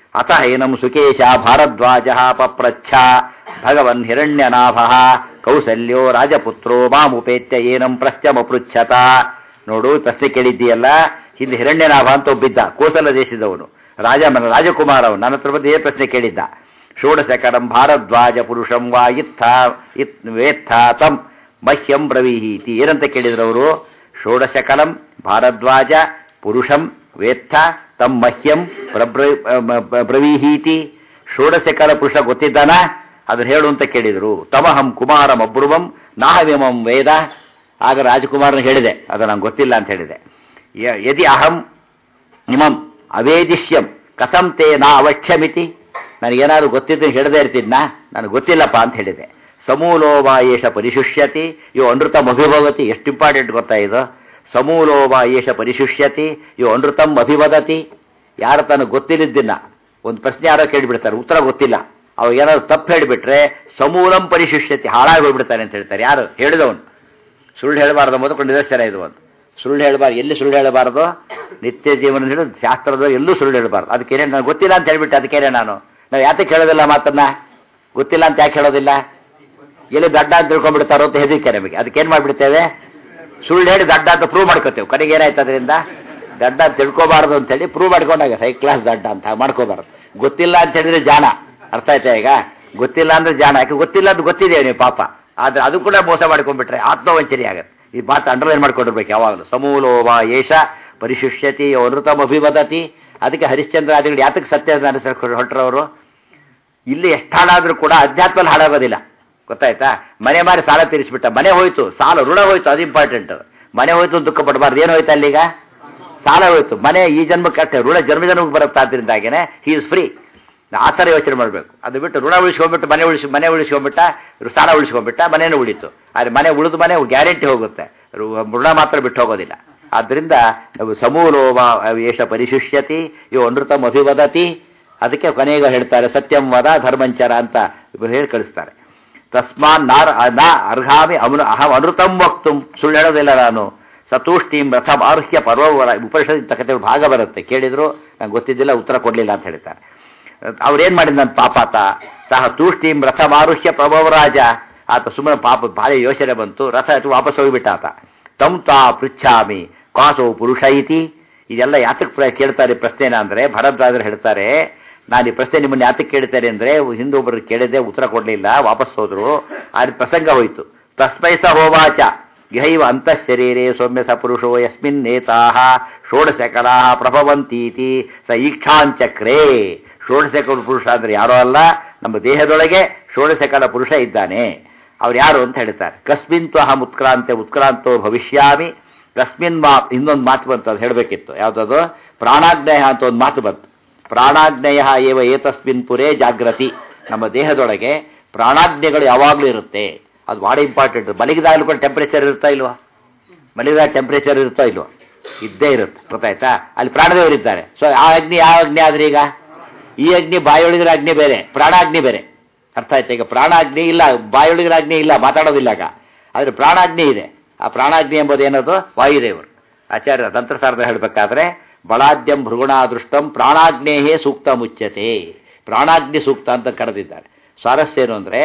ಅತ ಏನಂ ಸುಕೇಶ ಭಾರದ್ವಾಜ ಪಪ್ರಚ್ಛ ಭಗವನ್ ಹಿರಣ್ಯನಾಭ ಕೌಸಲ್ಯೋ ರಾಜಪುತ್ರೋ ಮಾಮುಪೇತ್ಯ ಏನಂ ಪ್ರಶ್ಚಮಪೃಚ್ಛತ ನೋಡು ಪ್ರಶ್ನೆ ಕೇಳಿದ್ದೀಯಲ್ಲ ಹಿಂದೆ ಹಿರಣ್ಯನಾಭ ಅಂತ ಒಬ್ಬಿದ್ದ ಕೋಸಲ ದೇಶದವನು ರಾಜ ರಾಜಕುಮಾರ ಅವನು ನನ್ನ ಹತ್ರ ಬಂದು ಏ ಪ್ರಶ್ನೆ ಕೇಳಿದ್ದ ಷೋಡಶಕರಂ ಭಾರದ್ವಾಜ ಪುರುಷಂ ವಾ ಇತ್ಥ ಇತ್ ವೇತ್ಥ ತಂ ಮಹ್ಯಂ ಬ್ರವೀಹೀತಿ ಏನಂತ ಕೇಳಿದ್ರು ಅವರು ಷೋಡಶಕಲಂ ಭಾರದ್ವಾಜ ಪುರುಷಂ ವೇತ್ಥ ತಂ ಮಹ್ಯಂ ಪ್ರಬ್ರ- ಬ್ರವೀಹೀತಿ ಷೋಡಶಕಲ ಪುರುಷ ಗೊತ್ತಿದ್ದಾನ ಅದನ್ನ ಹೇಳು ಅಂತ ಕೇಳಿದರು ತಮಹಂ ಕುಮಾರಂ ಅಬ್ರುವಂ ನಾಹವಿಮಂ ವೇದ ಆಗ ರಾಜಕುಮಾರನ ಹೇಳಿದೆ ಅದು ನಂಗೆ ಗೊತ್ತಿಲ್ಲ ಅಂತ ಹೇಳಿದೆ ಯ- ಯದಿ ಅಹಂ ಇಮಂ ಅವೇದಿಷ್ಯಂ ಕಥಂ ತೇ ನಾ ಅವಕ್ಷ್ಯಮಿತಿ ನನಗೇನಾದ್ರು ಗೊತ್ತಿದ್ದು ಹೇಳದೇ ಇರ್ತಿದ್ನ ನನಗೆ ಗೊತ್ತಿಲ್ಲಪ್ಪ ಅಂತ ಹೇಳಿದೆ ಸಮೂಲೋವಾ ಏಷ ಪರಿಶುಷ್ಯತಿ ಇವು ಅನೃತಂ ಅಭಿಭವತಿ ಎಷ್ಟು ಇಂಪಾರ್ಟೆಂಟ್ ಗೊತ್ತಾ ಇದು ಸಮೂಲೋವಾ ಏಷ ಪರಿಶುಷ್ಯತಿ ಇವು ಅನೃತಂ ಅಭಿವದತಿ ಯಾರು ತನಗೆ ಗೊತ್ತಿಲ್ಲದಿನ್ನ ಒಂದು ಪ್ರಶ್ನೆ ಯಾರೋ ಕೇಳಿಬಿಡ್ತಾರೆ ಉತ್ತರ ಗೊತ್ತಿಲ್ಲ ಅವಾಗ ಏನಾದ್ರು ತಪ್ಪು ಹೇಳಿಬಿಟ್ರೆ ಸಮೂಲಂ ಪರಿಶುಷ್ಯತಿ ಹಾಳಾಗಿ ಹೋಗ್ಬಿಡ್ತಾನೆ ಅಂತ ಹೇಳ್ತಾರೆ ಯಾರು ಹೇಳಿದವನು ಸುಳ್ಳು ಹೇಳಬಾರ್ದು ಮೊದಲು ನಿದರ್ಶನ ಇದು ಒಂದು ಸುಳ್ಳು ಹೇಳಬಾರ್ದು ಎಲ್ಲಿ ಸುಳ್ಳು ಹೇಳಬಾರ್ದು ನಿತ್ಯ ಜೀವನ ಹೇಳಿ ಶಾಸ್ತ್ರದ ಎಲ್ಲೂ ಸುಳ್ಳು ಹೇಳಬಾರ್ದು ಅದಕ್ಕೇನೆ ನನಗೆ ಗೊತ್ತಿಲ್ಲ ಅಂತ ಹೇಳ್ಬಿಟ್ಟೆ ಅದಕ್ಕೇನೆ ನಾನು ನಾವು ಯಾತಕ್ಕೆ ಹೇಳೋದಿಲ್ಲ ಮಾತನ್ನ ಗೊತ್ತಿಲ್ಲ ಅಂತ ಯಾಕೆ ಹೇಳೋದಿಲ್ಲ ಎಲ್ಲಿ ದಡ್ಡ ಅಂತ ತಿಳ್ಕೊಂಡ್ಬಿಡ್ತಾರೋ ಅಂತ ಹೆದರಿಕೆ ನಮಗೆ ಅದಕ್ಕೇನು ಮಾಡಿಬಿಡ್ತೇವೆ ಸುಳ್ಳು ಹೇಳಿ ದಡ್ಡ ಅಂತ ಪ್ರೂವ್ ಮಾಡ್ಕೋತೇವೆ ಕಡೆಗೆ ಏನಾಯ್ತು ಅದರಿಂದ ದಡ್ಡ ಅಂತ ತಿಳ್ಕೊಬಾರ್ದು ಅಂತೇಳಿ ಪ್ರೂವ್ ಮಾಡ್ಕೊಂಡಾಗ ಹೈ ಕ್ಲಾಸ್ ದಡ್ಡ ಅಂತ ಹಾಗೆ ಮಾಡ್ಕೋಬಾರ್ದು ಗೊತ್ತಿಲ್ಲ ಅಂತ ಹೇಳಿದ್ರೆ ಜಾಣ ಅರ್ಥ ಆಯ್ತಾ ಈಗ ಗೊತ್ತಿಲ್ಲ ಅಂದ್ರೆ ಜಾಣ ಯಾಕೆ ಗೊತ್ತಿಲ್ಲ ಅಂತ ಗೊತ್ತಿದೆ ನೀವು ಪಾಪ ಆದ್ರೆ ಅದು ಕೂಡ ಮೋಸ ಮಾಡ್ಕೊಂಡ್ಬಿಟ್ರೆ ಆತ್ಮವಂಚನೆ ಆಗತ್ತೆ ಈ ಮಾತು ಅಂಡರ್ಲೈನ್ ಮಾಡ್ಕೊಂಡಿರ್ಬೇಕು ಯಾವಾಗಲೂ ಸಮೂಲೋವ ಏಷ ಪರಿಶುಷ್ಯತಿ ಅನೃತಮ್ ಅಭಿವದತಿ ಅದಕ್ಕೆ ಹರಿಶ್ಚಂದ್ರಾದಿಗಳು ಯಾತಕ್ಕೆ ಸತ್ಯ ಅನುಸರಿಸ್ಕೊಂಡು ಹೊರಟ್ರವರು ಇಲ್ಲಿ ಎಷ್ಟು ಹಾಳಾದ್ರೂ ಕೂಡ ಅಧ್ಯಾತ್ಮಲ್ಲಿ ಹಾಳಾಗೋದಿಲ್ಲ ಗೊತ್ತಾಯ್ತಾ ಮನೆ ಮಾರಿ ಸಾಲ ತೀರಿಸ್ಬಿಟ್ಟ ಮನೆ ಹೋಯ್ತು ಸಾಲ ಋಣ ಹೋಯ್ತು ಅದು ಇಂಪಾರ್ಟೆಂಟ್ ಮನೆ ಹೋಯ್ತು ಅಂತ ದುಃಖ ಪಡಬಾರ್ದು ಏನು ಹೋಯ್ತು ಅಲ್ಲೀಗ ಸಾಲ ಹೋಯ್ತು ಮನೆ ಈ ಜನ್ಮಕ್ಕೆ ಅಷ್ಟೇ ಋಣ ಜನ್ಮ ಜನ್ಮಕ್ಕೆ ಬರುತ್ತೆ ಆದ್ರಿಂದಾಗೇನೆ ಹಿ ಇಸ್ ಫ್ರೀ ಆ ಥರ ಯೋಚನೆ ಮಾಡಬೇಕು ಅದು ಬಿಟ್ಟು ಋಣ ಉಳಿಸ್ಕೊಂಡ್ಬಿಟ್ಟು ಮನೆ ಉಳಿಸಿ ಮನೆ ಉಳಿಸ್ಕೊಂಡ್ಬಿಟ್ಟ ಸಾಲ ಉಳಿಸ್ಕೊಂಡ್ಬಿಟ್ಟ ಮನೇನು ಉಳಿತು ಆದರೆ ಮನೆ ಉಳಿದು ಮನೆ ಗ್ಯಾರಂಟಿ ಹೋಗುತ್ತೆ ರು- ಋಣ ಮಾತ್ರ ಬಿಟ್ಟು ಹೋಗೋದಿಲ್ಲ ಆದ್ದರಿಂದ ನಾವು ಸಮೂಲೋಮ ಏಷ ಪರಿಶುಷ್ಯತಿ ಇವು ಅನೃತಂ ಅಭಿವದತಿ ಅದಕ್ಕೆ ಕೊನೆಗೆ ಹೇಳ್ತಾರೆ ಸತ್ಯಂ ವದ ಧರ್ಮಂಚರ ಅಂತ ಹೇಳಿ ಕಳಿಸ್ತಾರೆ ತಸ್ಮಾನ್ ನಾರ್ ನಾ ಅರ್ಹಾಮಿ ಅಮೃ ಅಹಂ ಅನೃತಂ ವಕ್ತು ಸುಳ್ಳು ಹೇಳೋದಿಲ್ಲ ನಾನು ಸತೂಷ್ಟಿಂ ರಥಂ ಆರುಹ್ಯ ಪರ್ವವರ ಉಪನಿಷತ್ ಕಥೆ ಭಾಗ ಬರುತ್ತೆ ಕೇಳಿದ್ರು ನಂಗೆ ಗೊತ್ತಿದ್ದಿಲ್ಲ ಉತ್ತರ ಕೊಡಲಿಲ್ಲ ಅಂತ ಹೇಳ್ತಾರೆ ಅವ್ರೇನ್ ಮಾಡಿದ ನನ್ನ ಪಾಪಾತ ಸಹ ತೂಷ್ಟಿಂ ರಥಂ ಆರುಹ್ಯ ಪ್ರಭವರಾಜ ಆತ ಸುಮ್ಮನೆ ಪಾಪ ಭಾರಿ ಯೋಚನೆ ಬಂತು ರಥ ಎತ್ತು ವಾಪಸ್ ಹೋಗಿಬಿಟ್ಟ ಆತ ತಂ ತಾ ಪೃಚ್ಛಾಮಿ ಕಾಸೋ ಪುರುಷ ಇತಿ ಇದೆಲ್ಲ ಯಾತಕ್ಕೆ ಪ್ರ- ಕೇಳ್ತಾರೆ ಪ್ರಶ್ನೆನ ಅಂದ್ರೆ ಭರದ್ವಾಜರು ಹೇಳ್ತಾರೆ ನಾನು ಈ ಪ್ರಶ್ನೆ ನಿಮ್ಮನ್ನ ಯಾತಕ್ಕೆ ಕೇಳ್ತಾರೆ ಅಂದ್ರೆ ಹಿಂದೊಬ್ಬರು ಕೇಳಿದೆ ಉತ್ತರ ಕೊಡಲಿಲ್ಲ ವಾಪಸ್ ಹೋದ್ರು ಆ ಪ್ರಸಂಗ ಹೋಯ್ತು ತಸ್ಮೈ ಸ ಹೋವಾಚ ಇಹೈವ ಅಂತಃಶರೀರೆ ಸೌಮ್ಯ ಸ ಪುರುಷೋ ಯಸ್ಮಿನ್ ನೇತಾಹ ಷೋಡಶಕಲಾ ಪ್ರಭವಂತೀತಿ ಸ ಈಕ್ಷಾಂಚಕ್ರೇ ಷೋಡಶಕಲ ಪುರುಷ ಅಂದ್ರೆ ಯಾರೋ ಅಲ್ಲ ನಮ್ಮ ದೇಹದೊಳಗೆ ಷೋಡಶಕಲ ಪುರುಷ ಇದ್ದಾನೆ ಅವ್ರು ಯಾರು ಅಂತ ಹೇಳ್ತಾರೆ ಕಸ್ಮಿನ್ ತ್ವಹಂ ಉತ್ಕ್ರಾಂತೆ ಉತ್ಕ್ರಾಂತೋ ಭವಿಷ್ಯಾಮಿ ಕಸ್ಮಿನ್ ಮಾ ಇನ್ನೊಂದು ಮಾತು ಬಂತು ಅದು ಹೇಳಬೇಕಿತ್ತು ಯಾವುದದು ಪ್ರಾಣಾಗ್ನೇಯ ಅಂತ ಒಂದು ಮಾತು ಬಂತು ಪ್ರಾಣಾಗ್ನೇಯ ಏವ ಏತಸ್ಮಿನ್ ಪುರೇ ಜಾಗೃತಿ ನಮ್ಮ ದೇಹದೊಳಗೆ ಪ್ರಾಣಾಗ್ನೇಯಗಳು ಯಾವಾಗಲೂ ಇರುತ್ತೆ ಅದು ಭಾಳ ಇಂಪಾರ್ಟೆಂಟ್ ಮಲಗಿದಾಗಲೂ ಕೂಡ ಟೆಂಪರೇಚರ್ ಇರುತ್ತಾ ಇಲ್ವಾ ಮಲಗಿದಾಗ ಟೆಂಪರೇಚರ್ ಇರುತ್ತಾ ಇಲ್ವಾ ಇದ್ದೇ ಇರುತ್ತೆ ಗೊತ್ತಾಯ್ತಾ ಅಲ್ಲಿ ಪ್ರಾಣದೇವರಿದ್ದಾರೆ ಸೊ ಆ ಅಗ್ನಿ ಯಾವ ಅಗ್ನಿ ಆದ್ರೆ ಈಗ ಈ ಅಗ್ನಿ ಬಾಯೊಳಗಿನ ಅಗ್ನಿ ಬೇರೆ ಪ್ರಾಣಾಗ್ನಿ ಬೇರೆ ಅರ್ಥ ಆಯ್ತಾ ಈಗ ಪ್ರಾಣಾಗ್ನಿ ಇಲ್ಲ ಬಾಯೊಳಗಿನ ಅಗ್ನಿ ಇಲ್ಲ ಮಾತಾಡೋದಿಲ್ಲ ಆಗ ಆದ್ರೆ ಪ್ರಾಣಾಗ್ನಿ ಇದೆ ಆ ಪ್ರಾಣಾಗ್ನಿ ಎಂಬುದು ಏನದು ವಾಯುದೇವರು ಆಚಾರ್ಯ ತಂತ್ರಸಾರದ ಹೇಳಬೇಕಾದ್ರೆ ಬಲಾದ್ಯಂ ಭೃಗುಣಾದೃಷ್ಟಂ ಪ್ರಾಣಾಗ್ನೇಹೇ ಸೂಕ್ತ ಮುಚ್ಚತೆ ಪ್ರಾಣಾಗ್ನಿ ಸೂಕ್ತ ಅಂತ ಕರೆದಿದ್ದಾರೆ ಸ್ವಾರಸ್ಯ ಏನು ಅಂದ್ರೆ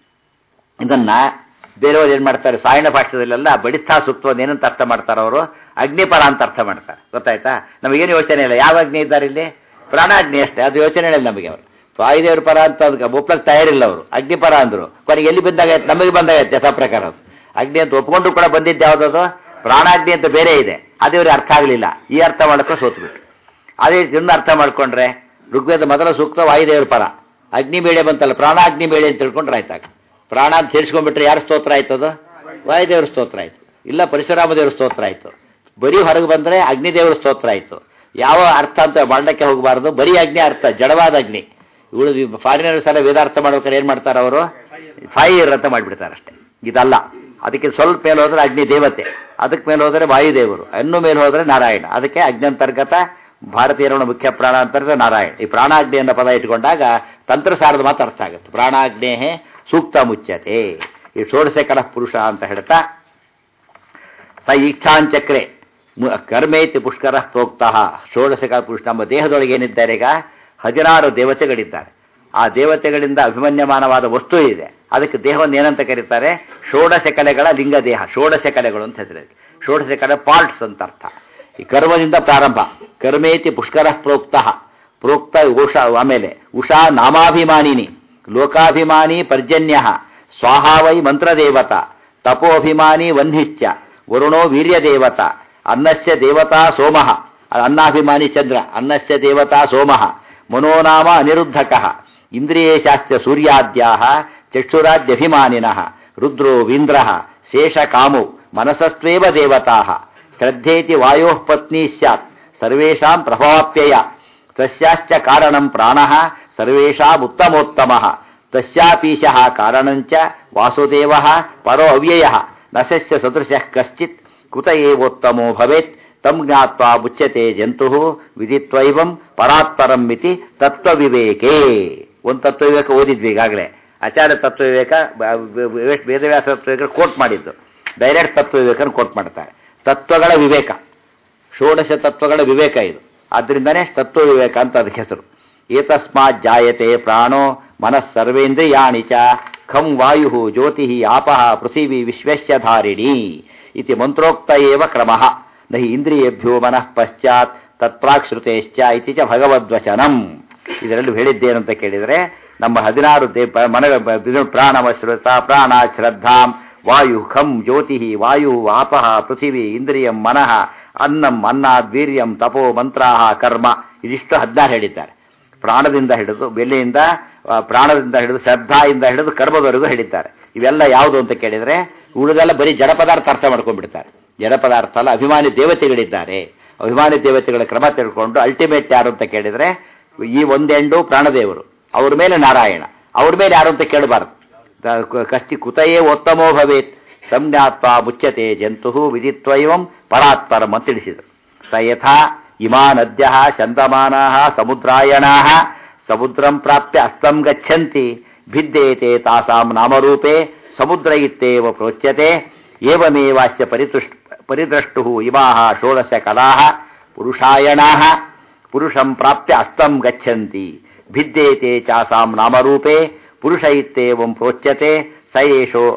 ಇದನ್ನ ಬೇರೆಯವರು ಏನ್ ಮಾಡ್ತಾರೆ ಸಾಯಣ ಭಾಷೆದಲ್ಲೆಲ್ಲ ಬಡಿಸ್ಥಾ ಸೂಕ್ತವನ್ನು ಏನಂತ ಅರ್ಥ ಮಾಡ್ತಾರೆ ಅವರು ಅಗ್ನಿಪರ ಅಂತ ಅರ್ಥ ಮಾಡ್ತಾರೆ ಗೊತ್ತಾಯ್ತಾ ನಮಗೇನು ಯೋಚನೆ ಇಲ್ಲ ಯಾವ ಅಗ್ನಿ ಇದ್ದಾರೆ ಇಲ್ಲಿ ಪ್ರಾಣಾಗ್ನಿ ಅಷ್ಟೇ ಅದು ಯೋಚನೆ ಇಲ್ಲ ನಮಗೆ ಅವರು ವಾಯುದೇವ್ರ ಪರ ಅಂತ ಅದಕ್ಕೆ ಒಪ್ಪಕ್ಕೆ ತಯಾರಿಲ್ಲ ಅವರು ಅಗ್ನಿಪರ ಅಂದ್ರು ಕೊನೆಗೆ ಎಲ್ಲಿ ಬಂದಾಗ ನಮಗೆ ಬಂದಾಗ ಯಥಾ ಪ್ರಕಾರ ಅದು ಅಗ್ನಿ ಅಂತ ಒಪ್ಕೊಂಡ್ರು ಕೂಡ ಬಂದಿದ್ದು ಯಾವುದದು ಪ್ರಾಣಾಗ್ನಿ ಅಂತ ಬೇರೆ ಇದೆ ಅದು ಇವ್ರಿಗೆ ಅರ್ಥ ಆಗಲಿಲ್ಲ ಈ ಅರ್ಥ ಮಾಡಕ್ಕೆ ಸೋತ್ಬಿಟ್ರು ಅದೇ ಇದನ್ನ ಅರ್ಥ ಮಾಡ್ಕೊಂಡ್ರೆ ಋಗ್ವೇದ ಮೊದಲ ಸೂಕ್ತ ವಾಯುದೇವ್ರ ಪರ ಅಗ್ನಿ ಬೇಳೆ ಬಂತಲ್ಲ ಪ್ರಾಣಾಗ್ನಿ ಬೇಳೆ ಅಂತ ತಿಳ್ಕೊಂಡ್ರೆ ಆಯ್ತಾಗ ಪ್ರಾಣ ಅಂತ ಸೇರಿಸ್ಕೊಂಡ್ಬಿಟ್ರೆ ಯಾರು ಸ್ತೋತ್ರ ಆಯ್ತದ ವಾಯುದೇವ್ರ ಸ್ತೋತ್ರ ಆಯ್ತು ಇಲ್ಲ ಪರಶುರಾಮ ದೇವ್ರ ಸ್ತೋತ್ರ ಆಯ್ತು ಬರೀ ಹೊರಗೆ ಬಂದ್ರೆ ಅಗ್ನಿದೇವ್ರ ಸ್ತೋತ್ರ ಆಯ್ತು ಯಾವ ಅರ್ಥ ಅಂತ ಮಾಡಕ್ಕೆ ಹೋಗಬಾರ್ದು ಬರೀ ಅಗ್ನಿ ಅರ್ಥ ಜಡವಾದ ಅಗ್ನಿ ಇವಳು ಫಾರಿನರ್ಸ್ ಎಲ್ಲ ವೇದಾರ್ಥ ಮಾಡ್ಬೇಕಾದ್ರೆ ಏನ್ ಮಾಡ್ತಾರೆ ಅವರು ಫೈರ್ ಅಂತ ಮಾಡಿಬಿಡ್ತಾರೆ ಅಷ್ಟೇ ಇದಲ್ಲ ಅದಕ್ಕೆ ಸ್ವಲ್ಪ ಮೇಲೆ ಹೋದ್ರೆ ಅಗ್ನಿ ದೇವತೆ ಅದಕ್ಕೆ ಮೇಲೆ ಹೋದ್ರೆ ವಾಯುದೇವರು ಇನ್ನು ಮೇಲೆ ಹೋದ್ರೆ ನಾರಾಯಣ ಅದಕ್ಕೆ ಅಗ್ನಂತರ್ಗತ ಭಾರತೀಯರ ಮುಖ್ಯ ಪ್ರಾಣ ಅಂತರ್ಗತ ನಾರಾಯಣ ಈ ಪ್ರಾಣಾಗ್ನಿ ಅನ್ನೋ ಪದ ಇಟ್ಕೊಂಡಾಗ ತಂತ್ರಸಾರದ ಮಾತು ಅರ್ಥ ಆಗುತ್ತೆ ಪ್ರಾಣಾಗ್ನೇಹೇ ಸೂಕ್ತ ಮುಚ್ಚತೆ ಈ ಷೋಡಶಕರ ಪುರುಷ ಅಂತ ಹೇಳ್ತಾ ಸ ಈಕ್ಷಾಂಚಕ್ರೆ ಮು- ಕರ್ಮೇತಿ ಪುಷ್ಕರ ಪ್ರೋಕ್ತಃ ಷೋಡಶಕರ ಪುರುಷ ನಮ್ಮ ದೇಹದೊಳಗೆ ಏನಿದ್ದಾರೆ ಈಗ ಹದಿನಾರು ದೇವತೆಗಳಿದ್ದಾರೆ ಆ ದೇವತೆಗಳಿಂದ ಅಭಿಮನ್ಯಮಾನವಾದ ವಸ್ತು ಇದೆ ಅದಕ್ಕೆ ದೇಹವನ್ನು ಏನಂತ ಕರೀತಾರೆ ಷೋಡಶ ಕಲೆಗಳ ಲಿಂಗ ದೇಹ ಷೋಡಶ ಕಲೆಗಳು ಅಂತ ಹೆಸರು ಅದಕ್ಕೆ. ಷೋಡಶ ಕಲೆ ಪಾರ್ಟ್ಸ್ ಅಂತ ಅರ್ಥ ಈ ಕರ್ಮದಿಂದ ಪ್ರಾರಂಭ ಕರ್ಮೇತಿ ಪುಷ್ಕರ ಪ್ರೋಕ್ತ ಪ್ರೋಕ್ತ ಉಷಾ ಆಮೇಲೆ ಉಷಾ ನಾಮಾಭಿಮಾನಿನಿ ಲೋಕಾಭಿಮಾನಿ ಪರ್ಜನ್ಯ ಸ್ವಾಹಾ ವೈ ಮಂತ್ರದೇವತ ತಪೋಭಿಮಾನಿ ವನ್ಹಿಶ್ಚ ವರುಣೋ ವೀರ್ಯದೇವತ ಅನ್ನಸ್ಯ ದೇವತಾ ಸೋಮಃ ಅನ್ನಾಭಿಮಾನಿ ಚಂದ್ರ ಅನ್ನಸ್ಯ ದೇವತಾ ಸೋಮಃ ಮನೋನಾಮ ಅನಿರುದ್ಧಕಃ ಇಂದ್ರಿಯೇಶಾಶ್ಚ ಸೂರ್ಯಾದ್ಯಾಹ ಚಕ್ಷುರಾದ್ಯಭಿಮಾನಿನಃ ರುದ್ರೋ ವೀಂದ್ರಃ ಶೇಷಕಾಮೌ ಮನಸಸ್ತ್ವೇವ ದೇವತಾಃ ಶ್ರದ್ಧೇತಿ ವಾಯೋಃ ಪತ್ನಿ ಸ್ಯಾತ್ ಸರ್ವೇಷಾಂ ಪ್ರಭವಾಪ್ಯಯ ತಸ್ಯಾಶ್ಚ ಕಾರಣಂ ಪ್ರಾಣಃ ಸರ್ವೇಷಾಂ ಉತ್ತಮೋತ್ತಮಃ ತಸ್ಯಾಪೀಶಃ ಕಾರಣಂಚ ವಾಸುದೇವಃ ಪರೋ ಅವ್ಯಯಃ ನಶಸ್ಯ ಸದೃಶಃ ಕಶ್ಚಿತ್ ಕುತ ಏವೋತ್ತಮೋ ಭವೇತ್ ತಂ ಜ್ಞಾತ್ವಾ ಮುಚ್ಯತೆ ಜಂತು ವಿದಿತ್ವೈವಂ ಪರಾತ್ಪರಂ ಮಿತಿ ತತ್ವವಿವೇಕೆ ಒಂದು ತತ್ವವಿವೇಕ ಓದಿದ್ವಿ ಈಗಾಗಲೇ ಆಚಾರ್ಯ ತತ್ವವಿವೇಕ ಬ- ಬ- ಬ- ವೇದವ್ಯಾಸ ತತ್ವವಿವೇಕ ಕೋಟ್ ಮಾಡಿದ್ದು ಡೈರೆಕ್ಟ್ ತತ್ವವಿವೇಕನ ಕೋಟ್ ಮಾಡ್ತಾರೆ ತತ್ವಗಳ ವಿವೇಕ ಷೋಡಶ ತತ್ವಗಳ ವಿವೇಕ ಇದು ಆದ್ದರಿಂದನೇ ತತ್ವ ವಿವೇಕ ಅಂತ ಅದಕ್ಕೆ ಹೆಸರು ಏತಸ್ಮಾತ್ ಜಾಯತೆ ಪ್ರಾಣೋ ಮನಸ್ಸರ್ವೇಂದ್ರಿಯಾಣಿ ಚ ಖಂ ವಾಯು ಜ್ಯೋತಿ ಆಪಃ ಪೃಥಿವಿ ವಿಶ್ವಸ್ಯ ಧಾರಿಣಿ ಇತಿ ಮಂತ್ರೋಕ್ತ ಏವ ಕ್ರಮಃ ನಹಿ ಇಂದ್ರಿಯೇಭ್ಯೋ ಮನಃ ಪಶ್ಚಾತ್ ತತ್ಪ್ರಾಕ್ ಶ್ರುತೇಶ್ಚ ಇತಿ ಚ ಭಗವದ್ವಚನಂ ಇದರಲ್ಲಿ ಹೇಳಿದ್ದೇನು ಅಂತ ಕೇಳಿದರೆ ನಮ್ಮ ಹದಿನಾರು ದೇ ಪ- ಮನ ಬ- ಇದು ಪ್ರಾಣವ ಶ್ರುತ ಪ್ರಾಣ ಶ್ರದ್ಧಾಂ ವಾಯು ಖಂ ಜ್ಯೋತಿ ವಾಯು ಆಪಃ ಪೃಥಿವಿ ಇಂದ್ರಿಯಂ ಮನಃ ಅನ್ನಂ ಅನ್ನಾದ್ ವೀರ್ಯಂ ತಪೋ ಮಂತ್ರಾಹ ಕರ್ಮ ಇದಿಷ್ಟು ಹದಿನಾರು ಹೇಳಿದ್ದಾರೆ ಪ್ರಾಣದಿಂದ ಹಿಡಿದು ಬೆಲೆಯಿಂದ ಆ, ಪ್ರಾಣದಿಂದ ಹಿಡಿದು ಶ್ರದ್ಧಾಯಿಂದ ಹಿಡಿದು ಕರ್ಮದವರೆಗೂ ಹೇಳಿದ್ದಾರೆ ಇವೆಲ್ಲ ಯಾವುದು ಅಂತ ಕೇಳಿದರೆ ಉಳಿದೆಲ್ಲ ಬರೀ ಜಡ ಪದಾರ್ಥ ಅರ್ಥ ಮಾಡ್ಕೊಂಡ್ಬಿಡ್ತಾರೆ ಜಡ ಪದಾರ್ಥ ಅಲ್ಲ ಅಭಿಮಾನಿ ದೇವತೆಗಳಿದ್ದಾರೆ ಅಭಿಮಾನಿ ದೇವತೆಗಳ ಕ್ರಮ ತಿಳ್ಕೊಂಡು ಅಲ್ಟಿಮೇಟ್ ಯಾರು ಅಂತ ಕೇಳಿದರೆ ಈ ಒಂದೆಂಡು ಪ್ರಾಣದೇವರು ಅವ್ರ ಮೇಲೆ ನಾರಾಯಣ ಅವ್ರ ಮೇಲೆ ಯಾರು ಅಂತ ಕೇಳಬಾರ್ದು ತ- ಕಸ್ತಿ ಕುತಯೇ ಉತ್ತಮೋ ಭವೇತ್ ಸಂಜ್ಞಾತ್ವ ಮುಚ್ಚತೆ ಜಂತು ವಿದಿತ್ವೈವಂ ಪರಾತ್ಪರಂ ಅಂತ ತಿಳಿಸಿದರು ಸ ಯಥಾ ಇಮಾ ನದ್ಯ ಚಂದಮಾನಾ ಸಮುದ್ರಾಯಣಾ ಸಮುದ್ರಂ ಪ್ರಾಪ್ಯ ಅಸ್ತಂ ಗಚ್ಚಂತಿ ಭಿದ್ಯೇತೆ ತಾಸಾಂ ನಾಮರೂಪೇ ಸಮುದ್ರ ಇತ್ತೇವ ಪ್ರೋಚ್ಯತೆ ಏವಮೇವಾಸ್ಯ ಪರಿತುಷ್ಟ ಪರಿದ್ರಷ್ಟು ಇಮಾ ಷೋಡಶ ಕಲಾ ಪುರುಷಾಯಣಾ ಪುರುಷಂ ಪ್ರಾಪ್ಯ ಅಸ್ತಂ ಗಚ್ಚಂತಿ ಭಿದ್ಯೇತೆ ಚಾಸಾಂ ನಾಮರೂಪೇ ಪುರುಷ ಇತ್ತೇವಂ ಪ್ರೋಚ್ಯತೆ ಸ ಏಷೋ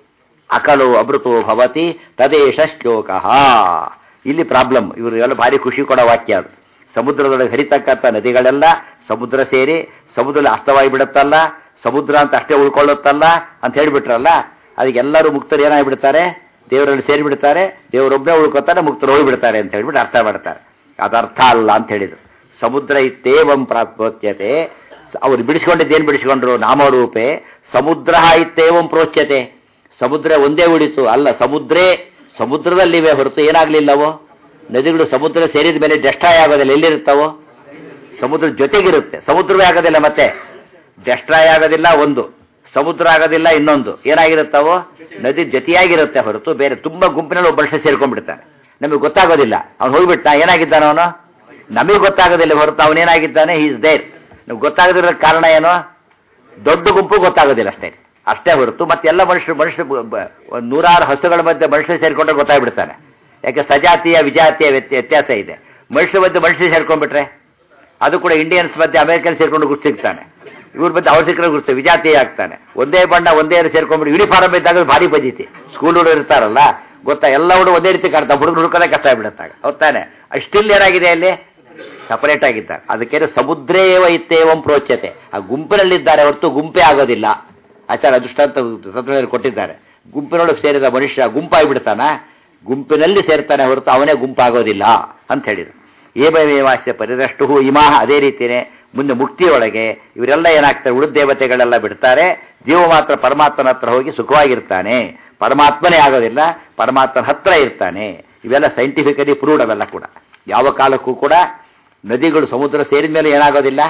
ಅಕಲೋ ಅಮೃತೋ ಭವತಿ ತದೇಶ ಶ್ಲೋಕ ಇಲ್ಲಿ ಪ್ರಾಬ್ಲಮ್ ಇವರು ಎಲ್ಲ ಭಾರಿ ಖುಷಿ ಕೊಡೋ ವಾಕ್ಯ ಅದು ಸಮುದ್ರದೊಳಗೆ ಹರಿತಕ್ಕಂಥ ನದಿಗಳೆಲ್ಲ ಸಮುದ್ರ ಸೇರಿ ಸಮುದ್ರದಲ್ಲಿ ಅಸ್ತವಾಗಿ ಬಿಡುತ್ತಲ್ಲ ಸಮುದ್ರ ಅಂತ ಅಷ್ಟೇ ಉಳ್ಕೊಳ್ಳುತ್ತಲ್ಲ ಅಂತ ಹೇಳಿಬಿಟ್ರಲ್ಲ ಅದಕ್ಕೆ ಎಲ್ಲರೂ ಮುಕ್ತರು ಏನಾಗ್ಬಿಡ್ತಾರೆ ದೇವರಲ್ಲಿ ಸೇರಿಬಿಡ್ತಾರೆ ದೇವರೊಬ್ಬನೇ ಉಳ್ಕೊತಾರೆ ಮುಕ್ತರು ಹೋಗ್ಬಿಡ್ತಾರೆ ಅಂತ ಹೇಳ್ಬಿಟ್ಟು ಅರ್ಥ ಮಾಡ್ತಾರೆ ಅದು ಅರ್ಥ ಅಲ್ಲ ಅಂತ ಹೇಳಿದ್ರು ಸಮುದ್ರ ಇತ್ತೇವಂ ಪ್ರಾಪ್ಯೋಚ್ಯತೆ ಅವ್ರು ಬಿಡಿಸ್ಕೊಂಡಿದ್ದೇನು ಬಿಡಿಸ್ಕೊಂಡ್ರು ನಾಮರೂಪೆ ಸಮುದ್ರ ಇತ್ತೇವಂ ಪ್ರೋಚ್ಯತೆ ಸಮುದ್ರ ಒಂದೇ ಉಳಿತು ಅಲ್ಲ ಸಮುದ್ರೇ ಸಮುದ್ರದಲ್ಲಿವೆ ಹೊರತು ಏನಾಗ್ಲಿಲ್ಲವೋ ನದಿಗಳು ಸಮುದ್ರ ಸೇರಿದ ಮೇಲೆ ಡೆಸ್ಟ್ರಾಯ್ ಆಗೋದಿಲ್ಲ ಎಲ್ಲಿರುತ್ತವೋ ಸಮುದ್ರ ಜೊತೆಗಿರುತ್ತೆ ಸಮುದ್ರವೇ ಆಗೋದಿಲ್ಲ ಮತ್ತೆ ಡೆಸ್ಟ್ರಾಯ್ ಆಗೋದಿಲ್ಲ ಒಂದು ಸಮುದ್ರ ಆಗೋದಿಲ್ಲ ಇನ್ನೊಂದು ಏನಾಗಿರುತ್ತವೋ ನದಿ ಜೊತೆಯಾಗಿರುತ್ತೆ ಹೊರತು ಬೇರೆ ತುಂಬಾ ಗುಂಪಿನಲ್ಲಿ ಒಬ್ಬ ಮನುಷ್ಯ ಸೇರ್ಕೊಂಡ್ಬಿಡ್ತಾನೆ ನಮಗೆ ಗೊತ್ತಾಗೋದಿಲ್ಲ ಅವ್ನು ಹೋಗ್ಬಿಟ್ಟ ಏನಾಗಿದ್ದಾನ ಅವನು ನಮಗೆ ಗೊತ್ತಾಗೋದಿಲ್ಲ ಹೊರತು ಅವನೇನಾಗಿದ್ದಾನೆ ಈಸ್ ದೇರ್ ನಮ್ಗೆ ಗೊತ್ತಾಗದಿರೋ ಕಾರಣ ಏನು ದೊಡ್ಡ ಗುಂಪು ಗೊತ್ತಾಗೋದಿಲ್ಲ ಅಷ್ಟೇ ಅಷ್ಟೇ ಹೊರತು ಮತ್ತೆಲ್ಲ ಮನುಷ್ಯರು ಮನುಷ್ಯ ಬ- ಬ- ಒಂದ್ ನೂರಾರು ಹಸುಗಳ ಮಧ್ಯೆ ಮನುಷ್ಯ ಸೇರ್ಕೊಂಡ್ರೆ ಗೊತ್ತಾಗ್ಬಿಡ್ತಾನೆ ಯಾಕೆ ಸಜಾತಿಯ ವಿಜಾತಿಯ ವ್ಯತ್ಯ- ವ್ಯತ್ಯಾಸ ಇದೆ ಮನುಷ್ಯ ಮಧ್ಯೆ ಮನುಷ್ಯ ಸೇರ್ಕೊಂಡ್ಬಿಟ್ರೆ ಅದು ಕೂಡ ಇಂಡಿಯನ್ಸ್ ಮಧ್ಯೆ ಅಮೆರಿಕನ್ ಸೇರ್ಕೊಂಡು ಗುರ್ತು ಸಿಗ್ತಾನೆ ಇವ್ರ ಮಧ್ಯೆ ಅವ್ರು ಸಿಕ್ಕರೆ ಗುರ್ತು ವಿಜಾತಿ ಆಗ್ತಾನೆ ಒಂದೇ ಬಣ್ಣ ಒಂದೇ ಸೇರ್ಕೊಂಡ್ಬಿಟ್ಟು ಯೂನಿಫಾರ್ಮ್ ಇದ್ದಾಗ ಭಾರಿ ಬಜೀತಿ ಸ್ಕೂಲ್ ಹುಡುಗರು ಇರ್ತಾರಲ್ಲ ಗೊತ್ತಾ ಎಲ್ಲ ಹುಡುಗ ಒಂದೇ ರೀತಿ ಕಾಡ್ತಾ ಹುಡುಗರು ಹುಡುಕೋದೇ ಕಷ್ಟ ಆಗ್ಬಿಡುತ್ತಾಗ ಹೊತ್ತಾನೆ ಸ್ಟಿಲ್ ಏನಾಗಿದೆ ಅಲ್ಲಿ ಸಪರೇಟ್ ಆಗಿದ್ದಾರೆ ಅದಕ್ಕೆ ಸಮುದ್ರೇವ ಇತ್ತೇವಂ ಪ್ರೋಚ್ಯತೆ ಆ ಗುಂಪಿನಲ್ಲಿದ್ದಾರೆ ಹೊರತು ಗುಂಪೇ ಆಗೋದಿಲ್ಲ ಆಚಾರ ಅದೃಷ್ಟಾಂತ ತತ್ವದಲ್ಲಿ ಕೊಟ್ಟಿದ್ದಾರೆ ಗುಂಪಿನೊಳಗೆ ಸೇರಿದ ಮನುಷ್ಯ ಗುಂಪಾಗಿಬಿಡ್ತಾನ ಗುಂಪಿನಲ್ಲಿ ಸೇರ್ತಾನೆ ಹೊರತು ಅವನೇ ಗುಂಪಾಗೋದಿಲ್ಲ ಅಂತ ಹೇಳಿದ್ರು ಏವಮೇವಾಸ್ಯ ಪರಿದಷ್ಟು ಇಮಾಹ ಅದೇ ರೀತಿಯೇ ಮುಂದೆ ಮುಕ್ತಿಯೊಳಗೆ ಇವರೆಲ್ಲ ಏನಾಗ್ತಾರೆ ಉಳಿದ ದೇವತೆಗಳೆಲ್ಲ ಬಿಡ್ತಾರೆ ಜೀವ ಮಾತ್ರ ಪರಮಾತ್ಮನ ಹತ್ರ ಹೋಗಿ ಸುಖವಾಗಿರ್ತಾನೆ ಪರಮಾತ್ಮನೇ ಆಗೋದಿಲ್ಲ ಪರಮಾತ್ಮನ ಹತ್ರ ಇರ್ತಾನೆ ಇವೆಲ್ಲ ಸೈಂಟಿಫಿಕಲಿ ಪ್ರೂವ್ಡ್ ಅವೆಲ್ಲ ಕೂಡ ಯಾವ ಕಾಲಕ್ಕೂ ಕೂಡ ನದಿಗಳು ಸಮುದ್ರ ಸೇರಿದ ಮೇಲೆ ಏನಾಗೋದಿಲ್ಲ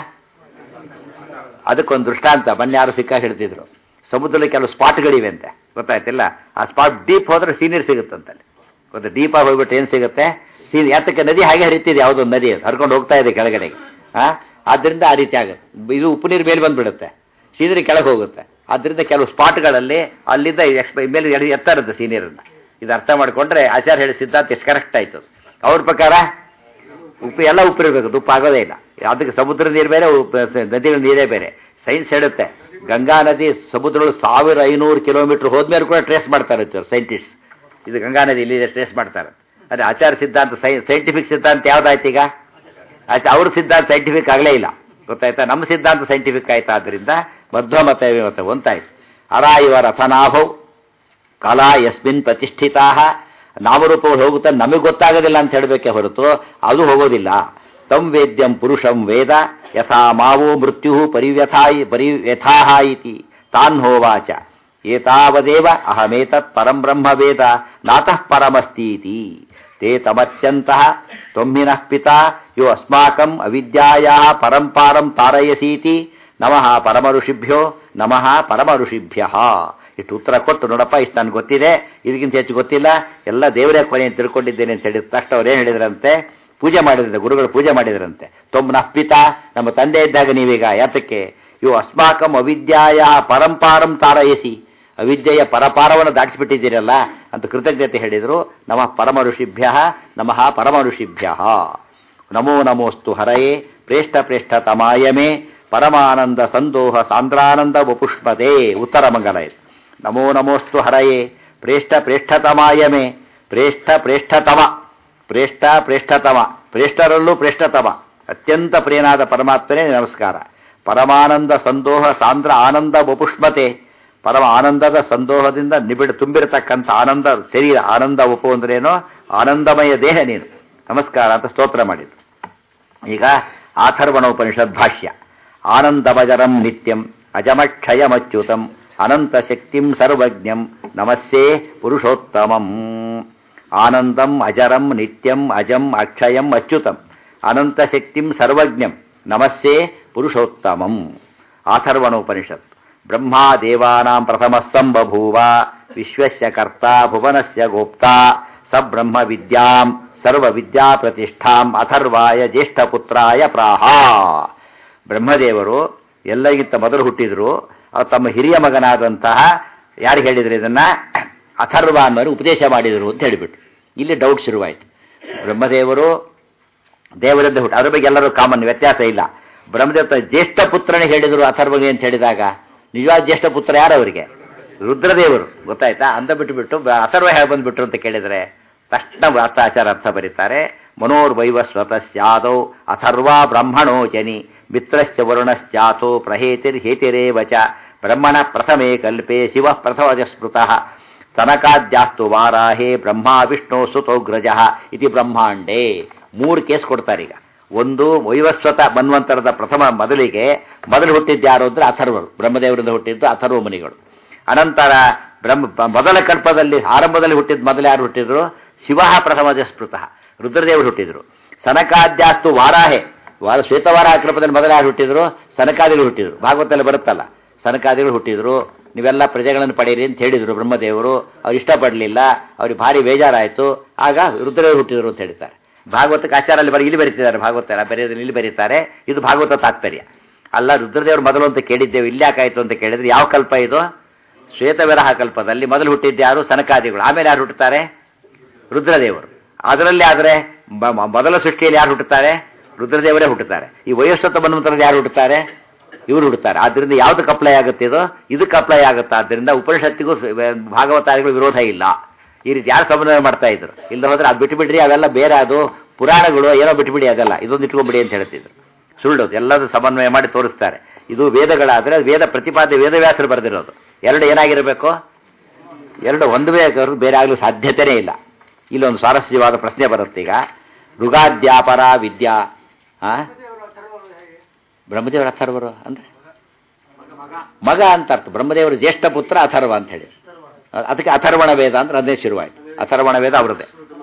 ಅದಕ್ಕೊಂದು ದೃಷ್ಟಾಂತ ಮೊನ್ನೆ ಯಾರು ಸಿಕ್ಕ ಹೇಳ್ತಿದ್ರು ಸಮುದ್ರದಲ್ಲಿ ಕೆಲವು ಸ್ಪಾಟ್ಗಳಿವೆ ಅಂತೆ ಗೊತ್ತಾಯ್ತಿಲ್ಲ ಆ ಸ್ಪಾಟ್ ಡೀಪ್ ಹೋದ್ರೆ ಸೀನಿಯರ್ ಸಿಗುತ್ತಂತಲ್ಲಿ ಗೊತ್ತಾ ಡೀಪ್ ಆಗಿ ಹೋಗ್ಬಿಟ್ಟು ಏನು ಸಿಗುತ್ತೆ ಸೀನ್ ಯಾತಕ್ಕೆ ನದಿ ಹಾಗೆ ಹರಿತಿದೆ ಯಾವುದೊಂದು ನದಿ ಅದು ಹರ್ಕೊಂಡು ಹೋಗ್ತಾ ಇದೆ ಕೆಳಗಡೆಗೆ ಆ ಆದ್ದರಿಂದ ಆ ರೀತಿ ಆಗುತ್ತೆ ಇದು ಉಪ್ಪು ನೀರು ಮೇಲೆ ಬಂದ್ಬಿಡುತ್ತೆ ಸೀನಿಯರ್ ಕೆಳಗೆ ಹೋಗುತ್ತೆ ಆದ್ದರಿಂದ ಕೆಲವು ಸ್ಪಾಟ್ಗಳಲ್ಲಿ ಅಲ್ಲಿಂದ ಎಕ್ಸ್ಪ ಮೇಲೆ ಎಳಿ- ಎತ್ತಾ ಇರುತ್ತೆ ಸೀನಿಯರನ್ನ ಇದು ಅರ್ಥ ಮಾಡ್ಕೊಂಡ್ರೆ ಆಚಾರ್ಯ ಹೇಳಿ ಸಿದ್ಧಾಂತ ಎಷ್ಟು ಕರೆಕ್ಟ್ ಆಯ್ತು ಅವ್ರ ಪ್ರಕಾರ ಉಪ್ಪು ಎಲ್ಲ ಉಪ್ಪಿರಬೇಕು ಉಪ್ಪು ಆಗೋದೇ ಇಲ್ಲ ಅದಕ್ಕೆ ಸಮುದ್ರ ನೀರು ಬೇರೆ ಉಪ್ಪು- ನದಿಗಳ ನೀರೇ ಬೇರೆ ಸೈನ್ಸ್ ಹೇಳುತ್ತೆ ಗಂಗಾ ನದಿ ಸಮುದ್ರಗಳು ಸಾವಿರ ಐನೂರು ಕಿಲೋಮೀಟರ್ ಹೋದ್ಮೇಲೆ ಕೂಡ ಟ್ರೇಸ್ ಮಾಡ್ತಾರೆ ಸೈಂಟಿಸ್ಟ್ ಇದು ಗಂಗಾ ನದಿ ಇಲ್ಲಿ ಟ್ರೇಸ್ ಮಾಡ್ತಾರೆ ಅದೇ ಆಚಾರ ಸಿದ್ಧಾಂತ ಸೈ ಸೈಂಟಿಫಿಕ್ ಸಿದ್ಧಾಂತ ಯಾವ್ದಾಯ್ತು ಈಗ ಆಯ್ತು ಅವ್ರ ಸಿದ್ಧಾಂತ ಸೈಂಟಿಫಿಕ್ ಆಗಲೇ ಇಲ್ಲ ಗೊತ್ತಾಯ್ತಾ ನಮ್ಮ ಸಿದ್ಧಾಂತ ಸೈಂಟಿಫಿಕ್ ಆಯ್ತಾ ಆದ್ದರಿಂದ ಮಧ್ವ ಮತ ಮತ ಒಂತಾಯ್ತು ಅರ ಇವ ರಥನಾಭೌ ಕಲಾ ಯಸ್ಮಿನ್ ಪ್ರತಿಷ್ಠಿತಾ ನಾಮರೂಪಗಳು ಹೋಗುತ್ತಾ ನಮಗೆ ಗೊತ್ತಾಗೋದಿಲ್ಲ ಅಂತ ಹೇಳಬೇಕೆ ಹೊರತು ಅದು ಹೋಗೋದಿಲ್ಲ ತಂ ವೇದ್ಯಂ ಪುರುಷಂ ವೇದ ಯಥಾ ಮಾವೋ ಮೃತ್ಯು ಪರಿವ್ಯಥಾಯಿ ಪರಿವ್ಯಥಾಹ ಇತಿ ತಾನ್ ಹೋವಾಚ ಏತಾವದೇವ ಅಹಮೇತತ್ ಪರಂ ಬ್ರಹ್ಮ ವೇದ ನಾತಃ ಪರಮಸ್ತೀತಿ ತೇ ತಮತ್ಯಂತಃ ತ್ವಮ್ಮಿನಃ ಪಿತಾ ಯೋ ಅಸ್ಮಾಕಂ ಅವಿದ್ಯಾಯಾ ಪರಂಪಾರಂ ತಾರಯಸೀತಿ ನಮಃ ಪರಮ ಋಷಿಭ್ಯೋ ನಮಃ ಪರಮ ಋಷಿಭ್ಯ ಇಷ್ಟು ಉತ್ತರ ಕೊಟ್ಟು ನೋಡಪ್ಪ ಇಷ್ಟು ನನಗೆ ಗೊತ್ತಿದೆ ಇದಕ್ಕಿಂತ ಹೆಚ್ಚು ಗೊತ್ತಿಲ್ಲ ಎಲ್ಲ ದೇವರೇ ಕೊನೆ ಅಂತ ತಿಳ್ಕೊಂಡಿದ್ದೇನೆ ಅಂತ ಹೇಳಿದ ತಕ್ಷಣ ಅವ್ರು ಏನು ಹೇಳಿದ್ರಂತೆ ಪೂಜೆ ಮಾಡಿದ್ರಂತೆ ಗುರುಗಳು ಪೂಜೆ ಮಾಡಿದ್ರಂತೆ ತೊಮ್ಮ ನಪ್ಪಿತ ನಮ್ಮ ತಂದೆ ಇದ್ದಾಗ ನೀವೀಗ ಯಾತಕ್ಕೆ ಇವು ಅಸ್ಮಾಕಂ ಅವಿದ್ಯಾಯ ಪರಂಪಾರಂ ತಾರಯಸಿ ಅವಿದ್ಯೆಯ ಪರಪಾರವನ್ನು ದಾಟಿಸಿಬಿಟ್ಟಿದ್ದೀರಲ್ಲ ಅಂತ ಕೃತಜ್ಞತೆ ಹೇಳಿದರು ನಮಃ ಪರಮ ಋಷಿಭ್ಯ ನಮಃ ಪರಮ ಋಷಿಭ್ಯ ನಮೋ ನಮೋಸ್ತು ಹರಯೇ ಪ್ರೇಷ್ಠ ಪ್ರೇಷ್ಠ ತಮಾಯಮೇ ಪರಮಾನಂದ ಸಂದೋಹ ಸಾಂದ್ರಾನಂದ ವಪುಷ್ಪತೆ ಉತ್ತರ ಮಂಗಲ ಇದು ನಮೋ ನಮೋಸ್ತು ಹರಯೇ ಪ್ರೇಷ್ಠ ಪ್ರೇಷ್ಠತಮಾಯಮೇ ಪ್ರೇಷ್ಠ ಪ್ರೇಷ್ಠತಮ ಪ್ರೇಷ್ಠ ಪ್ರೇಷ್ಠತಮ ಪ್ರೇಷ್ಠರಲ್ಲೂ ಪ್ರೇಷ್ಠತಮ ಅತ್ಯಂತ ಪ್ರಿಯನಾದ ಪರಮಾತ್ಮನೇ ನಮಸ್ಕಾರ ಪರಮಾನಂದ ಸಂದೋಹ ಸಾಂದ್ರ ಆನಂದ ವಪುಷ್ಮತೆ ಪರಮ ಆನಂದದ ಸಂದೋಹದಿಂದ ನಿಬಿಡ ತುಂಬಿರತಕ್ಕಂಥ ಆನಂದ ಶರೀರ ಆನಂದ ಉಪು ಅಂದ್ರೇನೋ ಆನಂದಮಯ ದೇಹ ನೀನು ನಮಸ್ಕಾರ ಅಂತ ಸ್ತೋತ್ರ ಮಾಡಿದ್ರು ಈಗ ಆಥರ್ವಣೋಪನಿಷದ್ ಭಾಷ್ಯ ಆನಂದಮಜರಂ ನಿತ್ಯಂ ಅಜಮಕ್ಷಯಮಚ್ಯುತಂ ಅನಂತ ಶಕ್ತಿಂ ಸರ್ವಜ್ಞಂ ನಮಸ್ಸೇ ಪುರುಷೋತ್ತಮಂ ಆನಂದಂ ಅಜರಂ ನಿತ್ಯಂ ಅಜಂ ಅಕ್ಷಯಂ ಅಚ್ಯುತಂ ಅನಂತ ಶಕ್ತಿಂ ಸರ್ವಜ್ಞಂ ನಮಸ್ಸೇ ಪುರುಷೋತ್ತಮಂ ಆಥರ್ವಣೋಪನಿಷತ್ ಬ್ರಹ್ಮಾ ದೇವಾನಾಂ ಪ್ರಥಮಃ ಸಂಬಭೂವ ವಿಶ್ವಸ್ಯ ಕರ್ತಾ ಭುವನಸ್ಯ ಗೋಪ್ತಾ ಸ ಬ್ರಹ್ಮ ವಿದ್ಯಾಂ ಸರ್ವ ವಿದ್ಯಾ ಪ್ರತಿಷ್ಠಾಂ ಅಥರ್ವಾಯ ಜ್ಯೇಷ್ಠಪುತ್ರಾಯ ಪ್ರಾಹ ಬ್ರಹ್ಮದೇವರು ಎಲ್ಲರಿಗಿಂತ ಮೊದಲು ಹುಟ್ಟಿದ್ರು ಅವ್ರು ತಮ್ಮ ಹಿರಿಯ ಮಗನಾದಂತಹ ಯಾರು ಹೇಳಿದ್ರು ಇದನ್ನ ಅಥರ್ವ ಅನ್ನೋರು ಉಪದೇಶ ಮಾಡಿದರು ಅಂತ ಹೇಳಿಬಿಟ್ರು ಇಲ್ಲಿ ಡೌಟ್ ಶುರುವಾಯಿತು ಬ್ರಹ್ಮದೇವರು ದೇವರಿಂದ ಹುಟ್ಟು ಅದ್ರ ಬಗ್ಗೆ ಎಲ್ಲರೂ ಕಾಮನ್ ವ್ಯತ್ಯಾಸ ಇಲ್ಲ ಬ್ರಹ್ಮದೇವ ಜ್ಯೇಷ್ಠ ಪುತ್ರನಿಗೆ ಹೇಳಿದರು ಅಥರ್ವಗೆ ಅಂತ ಹೇಳಿದಾಗ ನಿಜವಾದ ಜ್ಯೇಷ್ಠ ಪುತ್ರ ಯಾರು ಅವರಿಗೆ ರುದ್ರದೇವರು ಗೊತ್ತಾಯ್ತಾ ಅಂದ ಬಿಟ್ಟುಬಿಟ್ಟು ಬ- ಅಥರ್ವ ಹೇಗೆ ಬಂದ್ಬಿಟ್ರು ಅಂತ ಕೇಳಿದರೆ ತಕ್ಷಣ ಅರ್ಥಾಚಾರ ಅರ್ಥ ಬರೀತಾರೆ ಮನೋರ್ವೈವ ಸ್ವತಸ್ಯಾದೌ ಅಥರ್ವಾ ಬ್ರಹ್ಮಣೋ ಜನಿ ಮಿತ್ರಶ್ಚ ವರುಣಶ್ಚಾಥೋ ಪ್ರಹೇತಿರ್ ಹೇತಿರೇವ ಚ ಬ್ರಹ್ಮಣ ಪ್ರಥಮೇ ಕಲ್ಪೆ ಶಿವ ಪ್ರಥಮಜ ಸ್ಮೃತಃ ತನಕಾದ್ಯಾಸ್ತು ವಾರಾಹೇ ಬ್ರಹ್ಮ ವಿಷ್ಣು ಸುತೋಗ್ರಜ ಇತಿ ಬ್ರಹ್ಮಾಂಡೇ ಮೂರು ಕೇಸ್ ಕೊಡ್ತಾರೆ ಈಗ ಒಂದು ವೈವಸ್ವತ ಮನ್ವಂತರದ ಪ್ರಥಮ ಮೊದಲಿಗೆ ಮೊದಲು ಹುಟ್ಟಿದ್ದು ಯಾರು ಅಂದ್ರೆ ಅಥರ್ವರು ಬ್ರಹ್ಮದೇವರಿಂದ ಹುಟ್ಟಿದ್ದು ಅಥರ್ವ ಮುನಿಗಳು ಅನಂತರ ಬ್ರಹ್ಮ ಬ- ಮೊದಲ ಕಲ್ಪದಲ್ಲಿ ಆರಂಭದಲ್ಲಿ ಹುಟ್ಟಿದ ಮೊದಲು ಯಾರು ಹುಟ್ಟಿದ್ರು ಶಿವ ಪ್ರಥಮಜ ಸ್ಮೃತಃ ರುದ್ರದೇವರು ಹುಟ್ಟಿದ್ರು ಸನಕಾದ್ಯಾಸ್ತು ವಾರಾಹೆ ವಾರ ಶ್ವೇತವಾರ ಕಲ್ಪದಲ್ಲಿ ಮೊದಲು ಯಾರು ಹುಟ್ಟಿದ್ರು ಸನಕಾದಿಗಳು ಹುಟ್ಟಿದ್ರು ಭಾಗವತದಲ್ಲಿ ಬರುತ್ತಲ್ಲ ಸನಕಾದಿಗಳು ಹುಟ್ಟಿದ್ರು ನೀವೆಲ್ಲ ಪ್ರಜೆಗಳನ್ನು ಪಡೆಯಿರಿ ಅಂತ ಹೇಳಿದರು ಬ್ರಹ್ಮದೇವರು ಅವ್ರು ಇಷ್ಟಪಡಲಿಲ್ಲ ಅವ್ರಿಗೆ ಭಾರಿ ಬೇಜಾರಾಯಿತು ಆಗ ರುದ್ರದೇವರು ಹುಟ್ಟಿದ್ರು ಅಂತ ಹೇಳ್ತಾರೆ ಭಾಗವತಕ್ಕೆ ಆಚಾರಲ್ಲಿ ಬರೀ ಇಲ್ಲಿ ಬರೀತಿದ್ದಾರೆ ಭಾಗವತ ಬರೆಯೋದ್ರಲ್ಲಿ ಇಲ್ಲಿ ಬರೀತಾರೆ ಇದು ಭಾಗವತ ತಾತ್ಪರ್ಯ ಅಲ್ಲ ರುದ್ರದೇವರು ಮೊದಲು ಅಂತ ಕೇಳಿದ್ದೇವೆ ಇಲ್ಲಿ ಯಾಕಾಯ್ತು ಅಂತ ಕೇಳಿದ್ರೆ ಯಾವ ಕಲ್ಪ ಇದು ಶ್ವೇತವಿರಹ ಕಲ್ಪದಲ್ಲಿ ಮೊದಲು ಹುಟ್ಟಿದ್ದು ಯಾರು ಸನಕಾದಿಗಳು ಆಮೇಲೆ ಯಾರು ಹುಟ್ಟುತ್ತಾರೆ ರುದ್ರದೇವರು ಅದರಲ್ಲಿ ಆದರೆ ಬ- ಮ- ಮೊದಲ ಸೃಷ್ಟಿಯಲ್ಲಿ ಯಾರು ಹುಟ್ಟುತ್ತಾರೆ ರುದ್ರದೇವರೇ ಹುಟ್ಟುತ್ತಾರೆ ಈ ವಯಸ್ಸತ್ತ ಮನ್ವಂತರದ್ದು ಯಾರು ಹುಟ್ಟುತ್ತಾರೆ ಇವರು ಹುಟ್ಟುತ್ತಾರೆ ಆದ್ದರಿಂದ ಯಾವ್ದಕ್ಕೆ ಅಪ್ಲೈ ಆಗುತ್ತೆ ಇದು ಇದಕ್ಕೆ ಅಪ್ಲೈ ಆಗುತ್ತೆ ಆದ್ದರಿಂದ ಉಪನಿಷತ್ತಿಗೂ ಸ- ವ- ಭಾಗವತಾದಿಗಳು ವಿರೋಧ ಇಲ್ಲ ಈ ರೀತಿ ಯಾರು ಸಮನ್ವಯ ಮಾಡ್ತಾ ಇದ್ರು ಇಲ್ಲ ಹೋದ್ರೆ ಅದು ಬಿಟ್ಟುಬಿಡ್ರಿ ಅವೆಲ್ಲ ಬೇರೆ ಅದು ಪುರಾಣಗಳು ಏನೋ ಬಿಟ್ಟುಬಿಡಿ ಅದೆಲ್ಲ ಇದೊಂದು ಇಟ್ಕೊಂಡ್ಬಿಡಿ ಅಂತ ಹೇಳ್ತಿದ್ರು ಸುಳ್ಳು ಎಲ್ಲದೂ ಸಮನ್ವಯ ಮಾಡಿ ತೋರಿಸ್ತಾರೆ ಇದು ವೇದಗಳಾದರೆ ವೇದ ಪ್ರತಿಪಾದ್ಯ ವೇದವ್ಯಾಸರು ಬರೆದಿರೋದು ಎರಡು ಏನಾಗಿರಬೇಕು ಎರಡು ಒಂದು ಬೇಕಾದ್ರೂ ಬೇರೆ ಆಗಲು ಸಾಧ್ಯತೆಯೇ ಇಲ್ಲ ಇಲ್ಲೊಂದು ಸ್ವಾರಸ್ಯವಾದ ಪ್ರಶ್ನೆ ಬರುತ್ತೆ ಈಗ ಋಗಾದ್ಯಾಪರ ವಿದ್ಯಾ ಆ ಬ್ರಹ್ಮದೇವರ ಅಥರ್ವರು ಅಂದ್ರೆ ಮಗ ಅಂತ ಅರ್ಥ ಬ್ರಹ್ಮದೇವರ ಜ್ಯೇಷ್ಠ ಪುತ್ರ ಅಥರ್ವ ಅಂತ ಹೇಳಿ ಅದಕ್ಕೆ ಅಥರ್ವಣ ವೇದ ಅಂದ್ರೆ ಅದೇ ಶುರುವಾಯಿತು ಅಥರ್ವಣ ವೇದ ಅವರದ್ದೇ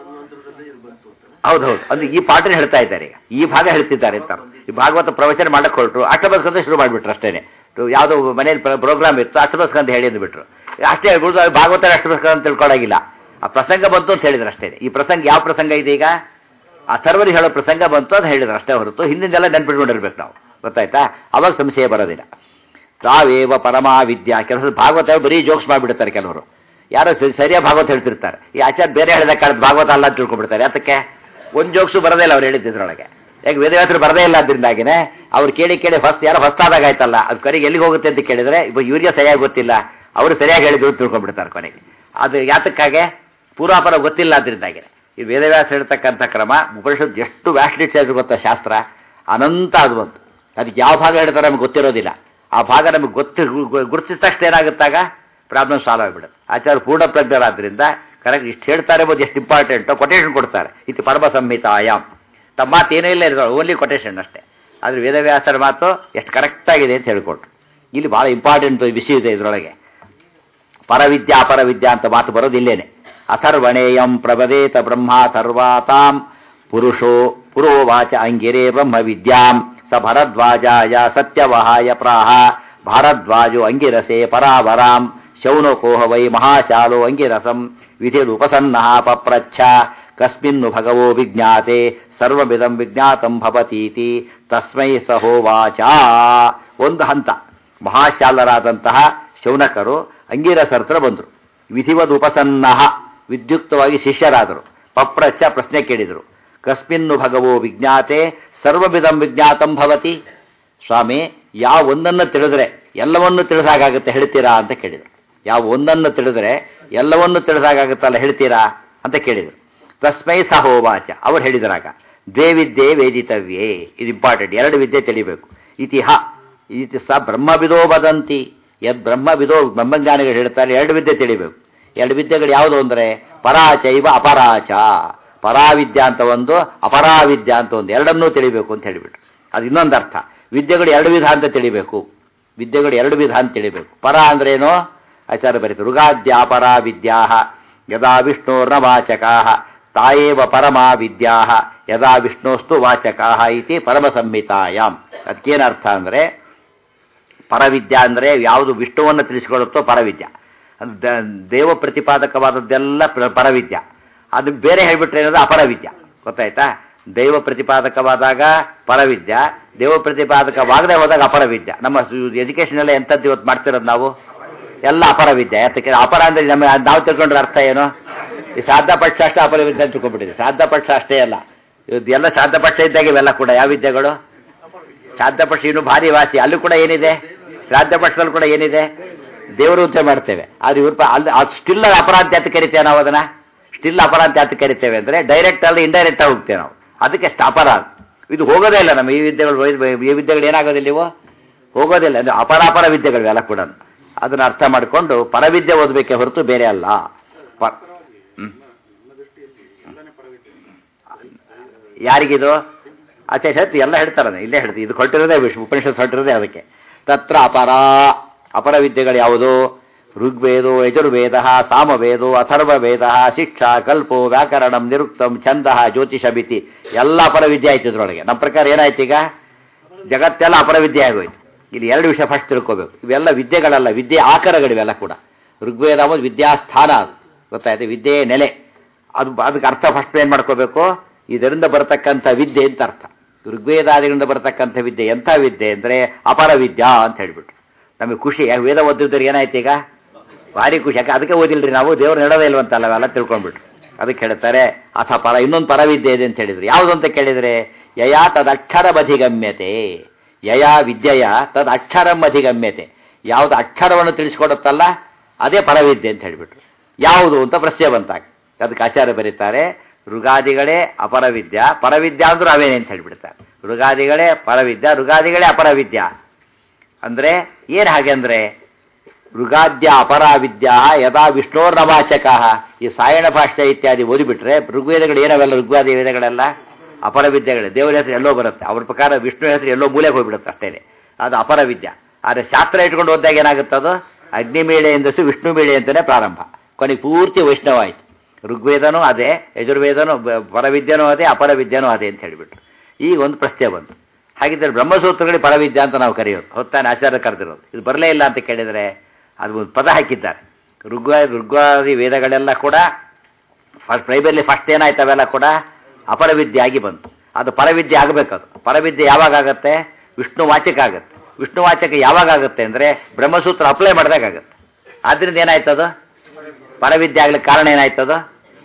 ಹೌದೌದು ಅಂದ್ರೆ ಈ ಪಾಠನ ಹೇಳ್ತಾ ಇದ್ದಾರೆ ಈಗ ಈ ಭಾಗ ಹೇಳ್ತಿದ್ದಾರೆ ಅಂತ ಈ ಭಾಗವತ ಪ್ರವಚನ ಮಾಡಕ್ಕೆ ಹೊರಟರು ಅಷ್ಟಬಸ್ಕಂತ ಶುರು ಮಾಡಿಬಿಟ್ರು ಅಷ್ಟೇನೆ ಯಾವುದೋ ಮನೇಲಿ ಪ್ರೋಗ್ರಾಮ್ ಇತ್ತು ಅಷ್ಟಬಸ್ಕಂತ ಹೇಳಿ ಅಂದ್ಬಿಟ್ರು ಅಷ್ಟೇ ಹೇಳ್ಬಿಟ್ಟು ಅದು ಭಾಗವತ ಅಷ್ಟಬಸ್ಕ ಅಂತ ತಿಳ್ಕೊಳಗಿಲ್ಲ ಆ ಪ್ರಸಂಗ ಬಂತು ಅಂತ ಹೇಳಿದ್ರು ಅಷ್ಟೇ ಈ ಪ್ರಸಂಗ ಯಾವ ಪ್ರಸಂಗ ಇದೆ ಈಗ ಅಥರ್ವರಿಗೆ ಹೇಳೋ ಪ್ರಸಂಗ ಬಂತು ಅಂತ ಹೇಳಿದ್ರು ಅಷ್ಟೇ ಹೊರತು ಹಿಂದಿಂದೆಲ್ಲ ನೆನ್ಪಿಟ್ಕೊಂಡಿರ್ಬೇಕು ನಾವು ಗೊತ್ತಾಯ್ತಾ ಅವಾಗ ಸಂಶಯ ಬರೋದಿಲ್ಲ ತಾವೇವ ಪರಮಾ ವಿದ್ಯಾ ಕೆಲವರು ಭಾಗವತ ಬರೀ ಜೋಕ್ಸ್ ಮಾಡಿಬಿಡ್ತಾರೆ ಕೆಲವರು ಯಾರೋ ಸ- ಸರಿಯಾಗಿ ಭಾಗವತ ಹೇಳ್ತಿರ್ತಾರೆ ಈ ಆಚಾರ್ಯ ಬೇರೆ ಹೇಳಿದ ಕಾಲದ ಭಾಗವತ ಅಲ್ಲ ಅಂತ ತಿಳ್ಕೊಂಡ್ಬಿಡ್ತಾರೆ ಅದಕ್ಕೆ ಒಂದು ಜೋಕ್ಸು ಬರದೇ ಇಲ್ಲ ಅವ್ರು ಹೇಳಿದ್ದಿದ್ರೊಳಗೆ ಯಾಕೆ ವೇದವ್ಯಾಸರು ಬರದೇ ಇಲ್ಲ ಅದರಿಂದಾಗಿನೇ ಅವ್ರು ಕೇಳಿ ಕೇಳಿ ಫಸ್ಟ್ ಯಾರೋ ಹೊಸ್ತಾದಾಗ ಆಯ್ತಲ್ಲ ಅದು ಕಡೆಗೆ ಎಲ್ಲಿಗೆ ಹೋಗುತ್ತೆ ಅಂತ ಕೇಳಿದ್ರೆ ಇವಾಗ ಇವ್ರಿಗೆ ಸರಿಯಾಗಿ ಗೊತ್ತಿಲ್ಲ ಅವರು ಸರಿಯಾಗಿ ಹೇಳಿದ್ರು ಅಂತ ತಿಳ್ಕೊಂಡ್ಬಿಡ್ತಾರೆ ಕೊನೆಗೆ ಅದು ಯಾತಕ್ಕಾಗೆ ಪೂರ್ವಾಪರ ಗೊತ್ತಿಲ್ಲ ಅದರಿಂದಾಗೆ ಈ ವೇದವ್ಯಾಸ ಹೇಳ್ತಕ್ಕಂಥ ಕ್ರಮ ಉಪನಿಷತ್ ಎಷ್ಟು ವ್ಯಾಸ್ಟಿಟ್ಸ್ ಆದ್ರೂ ಗೊತ್ತಾ ಶಾಸ್ತ್ರ ಅನಂತ ಅದು ಬಂತು ಅದಕ್ಕೆ ಯಾವ ಭಾಗ ಹೇಳ್ತಾರೆ ನಮ್ಗೆ ಗೊತ್ತಿರೋದಿಲ್ಲ ಆ ಭಾಗ ನಮಗೆ ಗೊತ್ತಿ ಗುರುತಿಸಿದ ತಕ್ಷಣ ಏನಾಗುತ್ತಾಗ ಪ್ರಾಬ್ಲಮ್ ಸಾಲ್ವ್ ಆಗಿಬಿಡುತ್ತೆ ಆಚಾರ್ಯ ಪೂರ್ಣ ಪ್ರಜ್ಞರಾದ್ರಿಂದ ಕರೆಕ್ಟ್ ಇಷ್ಟು ಹೇಳ್ತಾರೆ ಬೋದು ಎಷ್ಟು ಇಂಪಾರ್ಟೆಂಟ್ ಕೊಟೇಶನ್ ಕೊಡ್ತಾರೆ ಇದು ಪರಮ ಸಂಹಿತಾಯಾಮ್ ತಮ್ಮ ಮಾತು ಏನೂ ಇಲ್ಲ ಇರೋದು ಓನ್ಲಿ ಕೊಟೇಶನ್ ಅಷ್ಟೇ ಆದರೆ ವೇದವ್ಯಾಸರ ಮಾತು ಎಷ್ಟು ಕರೆಕ್ಟಾಗಿದೆ ಅಂತ ಹೇಳ್ಕೊಟ್ರು ಇಲ್ಲಿ ಭಾಳ ಇಂಪಾರ್ಟೆಂಟ್ ವಿಷಯ ಇದೆ ಇದರೊಳಗೆ ಪರವಿದ್ಯಾ ಅಪರವಿದ್ಯಾ ಅಂತ ಮಾತು ಬರೋದು ಇಲ್ಲೇನೆ ಅಥರ್ವಣೇಯಂ ಪ್ರಭದೇತ ಬ್ರಹ್ಮಾಥರ್ವಾತಾಂ ಪುರುಷೋ ಪುರೋವಾಚ ಅಂಗಿರೇ ಬ್ರಹ್ಮ ವಿದ್ಯಾಂ ಸ ಭರದ್ವಾಜಾಯ ಸತ್ಯವಹಾಯ ಪ್ರಾಹ ಭಾರದ್ವಾಜೋ ಅಂಗಿರಸೆ ಪರಾವರಾಂ ಶೌನಕೋಹ ವೈ ಮಹಾಶಾಲೋ ಅಂಗಿರಸಂ ವಿಧಿರುಪಸನ್ನ ಪಪ್ರಚ್ಛ ಕಸ್ಮಿನ್ನು ಭಗವೋ ವಿಜ್ಞಾತೆ ಸರ್ವಮಿದಂ ವಿಜ್ಞಾತಂ ಭವತೀತಿ ತಸ್ಮೈ ಸಹೋವಾಚ ಒಂದು ಹಂತ ಮಹಾಶಾಲರಾದಂತಹ ಶೌನಕರು ಅಂಗಿರಸರ ಹತ್ರ ಬಂದರು ವಿಧಿವದ್ ಉಪಸನ್ನ ವಿದ್ಯುಕ್ತವಾಗಿ ಶಿಷ್ಯರಾದರು ಪಪ್ರಚ್ಛ ಪ್ರಶ್ನೆ ಕೇಳಿದರು ಕಸ್ಮಿನ್ನು ಭಗವೋ ವಿಜ್ಞಾತೆ ಸರ್ವವಿಧಂ ವಿಜ್ಞಾತಂ ಭವತಿ ಸ್ವಾಮಿ ಯಾವ ಒಂದನ್ನು ತಿಳಿದ್ರೆ ಎಲ್ಲವನ್ನು ತಿಳಿದಾಗುತ್ತೆ ಹೇಳ್ತೀರಾ ಅಂತ ಕೇಳಿದರು ಯಾವ ಒಂದನ್ನು ತಿಳಿದ್ರೆ ಎಲ್ಲವನ್ನು ತಿಳಿದಾಗುತ್ತಲ್ಲ ಹೇಳ್ತೀರಾ ಅಂತ ಕೇಳಿದರು ತಸ್ಮೈ ಸಹೋವಾಚ ಅವ್ರು ಹೇಳಿದ್ರಾಗ ದೇವಿದ್ಯೆ ವೇದಿತವ್ಯೇ ಇದು ಇಂಪಾರ್ಟೆಂಟ್ ಎರಡು ವಿದ್ಯೆ ತಿಳಿಬೇಕು ಇತಿಹ ಇತಿ ಸ ಬ್ರಹ್ಮವಿದೋ ವದಂತಿ ಯದ್ ಬ್ರಹ್ಮವಿದೋ ಬ್ರಹ್ಮಜ್ಞಾನಿಗಳು ಹೇಳ್ತಾರೆ ಎರಡು ವಿದ್ಯೆ ತಿಳಿಬೇಕು ಎರಡು ವಿದ್ಯೆಗಳು ಯಾವುದು ಅಂದರೆ ಪರಾಚೈವ ಅಪರಾಚ ಪರಾವಿದ್ಯಾ ಅಂತ ಒಂದು ಅಪರಾವಿದ್ಯಾ ಅಂತ ಒಂದು ಎರಡನ್ನೂ ತಿಳಿಬೇಕು ಅಂತ ಹೇಳಿಬಿಟ್ರು ಅದು ಇನ್ನೊಂದು ಅರ್ಥ ವಿದ್ಯೆಗಳು ಎರಡು ವಿಧ ಅಂತ ತಿಳಿಬೇಕು ವಿದ್ಯೆಗಳು ಎರಡು ವಿಧ ಅಂತ ತಿಳಿಬೇಕು ಪರ ಅಂದ್ರೇನು ಆಚಾರ್ಯ ಬರೀತು ಋಗಾದ್ಯಾಪರಾ ವಿದ್ಯಾ ಯದಾ ವಿಷ್ಣೋರ್ನ ವಾಚಕಾ ತಾಯೇವ ಪರಮಾ ವಿದ್ಯಾ ಯದಾ ವಿಷ್ಣೋಸ್ತು ವಾಚಕಾ ಇತಿ ಪರಮ ಸಂಹಿತಾಯಾಮ್ ಅದಕ್ಕೇನು ಅರ್ಥ ಅಂದರೆ ಪರವಿದ್ಯಾ ಅಂದರೆ ಯಾವುದು ವಿಷ್ಣುವನ್ನು ತಿಳಿಸಿಕೊಳ್ಳುತ್ತೋ ಪರವಿದ್ಯಾ ದ- ದೇವ ಪ್ರತಿಪಾದಕವಾದದ್ದೆಲ್ಲ ಪ್ರ- ಪರವಿದ್ಯಾ ಅದು ಬೇರೆ ಹೇಳ್ಬಿಟ್ರೆ ಏನದು ಅಪರವಿದ್ಯಾ ಗೊತ್ತಾಯ್ತಾ ದೈವ ಪ್ರತಿಪಾದಕವಾದಾಗ ಪರವಿದ್ಯಾ ದೇವ ಪ್ರತಿಪಾದಕವಾಗದೆ ಹೋದಾಗ ಅಪರವಿದ್ಯಾ ನಮ್ಮ ಎಜುಕೇಶನ್ ಎಲ್ಲ ಎಂಥದ್ದು ಇವತ್ತು ಮಾಡ್ತಿರೋದು ನಾವು ಎಲ್ಲ ಅಪರವಿದ್ಯೆ ಯಾತಕ್ಕೆ ಅಪರ ಅಂದ್ರೆ ನಮ್ಮ ನಾವು ತಿಳ್ಕೊಂಡ್ರೆ ಅರ್ಥ ಏನು ಈ ಶ್ರಾದ್ದ ಪಕ್ಷ ಅಷ್ಟೇ ಅಪರವಿದ್ಯೆ ಅಂತ ತಿಳ್ಕೊಂಡ್ಬಿಟ್ಟಿದೆ ಶ್ರಾದ್ದ ಪಕ್ಷ ಅಷ್ಟೇ ಅಲ್ಲ ಇವತ್ತು ಎಲ್ಲ ಶ್ರಾದ್ದ ಪಕ್ಷ ಇದ್ದಾಗ ಇವೆಲ್ಲ ಕೂಡ ಯಾವ ವಿದ್ಯೆಗಳು ಶ್ರಾದ್ದ ಪಕ್ಷ ಇನ್ನು ಭಾರಿ ವಾಸಿ ಅಲ್ಲೂ ಕೂಡ ಏನಿದೆ ಶ್ರಾದ್ದ ಪಕ್ಷದಲ್ಲಿ ಕೂಡ ಏನಿದೆ ದೇವರು ಅಂತ ಮಾಡ್ತೇವೆ ಅದು ಇವ್ರ ಅಲ್ಲಿ ಅದು ಸ್ಟಿಲ್ ಅಪರಾಧ ಅಂತ ಕರಿತೇವೆ ನಾವು ಅದನ್ನ ಸ್ಟಿಲ್ ಅಪರಾಧ ಅಂತ ಕರಿತೇವೆ ಅಂದ್ರೆ ಡೈರೆಕ್ಟ್ ಅಲ್ಲಿ ಇಂಡೈರೆಕ್ಟ್ ಆಗಿ ಹೋಗ್ತೇವೆ ನಾವು ಅದಕ್ಕೆ ಅಷ್ಟು ಅಪರಾಧ ಇದು ಹೋಗೋದೇ ಇಲ್ಲ ನಮ್ಮ ಈ ವಿದ್ಯೆಗಳು ಈ ವಿದ್ಯೆಗಳು ಏನಾಗೋದಿಲ್ಲ ಇವು ಹೋಗೋದಿಲ್ಲ ಅಂದ್ರೆ ಅಪರಾಪರ ವಿದ್ಯೆಗಳು ಎಲ್ಲ ಕೂಡ ಅದನ್ನ ಅರ್ಥ ಮಾಡಿಕೊಂಡು ಪರವಿದ್ಯೆ ಓದಬೇಕೆ ಹೊರತು ಬೇರೆ ಅಲ್ಲ ಪ ಹ್ಮ್. ಯಾರಿಗಿದು ಆಚೆ ಹೇಳ್ತಿ ಎಲ್ಲ ಹೇಳ್ತಾರೆ ಇಲ್ಲೇ ಹೇಳ್ತೀವಿ ಇದು ಹೊರಟಿರೋದೇ ವಿಶ್ವ ಉಪನಿಷತ್ ಹೊರಟಿರೋದೇ ಅದಕ್ಕೆ ತತ್ರ ಅಪರ ಅಪರ ವಿದ್ಯೆಗಳು ಯಾವುದು ಋಗ್ವೇದೋ ಯಜುರ್ವೇದ ಸಾಮವೇದೋ ಅಥರ್ವವೇದ ಶಿಕ್ಷಾ ಕಲ್ಪೋ ವ್ಯಾಕರಣಂ ನಿರುಕ್ತಂ ಛಂದ ಜ್ಯೋತಿಷ ಭಿತಿ ಎಲ್ಲ ಅಪರ ವಿದ್ಯೆ ಆಯ್ತು ಇದ್ರೊಳಗೆ ನಮ್ಮ ಪ್ರಕಾರ ಏನಾಯ್ತು ಈಗ ಜಗತ್ತೆಲ್ಲ ಅಪರ ವಿದ್ಯೆ ಆಗೋಯ್ತು ಇಲ್ಲಿ ಎರಡು ವಿಷಯ ಫಸ್ಟ್ ತಿಳ್ಕೋಬೇಕು ಇವೆಲ್ಲ ವಿದ್ಯೆಗಳಲ್ಲ ವಿದ್ಯೆ ಆಕಾರಗಳಿವೆಲ್ಲ ಕೂಡ ಋಗ್ವೇದ ಒಂದು ವಿದ್ಯಾಸ್ಥಾನ ಅದು ಗೊತ್ತಾಯ್ತು ವಿದ್ಯೆಯ ನೆಲೆ ಅದು ಅದಕ್ಕೆ ಅರ್ಥ ಫಸ್ಟ್ ಏನು ಮಾಡ್ಕೋಬೇಕು ಇದರಿಂದ ಬರತಕ್ಕಂಥ ವಿದ್ಯೆ ಅಂತ ಅರ್ಥ ಋಗ್ವೇದಾದಿಗಳಿಂದ ಬರತಕ್ಕಂಥ ವಿದ್ಯೆ ಎಂಥ ವಿದ್ಯೆ ಅಂದರೆ ಅಪರ ವಿದ್ಯಾ ಅಂತ ಹೇಳ್ಬಿಟ್ರು ನಮಗೆ ಖುಷಿ ಯಾಕೆ ವೇದ ಓದಿದ್ರೆ ಏನಾಯ್ತು ಈಗ ಭಾರಿ ಖುಷಿ ಯಾಕೆ ಅದಕ್ಕೆ ಓದಿಲ್ರಿ ನಾವು ದೇವ್ರು ನಡೋದೇ ಇಲ್ವಂತಲ್ಲ ಅವೆಲ್ಲ ತಿಳ್ಕೊಂಡ್ಬಿಟ್ರು ಅದಕ್ಕೆ ಹೇಳ್ತಾರೆ ಅಥ ಪರ ಇನ್ನೊಂದು ಪರವಿದ್ಯೆ ಇದೆ ಅಂತ ಹೇಳಿದ್ರು ಯಾವುದು ಅಂತ ಕೇಳಿದರೆ ಯಯಾ ತದಕ್ಷರಮಧಿಗಮ್ಯತೆ ಯಯಾ ವಿದ್ಯೆಯ ತದ್ ಅಕ್ಷರಂ ಅಧಿಗಮ್ಯತೆ ಯಾವುದು ಅಕ್ಷರವನ್ನು ತಿಳಿಸ್ಕೊಡುತ್ತಲ್ಲ ಅದೇ ಪರವಿದ್ಯೆ ಅಂತ ಹೇಳಿಬಿಟ್ರು ಯಾವುದು ಅಂತ ಪ್ರಶ್ನೆ ಬಂತಾಗ ಅದಕ್ಕೆ ಆಚಾರ್ಯ ಬರೀತಾರೆ ಋಗಾದಿಗಳೇ ಅಪರವಿದ್ಯಾ ಪರವಿದ್ಯಾ ಅಂದ್ರೂ ಅವೇನೆ ಅಂತ ಹೇಳ್ಬಿಡ್ತಾರೆ ಋಗಾದಿಗಳೇ ಪರವಿದ್ಯಾ ಋಗಾದಿಗಳೇ ಅಪರವಿದ್ಯಾ ಅಂದ್ರೆ ಏನು ಹಾಗೆ ಅಂದ್ರೆ ಋಗಾದ್ಯ ಅಪರಾವಿದ್ಯಾ ಯದಾ ವಿಷ್ಣೋರ್ನವಾಚಕ ಈ ಸಾಯಣ ಭಾಷ್ಯ ಇತ್ಯಾದಿ ಓದಿಬಿಟ್ರೆ ಋಗ್ವೇದಗಳು ಏನವೆಲ್ಲ ಋಗ್ವಾದಿ ವೇದಗಳೆಲ್ಲ ಅಪರವಿದ್ಯೆಗಳು ದೇವರ ಹೆಸರು ಎಲ್ಲೋ ಬರುತ್ತೆ ಅವ್ರ ಪ್ರಕಾರ ವಿಷ್ಣು ಹೆಸರು ಎಲ್ಲೋ ಮೂಲೆಗೆ ಹೋಗ್ಬಿಡುತ್ತೆ ಅಷ್ಟೇ ಅದು ಅಪರವಿದ್ಯಾ ಆದರೆ ಶಾಸ್ತ್ರ ಇಟ್ಕೊಂಡು ಹೋದಾಗ ಏನಾಗುತ್ತೆ ಅದು ಅಗ್ನಿಮೇಳೆಯಿಂದಷ್ಟು ವಿಷ್ಣು ಮೇಳೆ ಅಂತಲೇ ಪ್ರಾರಂಭ ಕೊನೆಗೆ ಪೂರ್ತಿ ವೈಷ್ಣವ ಆಯಿತು ಋಗ್ವೇದನೂ ಅದೇ ಯಜುರ್ವೇದನೂ ಬ- ಪರವಿದ್ಯನೂ ಅದೇ ಅಪರವಿದ್ಯನೂ ಅದೇ ಅಂತ ಹೇಳಿಬಿಟ್ರು ಈಗ ಒಂದು ಪ್ರಶ್ನೆ ಬಂತು ಹಾಗಿದ್ದರೆ ಬ್ರಹ್ಮಸೂತ್ರಗಳಿಗೆ ಪರವಿದ್ಯಾ ಅಂತ ನಾವು ಕರೆಯೋದು ಹೊತ್ತಾನೆ ಆಚಾರ್ಯ ಕರೆದಿರೋದು ಇದು ಬರಲೇ ಇಲ್ಲ ಅಂತ ಕೇಳಿದರೆ ಅದು ಒಂದು ಪದ ಹಾಕಿದ್ದಾರೆ ಋಗ್ವ ಋಗ್ವಾದಿ ವೇದಗಳೆಲ್ಲ ಕೂಡ ಫಸ್ಟ್ ಪ್ರೈಮರಿ ಫಸ್ಟ್ ಏನಾಯ್ತು ಅವೆಲ್ಲ ಕೂಡ ಅಪರವಿದ್ಯೆ ಆಗಿ ಬಂತು ಅದು ಪರವಿದ್ಯೆ ಆಗಬೇಕದು ಪರವಿದ್ಯೆ ಯಾವಾಗ ಆಗುತ್ತೆ ವಿಷ್ಣು ವಾಚಕ ಆಗುತ್ತೆ ವಿಷ್ಣು ವಾಚಕ ಯಾವಾಗ ಆಗುತ್ತೆ ಅಂದರೆ ಬ್ರಹ್ಮಸೂತ್ರ ಅಪ್ಲೈ ಮಾಡಿದಾಗ ಆಗುತ್ತೆ ಆದ್ರಿಂದ ಏನಾಯ್ತದು ಪರವಿದ್ಯೆ ಆಗ್ಲಿಕ್ಕೆ ಕಾರಣ ಏನಾಯ್ತದು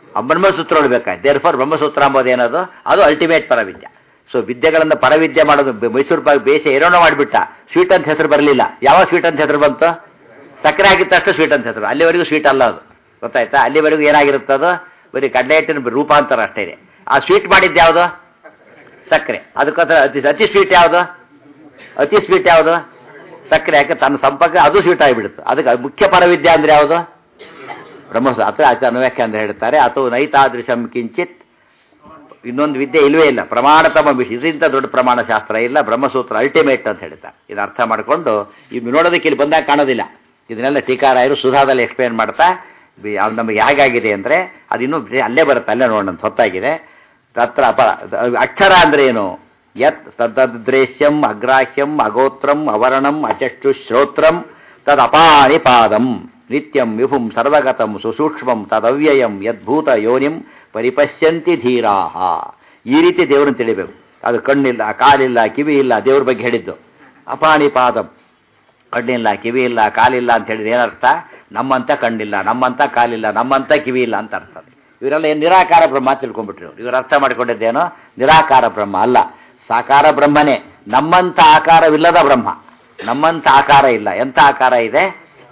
ಆ ಬ್ರಹ್ಮಸೂತ್ರ ಓಡಬೇಕಾಯ್ತು ದೇರ್ ಫಾರ್ ಬ್ರಹ್ಮಸೂತ್ರ ಅಂಬೋದು ಏನದು ಅದು ಅಲ್ಟಿಮೇಟ್ ಪರವಿದ್ಯೆ ಸೊ ವಿದ್ಯೆಗಳನ್ನು ಪರವಿದ್ಯೆ ಮಾಡೋದು ಬೆ- ಮೈಸೂರು ಪಾಕ್ ಬೇಸಿ ಏನೋ ಮಾಡಿಬಿಟ್ಟ ಸ್ವೀಟ್ ಅಂತ ಹೆಸರು ಬರಲಿಲ್ಲ ಯಾವ ಸ್ವೀಟ್ ಅಂತ ಹೆಸರು ಬಂತು ಸಕ್ಕರೆ ಆಗಿದ್ದ ತಕ್ಷಣ ಸ್ವೀಟ್ ಅಂತ ಹೆಸರು ಅಲ್ಲಿವರೆಗೂ ಸ್ವೀಟ್ ಅಲ್ಲ ಅದು ಗೊತ್ತಾಯ್ತಾ ಅಲ್ಲಿವರೆಗೂ ಏನಾಗಿರುತ್ತೆ ಅದು ಬರೀ ಕಡಲೆ ಹಿಟ್ಟಿನ ರೂಪಾಂತರ ಅಷ್ಟೇ ಇದೆ ಆ ಸ್ವೀಟ್ ಮಾಡಿದ್ದು ಯಾವುದು ಸಕ್ಕರೆ ಅದಕ್ಕೋಸ್ಕರ ಅತಿ ಅತಿ ಸ್ವೀಟ್ ಯಾವುದು ಅತಿ ಸ್ವೀಟ್ ಯಾವುದು ಸಕ್ಕರೆ ಯಾಕೆ ತನ್ನ ಸಂಪರ್ಕ ಅದು ಸ್ವೀಟ್ ಆಗಿಬಿಡುತ್ತೆ ಅದಕ್ಕೆ ಮುಖ್ಯ ಪರವಿದ್ಯೆ ಅಂದ್ರೆ ಯಾವುದು ಬ್ರಹ್ಮಸ ಅಥವಾ ಆಚಾರ್ಯ ವ್ಯಾಖ್ಯ ಅಂತ ಹೇಳ್ತಾರೆ ಅಥವಾ ನೈತಾದೃಶಂ ಕಿಂಚಿತ್ ಇನ್ನೊಂದು ವಿದ್ಯೆ ಇಲ್ವೇ ಇಲ್ಲ ಪ್ರಮಾಣತಮ ವಿಷಯ ಇದರಿಂದ ದೊಡ್ಡ ಪ್ರಮಾಣ ಶಾಸ್ತ್ರ ಇಲ್ಲ ಬ್ರಹ್ಮಸೂತ್ರ ಅಲ್ಟಿಮೇಟ್ ಅಂತ ಹೇಳ್ತಾರೆ ಇದು ಅರ್ಥ ಮಾಡಿಕೊಂಡು ಇವು ನೋಡೋದಕ್ಕೆ ಇಲ್ಲಿ ಬಂದಾಗ ಕಾಣೋದಿಲ್ಲ ಇದನ್ನೆಲ್ಲ ಟೀಕಾರಾಯರು ಸುಧಾದಲ್ಲಿ ಎಕ್ಸ್ಪ್ಲೇನ್ ಮಾಡ್ತಾ ಬಿ- ಅದು ನಮಗೆ ಹೇಗಾಗಿದೆ ಅಂದರೆ ಅದು ಇನ್ನೂ ಬೇ- ಅಲ್ಲೇ ಬರುತ್ತೆ ಅಲ್ಲೇ ನೋಡೋಣ ಅಂತ ಹೊತ್ತಾಗಿದೆ ತತ್ರ ಅಪ ಅಕ್ಷರ ಅಂದ್ರೆ ಏನು ಯತ್ ತದ್ದೃಶ್ಯಂ ಅಗ್ರಾಹ್ಯಂ ಅಗೋತ್ರಂ ಅವರ್ಣಂ ಅಚಕ್ಷು ಶ್ರೋತ್ರಂ ತದಪಾನಿ ಪಾದಂ ನಿತ್ಯಂ ವಿಭುಂ ಸರ್ವಗತಂ ಸುಸೂಕ್ಷ್ಮಂ ತದವ್ಯಯಂ ಯದ್ಭೂತ ಯೋನಿಂ ಪರಿಪಶ್ಯಂತಿ ಧೀರಾಹ ಈ ರೀತಿ ದೇವರನ್ನು ತಿಳಿಬೇಕು ಅದು ಕಣ್ಣಿಲ್ಲ ಕಾಲಿಲ್ಲ ಕಿವಿ ಇಲ್ಲ ದೇವ್ರ ಬಗ್ಗೆ ಹೇಳಿದ್ದು ಅಪಾನಿ ಪಾದಂ ಕಣ್ಣಿಲ್ಲ ಕಿವಿ ಇಲ್ಲ ಕಾಲಿಲ್ಲ ಅಂತ ಹೇಳಿದ್ರೆ ಏನರ್ಥ ನಮ್ಮಂತ ಕಣ್ಣಿಲ್ಲ ನಮ್ಮಂತ ಕಾಲಿಲ್ಲ ನಮ್ಮಂತ ಕಿವಿ ಇಲ್ಲ ಅಂತ ಅರ್ಥ ಅದು. ಇವರೆಲ್ಲ ಏನು ನಿರಾಕಾರ ಬ್ರಹ್ಮ ತಿಳ್ಕೊಂಡ್ಬಿಟ್ರು ಇವರು ಅರ್ಥ ಮಾಡ್ಕೊಂಡಿದ್ದೇನೋ ನಿರಾಕಾರ ಬ್ರಹ್ಮ ಅಲ್ಲ ಸಾಕಾರ ಬ್ರಹ್ಮನೇ ನಮ್ಮಂತ ಆಕಾರವಿಲ್ಲದ ಬ್ರಹ್ಮ ನಮ್ಮಂತ ಆಕಾರ ಇಲ್ಲ ಎಂಥ ಆಕಾರ ಇದೆ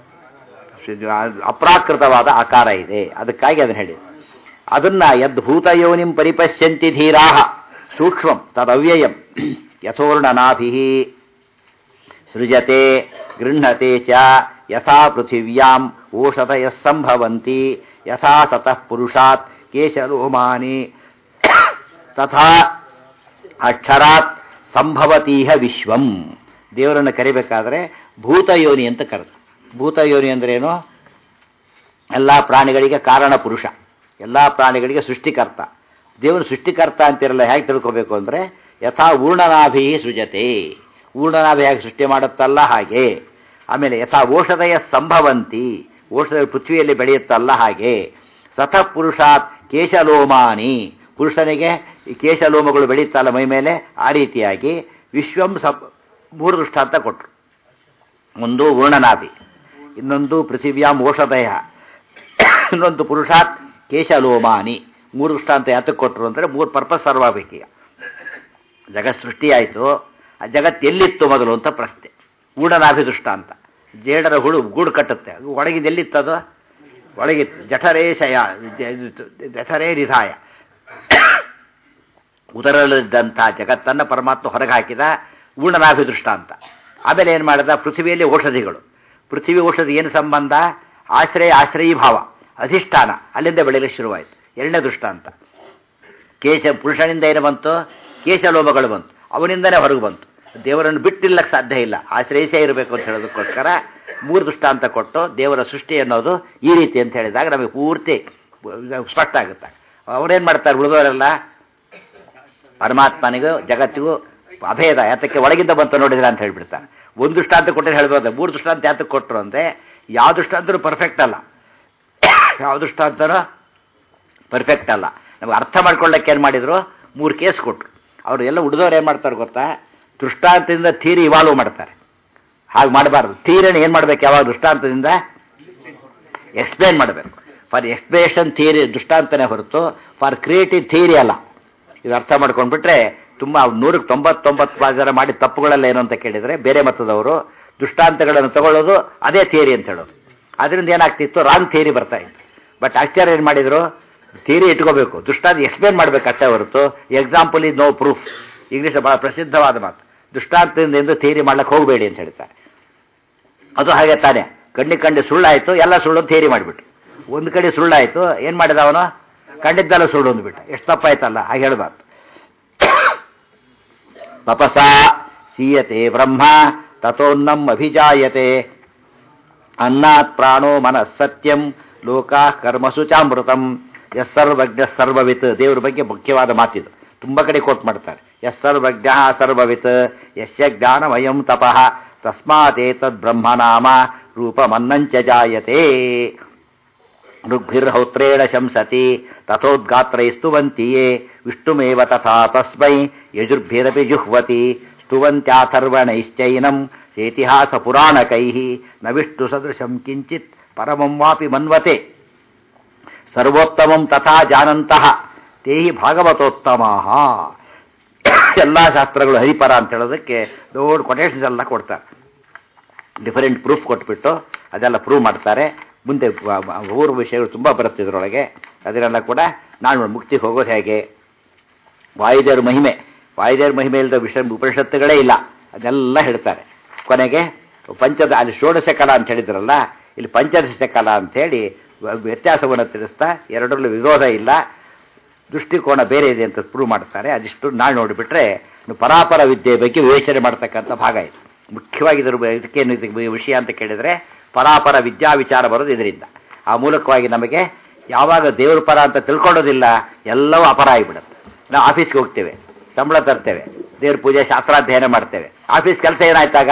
ಅಪ್ರಾಕೃತವಾದ ಆಕಾರ ಇದೆ ಅದಕ್ಕಾಗಿ ಅದನ್ನ ಹೇಳಿ ಅದನ್ನ ಯದ್ಭೂತ ಯೋನಿಂ ಪರಿಪಶ್ಯಂತಿ ಧೀರಾಹ ಸೂಕ್ಷ್ಮಂ ತದವ್ಯಯಂ ಯಥೋರ್ಣನಾಭಿ ಸೃಜತೆ ಗೃಹತೆ ಚ ಯಥಾ ಪೃಥಿವ್ಯಾಂ ಓಷಧಯಃ ಸಂಭವಂತಿ ಯಥಾ ಸತಃ ಪುರುಷಾತ್ ಕೇಶಲೋಮಾನಿ ತಥಾ ಅಕ್ಷರಾತ್ ಸಂಭವತೀಹ ವಿಶ್ವಂ ದೇವರನ್ನು ಕರಿಬೇಕಾದ್ರೆ ಭೂತಯೋನಿ ಅಂತ ಕರೆದು ಭೂತಯೋನಿ ಅಂದ್ರೇನು ಎಲ್ಲ ಪ್ರಾಣಿಗಳಿಗೆ ಕಾರಣ ಪುರುಷ ಎಲ್ಲ ಪ್ರಾಣಿಗಳಿಗೆ ಸೃಷ್ಟಿಕರ್ತ ದೇವರು ಸೃಷ್ಟಿಕರ್ತ ಅಂತಿರಲ್ಲ ಹೇಗೆ ತಿಳ್ಕೋಬೇಕು ಅಂದರೆ ಯಥಾ ಊರ್ಣನಾಭಿ ಸೃಜತೆ ಊರ್ಣನಾಭಿ ಹೇಗೆ ಸೃಷ್ಟಿ ಮಾಡುತ್ತಲ್ಲ ಹಾಗೆ ಆಮೇಲೆ ಯಥಾ ಔಷಧಯ ಸಂಭವಂತಿ ಔಷಧ ಪೃಥ್ವಿಯಲ್ಲಿ ಬೆಳೆಯುತ್ತಲ್ಲ ಹಾಗೆ ಸತಃ ಪುರುಷಾತ್ ಕೇಶಲೋಮಾನಿ ಪುರುಷನಿಗೆ ಈ ಕೇಶಲೋಮಗಳು ಬೆಳೆಯುತ್ತಲ್ಲ ಮೈ ಮೇಲೆ ಆ ರೀತಿಯಾಗಿ ವಿಶ್ವಂ ಸ ಮೂರು ದೃಷ್ಟಾಂತ ಕೊಟ್ಟರು ಒಂದು ಊರ್ಣನಾಭಿ ಇನ್ನೊಂದು ಪೃಥಿವ್ಯಾಂ ಔಷಧಯ ಇನ್ನೊಂದು ಪುರುಷಾತ್ ಕೇಶಲೋಮಾನಿ ಮೂರು ದೃಷ್ಟಾಂತ ಯಾತಕ್ಕೆ ಕೊಟ್ಟರು ಅಂದರೆ ಮೂರು ಪರ್ಪಸ್ ಸರ್ವ್ ಆಗಬೇಕೀಗ ಜಗತ್ ಸೃಷ್ಟಿಯಾಯಿತು ಆ ಜಗತ್ತು ಎಲ್ಲಿತ್ತು ಮೊದಲು ಅಂತ ಪ್ರಶ್ನೆ ಗೂಢನಾಭಿ ದೃಷ್ಟಾಂತ ಜೇಡರ ಹುಳು ಗೂಡು ಕಟ್ಟುತ್ತೆ ಅದು ಒಳಗಿದ್ದು ಎಲ್ಲಿತ್ತದು ಒಳಗಿತ್ತು ಜಠರೇ ಶಯ ಜಠರೇ ನಿಧಾಯ ಉದರಲ್ಲಿದ್ದಂಥ ಜಗತ್ತನ್ನು ಪರಮಾತ್ಮ ಹೊರಗೆ ಹಾಕಿದ ಊರ್ಣನಾಭಿ ದೃಷ್ಟಾಂತ ಆಮೇಲೆ ಏನು ಮಾಡಿದ ಪೃಥ್ವಿಯಲ್ಲಿ ಔಷಧಿಗಳು ಪೃಥ್ವಿ ಔಷಧಿ ಏನು ಸಂಬಂಧ ಆಶ್ರಯ ಆಶ್ರಯೀ ಭಾವ ಅಧಿಷ್ಠಾನ ಅಲ್ಲಿಂದ ಬೆಳೆಯಲಿಕ್ಕೆ ಶುರುವಾಯಿತು ಎರಡನೇ ದೃಷ್ಟಾಂತ ಕೇಶ ಪುರುಷನಿಂದ ಏನು ಬಂತು ಕೇಶಲೋಮಗಳು ಬಂತು ಅವನಿಂದನೇ ಹೊರಗೆ ಬಂತು ದೇವರನ್ನು ಬಿಟ್ಟಿಲ್ಲಕ್ಕೆ ಸಾಧ್ಯ ಇಲ್ಲ ಆಶ್ರಯಿಸೇ ಇರಬೇಕು ಅಂತ ಹೇಳೋದಕ್ಕೋಸ್ಕರ ಮೂರು ದೃಷ್ಟಾಂತ ಕೊಟ್ಟು ದೇವರ ಸೃಷ್ಟಿ ಅನ್ನೋದು ಈ ರೀತಿ ಅಂತ ಹೇಳಿದಾಗ ನಮಗೆ ಪೂರ್ತಿ ಸ್ಪಷ್ಟ ಆಗುತ್ತೆ ಅವರೇನು ಮಾಡ್ತಾರೆ ಉಳಿದವರೆಲ್ಲ ಪರಮಾತ್ಮನಿಗೂ ಜಗತ್ತಿಗೂ ಅಭೇದ ಯಾತಕ್ಕೆ ಒಳಗಿಂದ ಬಂತು ನೋಡಿದ್ರೆ ಅಂತ ಹೇಳ್ಬಿಡ್ತಾರೆ ಒಂದು ದೃಷ್ಟಾಂತ ಕೊಟ್ಟರೆ ಹೇಳ್ಬೋದು ಮೂರು ದೃಷ್ಟಾಂತ ಯಾತಕ್ಕೆ ಕೊಟ್ಟರು ಅಂದರೆ ಯಾವ ದೃಷ್ಟಾಂತರೂ ಪರ್ಫೆಕ್ಟ್ ಅಲ್ಲ ಯಾವ ದೃಷ್ಟಾಂತನೂ ಪರ್ಫೆಕ್ಟ್ ಅಲ್ಲ ನಮಗೆ ಅರ್ಥ ಮಾಡ್ಕೊಳ್ಳೋಕೆ ಏನು ಮಾಡಿದ್ರು ಮೂರು ಕೇಸ್ ಕೊಟ್ಟರು ಅವರು ಎಲ್ಲ ಉಳಿದವ್ರು ಏನು ಮಾಡ್ತಾರೆ ಗೊತ್ತಾ ದೃಷ್ಟಾಂತದಿಂದ ಥೀರಿ ಇವಾಲ್ವ್ ಮಾಡ್ತಾರೆ ಹಾಗೆ ಮಾಡಬಾರ್ದು ಥೀರಿನ ಏನು ಮಾಡ್ಬೇಕು ಯಾವಾಗ ದೃಷ್ಟಾಂತದಿಂದ ಎಕ್ಸ್ಪ್ಲೇನ್ ಮಾಡಬೇಕು ಫಾರ್ ಎಕ್ಸ್ಪ್ಲೇಷನ್ ಥಿಯರಿ ದೃಷ್ಟಾಂತನೇ ಹೊರತು ಫಾರ್ ಕ್ರಿಯೇಟಿವ್ ಥಿಯರಿ ಅಲ್ಲ ಇದು ಅರ್ಥ ಮಾಡ್ಕೊಂಡ್ಬಿಟ್ರೆ ತುಂಬ ನೂರಕ್ಕೆ ತೊಂಬತ್ತೊಂಬತ್ತು ಜನ ಮಾಡಿ ತಪ್ಪುಗಳೆಲ್ಲ ಏನು ಅಂತ ಕೇಳಿದರೆ ಬೇರೆ ಮತದವರು ದೃಷ್ಟಾಂತಗಳನ್ನು ತಗೊಳ್ಳೋದು ಅದೇ ಥಿಯರಿ ಅಂತ ಹೇಳೋದು ಅದರಿಂದ ಏನಾಗ್ತಿತ್ತು ರಾಂಗ್ ಥಿಯರಿ ಬರ್ತಾ ಇತ್ತು ಬಟ್ ಆಚಾರ್ಯ ಏನು ಮಾಡಿದರು ಥಿಯರಿ ಇಟ್ಕೋಬೇಕು ದೃಷ್ಟಾಂತ ಎಕ್ಸ್ಪ್ಲೇನ್ ಮಾಡಬೇಕು ಅಷ್ಟೇ ಹೊರತು example is no proof English ಭಾಳ ಪ್ರಸಿದ್ಧವಾದ ಮಾತು ದೃಷ್ಟಾಂತದಿಂದ ಎಂದು ಥಿಯರಿ ಮಾಡ್ಲಿಕ್ಕೆ ಹೋಗಬೇಡಿ ಅಂತ ಹೇಳ್ತಾರೆ ಅದು ಹಾಗೆ ತಾನೆ ಕಣ್ಣಿಗೆ ಕಂಡು ಸುಳ್ಳಾಯಿತು ಎಲ್ಲ ಸುಳ್ಳು ಥಿಯರಿ ಮಾಡಿಬಿಟ್ಟು ಒಂದು ಕಡೆ ಸುಳ್ಳಾಯಿತು ಏನು ಮಾಡಿದ ಅವನು ಕಂಡಿದ್ದೆಲ್ಲ ಸುಳ್ಳು ಅಂದ್ಬಿಟ್ಟ ಎಷ್ಟು ತಪ್ಪಾಯ್ತಲ್ಲ ಹಾಗೆ ಹೇಳಬಾರ್ದು ತಪಸ ಸೀಯತೆ ಬ್ರಹ್ಮ ತಥೋನ್ನಂ ಅಭಿಜಾಯತೆ ಅನ್ನಾತ್ ಪ್ರಾಣೋ ಮನಃ ಸತ್ಯಂ ಲೋಕಾ ಕರ್ಮಸು ಚಾಮೃತಂ ಎಸ್ ಸರ್ವಜ್ಞ ಸರ್ವವಿತ್ ದೇವ್ರ ಬಗ್ಗೆ ಮುಖ್ಯವಾದ ಮಾತಿದು ತುಂಬ ಕಡೆ ಕೋಟ್ ಮಾಡ್ತಾರೆ ಎಸ್ ಸರ್ವಜ್ಞ ಸರ್ವವಿತ್ ಯಸ್ಯ ಜ್ಞಾನಮಯಂ ತಪಃ ತಸ್ಮಾತೇತದ್ ಬ್ರಹ್ಮನಾಮ ರೂಪಮನ್ನಂಚ ಜಾಯತೆ ಋಗ್ಭಿರ್ಹೌತ್ರೇಣ ಶಂಸತಿ ತಥೋದ್ಗಾತ್ರೈಸ್ತುವಂತಿಯೇ ವಿಷ್ಣುಮೇವ ತಥಾ ತಸ್ಮೈ ಯಜುರ್ಭಿರಪಿ ಜುಹ್ವತಿ ಸ್ತುವಂತ್ಯಾಥರ್ವಣೈಶ್ಚೈನಂ ಸೇತಿಹಾಸ ಪುರಾಣಕೈ ನ ವಿಷ್ಣು ಸದೃಶಂ ಕಿಂಚಿತ್ ಪರಮಂ ವಾಪಿ ಮನ್ವತೆ ಸರ್ವೋತ್ತಮಂ ತಥಾ ಜಾನಂತಹ ತೇಹಿ ಭಾಗವತೋತ್ತಮ ಎಲ್ಲ ಶಾಸ್ತ್ರಗಳು ಹರಿಪರ ಅಂತ ಹೇಳೋದಕ್ಕೆ ದೊಡ್ಡ ಕೊಟೇಶನ್ಸ್ ಎಲ್ಲ ಕೊಡ್ತಾರೆ ಡಿಫರೆಂಟ್ ಪ್ರೂಫ್ ಕೊಟ್ಬಿಟ್ಟು ಅದೆಲ್ಲ ಪ್ರೂವ್ ಮಾಡ್ತಾರೆ ಮುಂದೆ ವ- ವ- ಊರು ವಿಷಯಗಳು ತುಂಬ ಬರುತ್ತೆ ಇದರೊಳಗೆ ಅದನ್ನೆಲ್ಲ ಕೂಡ ನಾನು ಮುಕ್ತಿಗೆ ಹೋಗೋದು ಹೇಗೆ ವಾಯುದೇವ್ರ ಮಹಿಮೆ ವಾಯುದೇವ್ರ ಮಹಿಮೆ ಇಲ್ಲದ ವಿಷ ಉಪನಿಷತ್ತುಗಳೇ ಇಲ್ಲ ಅದೆಲ್ಲ ಹೇಳ್ತಾರೆ ಕೊನೆಗೆ ಪಂಚದ ಅಲ್ಲಿ ಷೋಡಶ ಕಲಾ ಅಂತ ಹೇಳಿದ್ರಲ್ಲ ಇಲ್ಲಿ ಪಂಚದಶ ಕಲಾ ಅಂಥೇಳಿ ವ್ಯತ್ಯಾಸವನ್ನು ತಿಳಿಸ್ತಾ ಎರಡರಲ್ಲೂ ವಿರೋಧ ಇಲ್ಲ ದೃಷ್ಟಿಕೋನ ಬೇರೆ ಇದೆ ಅಂತ ಪ್ರೂವ್ ಮಾಡ್ತಾರೆ ಅದಿಷ್ಟು ನಾಳೆ ನೋಡಿಬಿಟ್ರೆ ಇನ್ನು ಪರಾಪರ ವಿದ್ಯೆ ಬಗ್ಗೆ ವಿವೇಚನೆ ಮಾಡ್ತಕ್ಕಂಥ ಭಾಗ ಇದು ಮುಖ್ಯವಾಗಿ ಇದ್ರ ಬ- ಇದಕ್ಕೇನು ಇದಕ್ಕೆ ವಿಷಯ ಅಂತ ಕೇಳಿದರೆ ಪರಾಪರ ವಿದ್ಯಾ ವಿಚಾರ ಬರೋದು ಇದರಿಂದ ಆ ಮೂಲಕವಾಗಿ ನಮಗೆ ಯಾವಾಗ ದೇವ್ರ ಪರ ಅಂತ ತಿಳ್ಕೊಳ್ಳೋದಿಲ್ಲ ಎಲ್ಲವೂ ಅಪರ ಆಗಿಬಿಡುತ್ತೆ ನಾವು ಆಫೀಸ್ಗೆ ಹೋಗ್ತೇವೆ ಸಂಬಳ ತರ್ತೇವೆ ದೇವ್ರ ಪೂಜೆ ಶಾಸ್ತ್ರಾಧ್ಯಯನ ಮಾಡ್ತೇವೆ ಆಫೀಸ್ ಕೆಲಸ ಏನಾಯ್ತಾಗ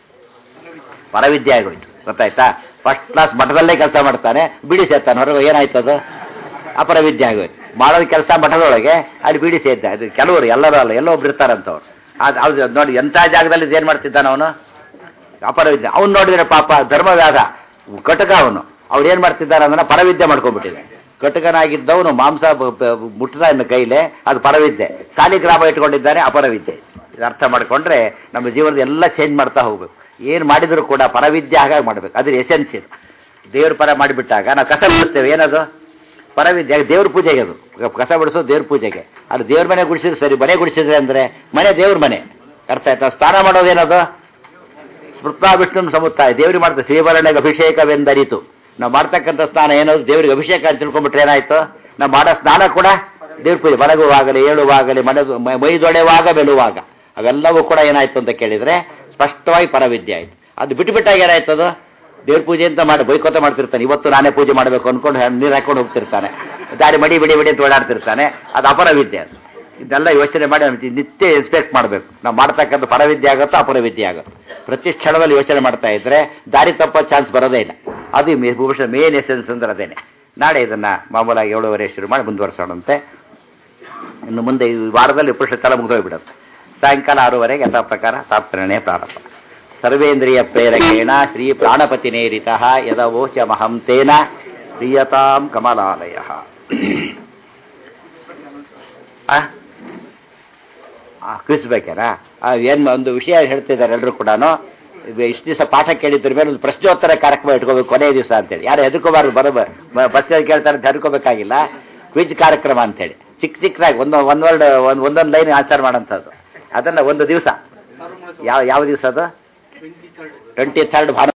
ಪರವಿದ್ಯೆ ಆಗೋಯ್ತು ಗೊತ್ತಾಯ್ತಾ ಫಸ್ಟ್ ಕ್ಲಾಸ್ ಮಠದಲ್ಲೇ ಕೆಲಸ ಮಾಡ್ತಾನೆ ಬಿಡಿ ಸೇರ್ತಾನೆ ಹೊರಗೆ ಏನಾಯ್ತದು ಅಪರವಿದ್ಯೆ ಆಗೋಯ್ತು ಮಾಡೋದು ಕೆಲಸ ಮಠದೊಳಗೆ ಅಲ್ಲಿ ಬಿಡಿ ಸೇದ್ದ ಅದು ಕೆಲವರು ಎಲ್ಲರೂ ಅಲ್ಲ ಎಲ್ಲೋ ಒಬ್ರು ಇರ್ತಾರಂತವ್ರು ಅದು ಅವ್ರು ನೋಡಿ ಎಂಥ ಜಾಗದಲ್ಲಿ ಏನು ಮಾಡ್ತಿದ್ದಾನ ಅವನು ಅಪರವಿದ್ಯೆ ಅವ್ನು ನೋಡಿದ್ರೆ ಪಾಪ ಧರ್ಮವ್ಯಾಧ ಕಟಕ ಅವನು ಅವ್ರು ಏನು ಮಾಡ್ತಿದ್ದಾರೆ ಅಂದ್ರೆ ಪರವಿದ್ಯೆ ಮಾಡ್ಕೊಂಡ್ಬಿಟ್ಟಿದೆ ಕಟಕನಾಗಿದ್ದವನು ಮಾಂಸ ಬ- ಬ- ಮುಟ್ಟದ ಇನ್ನು ಕೈಲೇ ಅದು ಪರವಿದ್ಯೆ ಸಾಲಿಗ್ರಾಮ ಇಟ್ಕೊಂಡಿದ್ದಾನೆ ಅಪರವಿದ್ಯೆ ಇದು ಅರ್ಥ ಮಾಡ್ಕೊಂಡ್ರೆ ನಮ್ಮ ಜೀವನದ ಎಲ್ಲ ಚೇಂಜ್ ಮಾಡ್ತಾ ಹೋಗ್ಬೇಕು ಏನು ಮಾಡಿದ್ರು ಕೂಡ ಪರವಿದ್ಯೆ ಹಾಗಾಗಿ ಮಾಡ್ಬೇಕು ಅದ್ರ ಎಸೆನ್ಸ್ ಇದು ದೇವ್ರ ಪರ ಮಾಡಿಬಿಟ್ಟಾಗ ನಾವು ಕಸ ಬಿಡಿಸ್ತೇವೆ ಏನದು ಪರವಿದ್ಯೆ ದೇವ್ರ ಪೂಜೆಗೆ ಅದು ಕಸ ಬಿಡಿಸೋದು ದೇವ್ರ ಪೂಜೆಗೆ ಅದು ದೇವ್ರ ಮನೆ ಗುಡಿಸಿದ್ರೆ ಸರಿ ಮನೆ ಗುಡಿಸಿದ್ರೆ ಅಂದ್ರೆ ಮನೆ ದೇವ್ರ ಮನೆ ಅರ್ಥ ಆಯ್ತಾ ಸ್ನಾನ ಮಾಡೋದೇನದು ಸ್ಮೃತಾ ವಿಷ್ಣು ಸಮುತ್ತಾಯ ದೇವ್ರಿಗೆ ಮಾಡ್ತಾರೆ ಶ್ರೀವರಣಗೆ ಅಭಿಷೇಕವೆಂದರಿತು ನಾವು ಮಾಡ್ತಕ್ಕಂಥ ಸ್ನಾನ ಏನದು ದೇವರಿಗೆ ಅಭಿಷೇಕ ಅಂತ ತಿಳ್ಕೊಂಡ್ಬಿಟ್ರೆ ಏನಾಯ್ತು ನಾವು ಮಾಡೋ ಸ್ನಾನ ಕೂಡ ದೇವ್ರ ಪೂಜೆ ಮಲಗುವಾಗಲಿ ಏಳುವಾಗಲಿ ಮನಗು ಮೈ- ಮೈದೊಡೆವಾಗ ಬೆಳುವಾಗ ಅವೆಲ್ಲವೂ ಕೂಡ ಏನಾಯ್ತು ಅಂತ ಕೇಳಿದ್ರೆ ಸ್ಪಷ್ಟವಾಗಿ ಪರವಿದ್ಯೆ ಆಯ್ತು ಅದು ಬಿಟ್ಟು ಬಿಟ್ಟಾಗ ಏನಾಯ್ತು ಅದು ದೇವ್ರ ಪೂಜೆ ಅಂತ ಮಾಡಿ ಬೈಕೋತ ಮಾಡ್ತಿರ್ತಾನೆ ಇವತ್ತು ನಾನೇ ಪೂಜೆ ಮಾಡಬೇಕು ಅನ್ಕೊಂಡು ನೀರು ಹಾಕೊಂಡು ಹೋಗ್ತಿರ್ತಾನೆ ದಾರಿ ಮಡಿ ಬಿಡಿ ಬಿಡಿ ಅಂತ ಓಡಾಡ್ತಿರ್ತಾನೆ ಅದು ಅಪರವಿದ್ಯೆ ಅದು ಇದೆಲ್ಲ ಯೋಚನೆ ಮಾಡಿ ನಾವು ನಿತ್ಯ ಇನ್ಸ್ಪೆಕ್ಟ್ ಮಾಡಬೇಕು ನಾವು ಮಾಡ್ತಕ್ಕಂಥ ಪರವಿದ್ಯೆ ಆಗುತ್ತೋ ಅಪರವಿದ್ಯೆ ಆಗುತ್ತೆ ಪ್ರತಿ ಕ್ಷಣದಲ್ಲಿ ಯೋಚನೆ ಮಾಡ್ತಾ ಇದ್ರೆ ದಾರಿ ತಪ್ಪೋ ಚಾನ್ಸ್ ಬರೋದೇ ಇಲ್ಲ ಅದು ಬಹುಶಃ ಮೇನ್ ಎಸೆನ್ಸ್ ಅಂದ್ರೆ ಅದೇನೆ ನಾಳೆ ಇದನ್ನ ಮಾಮೂಲಾಗಿ ಏಳುವರೆ ಶುರು ಮಾಡಿ ಮುಂದುವರಿಸೋಣಂತೆ ಇನ್ನು ಮುಂದೆ ಈ ವಾರದಲ್ಲಿ ಉಪನಿಷತ್ತೆಲ್ಲ ಮುಗಿದೋಗ್ಬಿಡುತ್ತೆ ಸಾಯಂಕಾಲ ಆರೂವರೆಗೆ ಯಥಾ ಪ್ರಕಾರ ತಾತ್ಪರ್ಣೆ ಪ್ರಾರಂಭ ಸರ್ವೇಂದ್ರಿಯ ಪ್ರೇರಕೇಣ ಶ್ರೀ ಪ್ರಾಣಪತಿನೇರಿತ ಯದವೋಚ ಮಹಂ ತೇನ ಪ್ರಿಯತಾಂ ಕಮಲಾಲಯ ಕ್ವಿಸ್ ಬೇಕೇನಾ ಏನು ಒಂದು ವಿಷಯ ಹೇಳ್ತಿದ್ದಾರೆ ಎಲ್ಲರೂ ಕೂಡ ಇಷ್ಟು ದಿವಸ ಪಾಠ ಕೇಳಿದ್ರ ಮೇಲೆ ಒಂದು ಪ್ರಶ್ನೋತ್ತರ ಕಾರ್ಯಕ್ರಮ ಇಟ್ಕೋಬೇಕು ಕೊನೆಯ ದಿವಸ ಅಂತೇಳಿ ಯಾರು ಹೆದರ್ಕೋಬಾರ್ದು ಬರೋಬರ್ ಬಸ್ ಕೇಳ್ತಾರೆ ಅಂತ ಹೆದರ್ಕೋಬೇಕಾಗಿಲ್ಲ ಕ್ವಿಜ್ ಕಾರ್ಯಕ್ರಮ ಅಂತೇಳಿ ಚಿಕ್ಕ ಚಿಕ್ಕದಾಗಿ ಒಂದು ಒಂದು ವರ್ಡ್ ಒಂದು ಒಂದೊಂದು ಲೈನ್ ಆನ್ಸರ್ ಮಾಡೋಂಥದ್ದು ಅದನ್ನ ಒಂದು ದಿವಸ ಯಾವ ಯಾವ ದಿವಸ ಅದು ಟ್ವೆಂಟಿ ಥರ್ಡ್ ಟ್ವೆಂಟಿ ಥರ್ಡ್ ಭಾನುವಾರ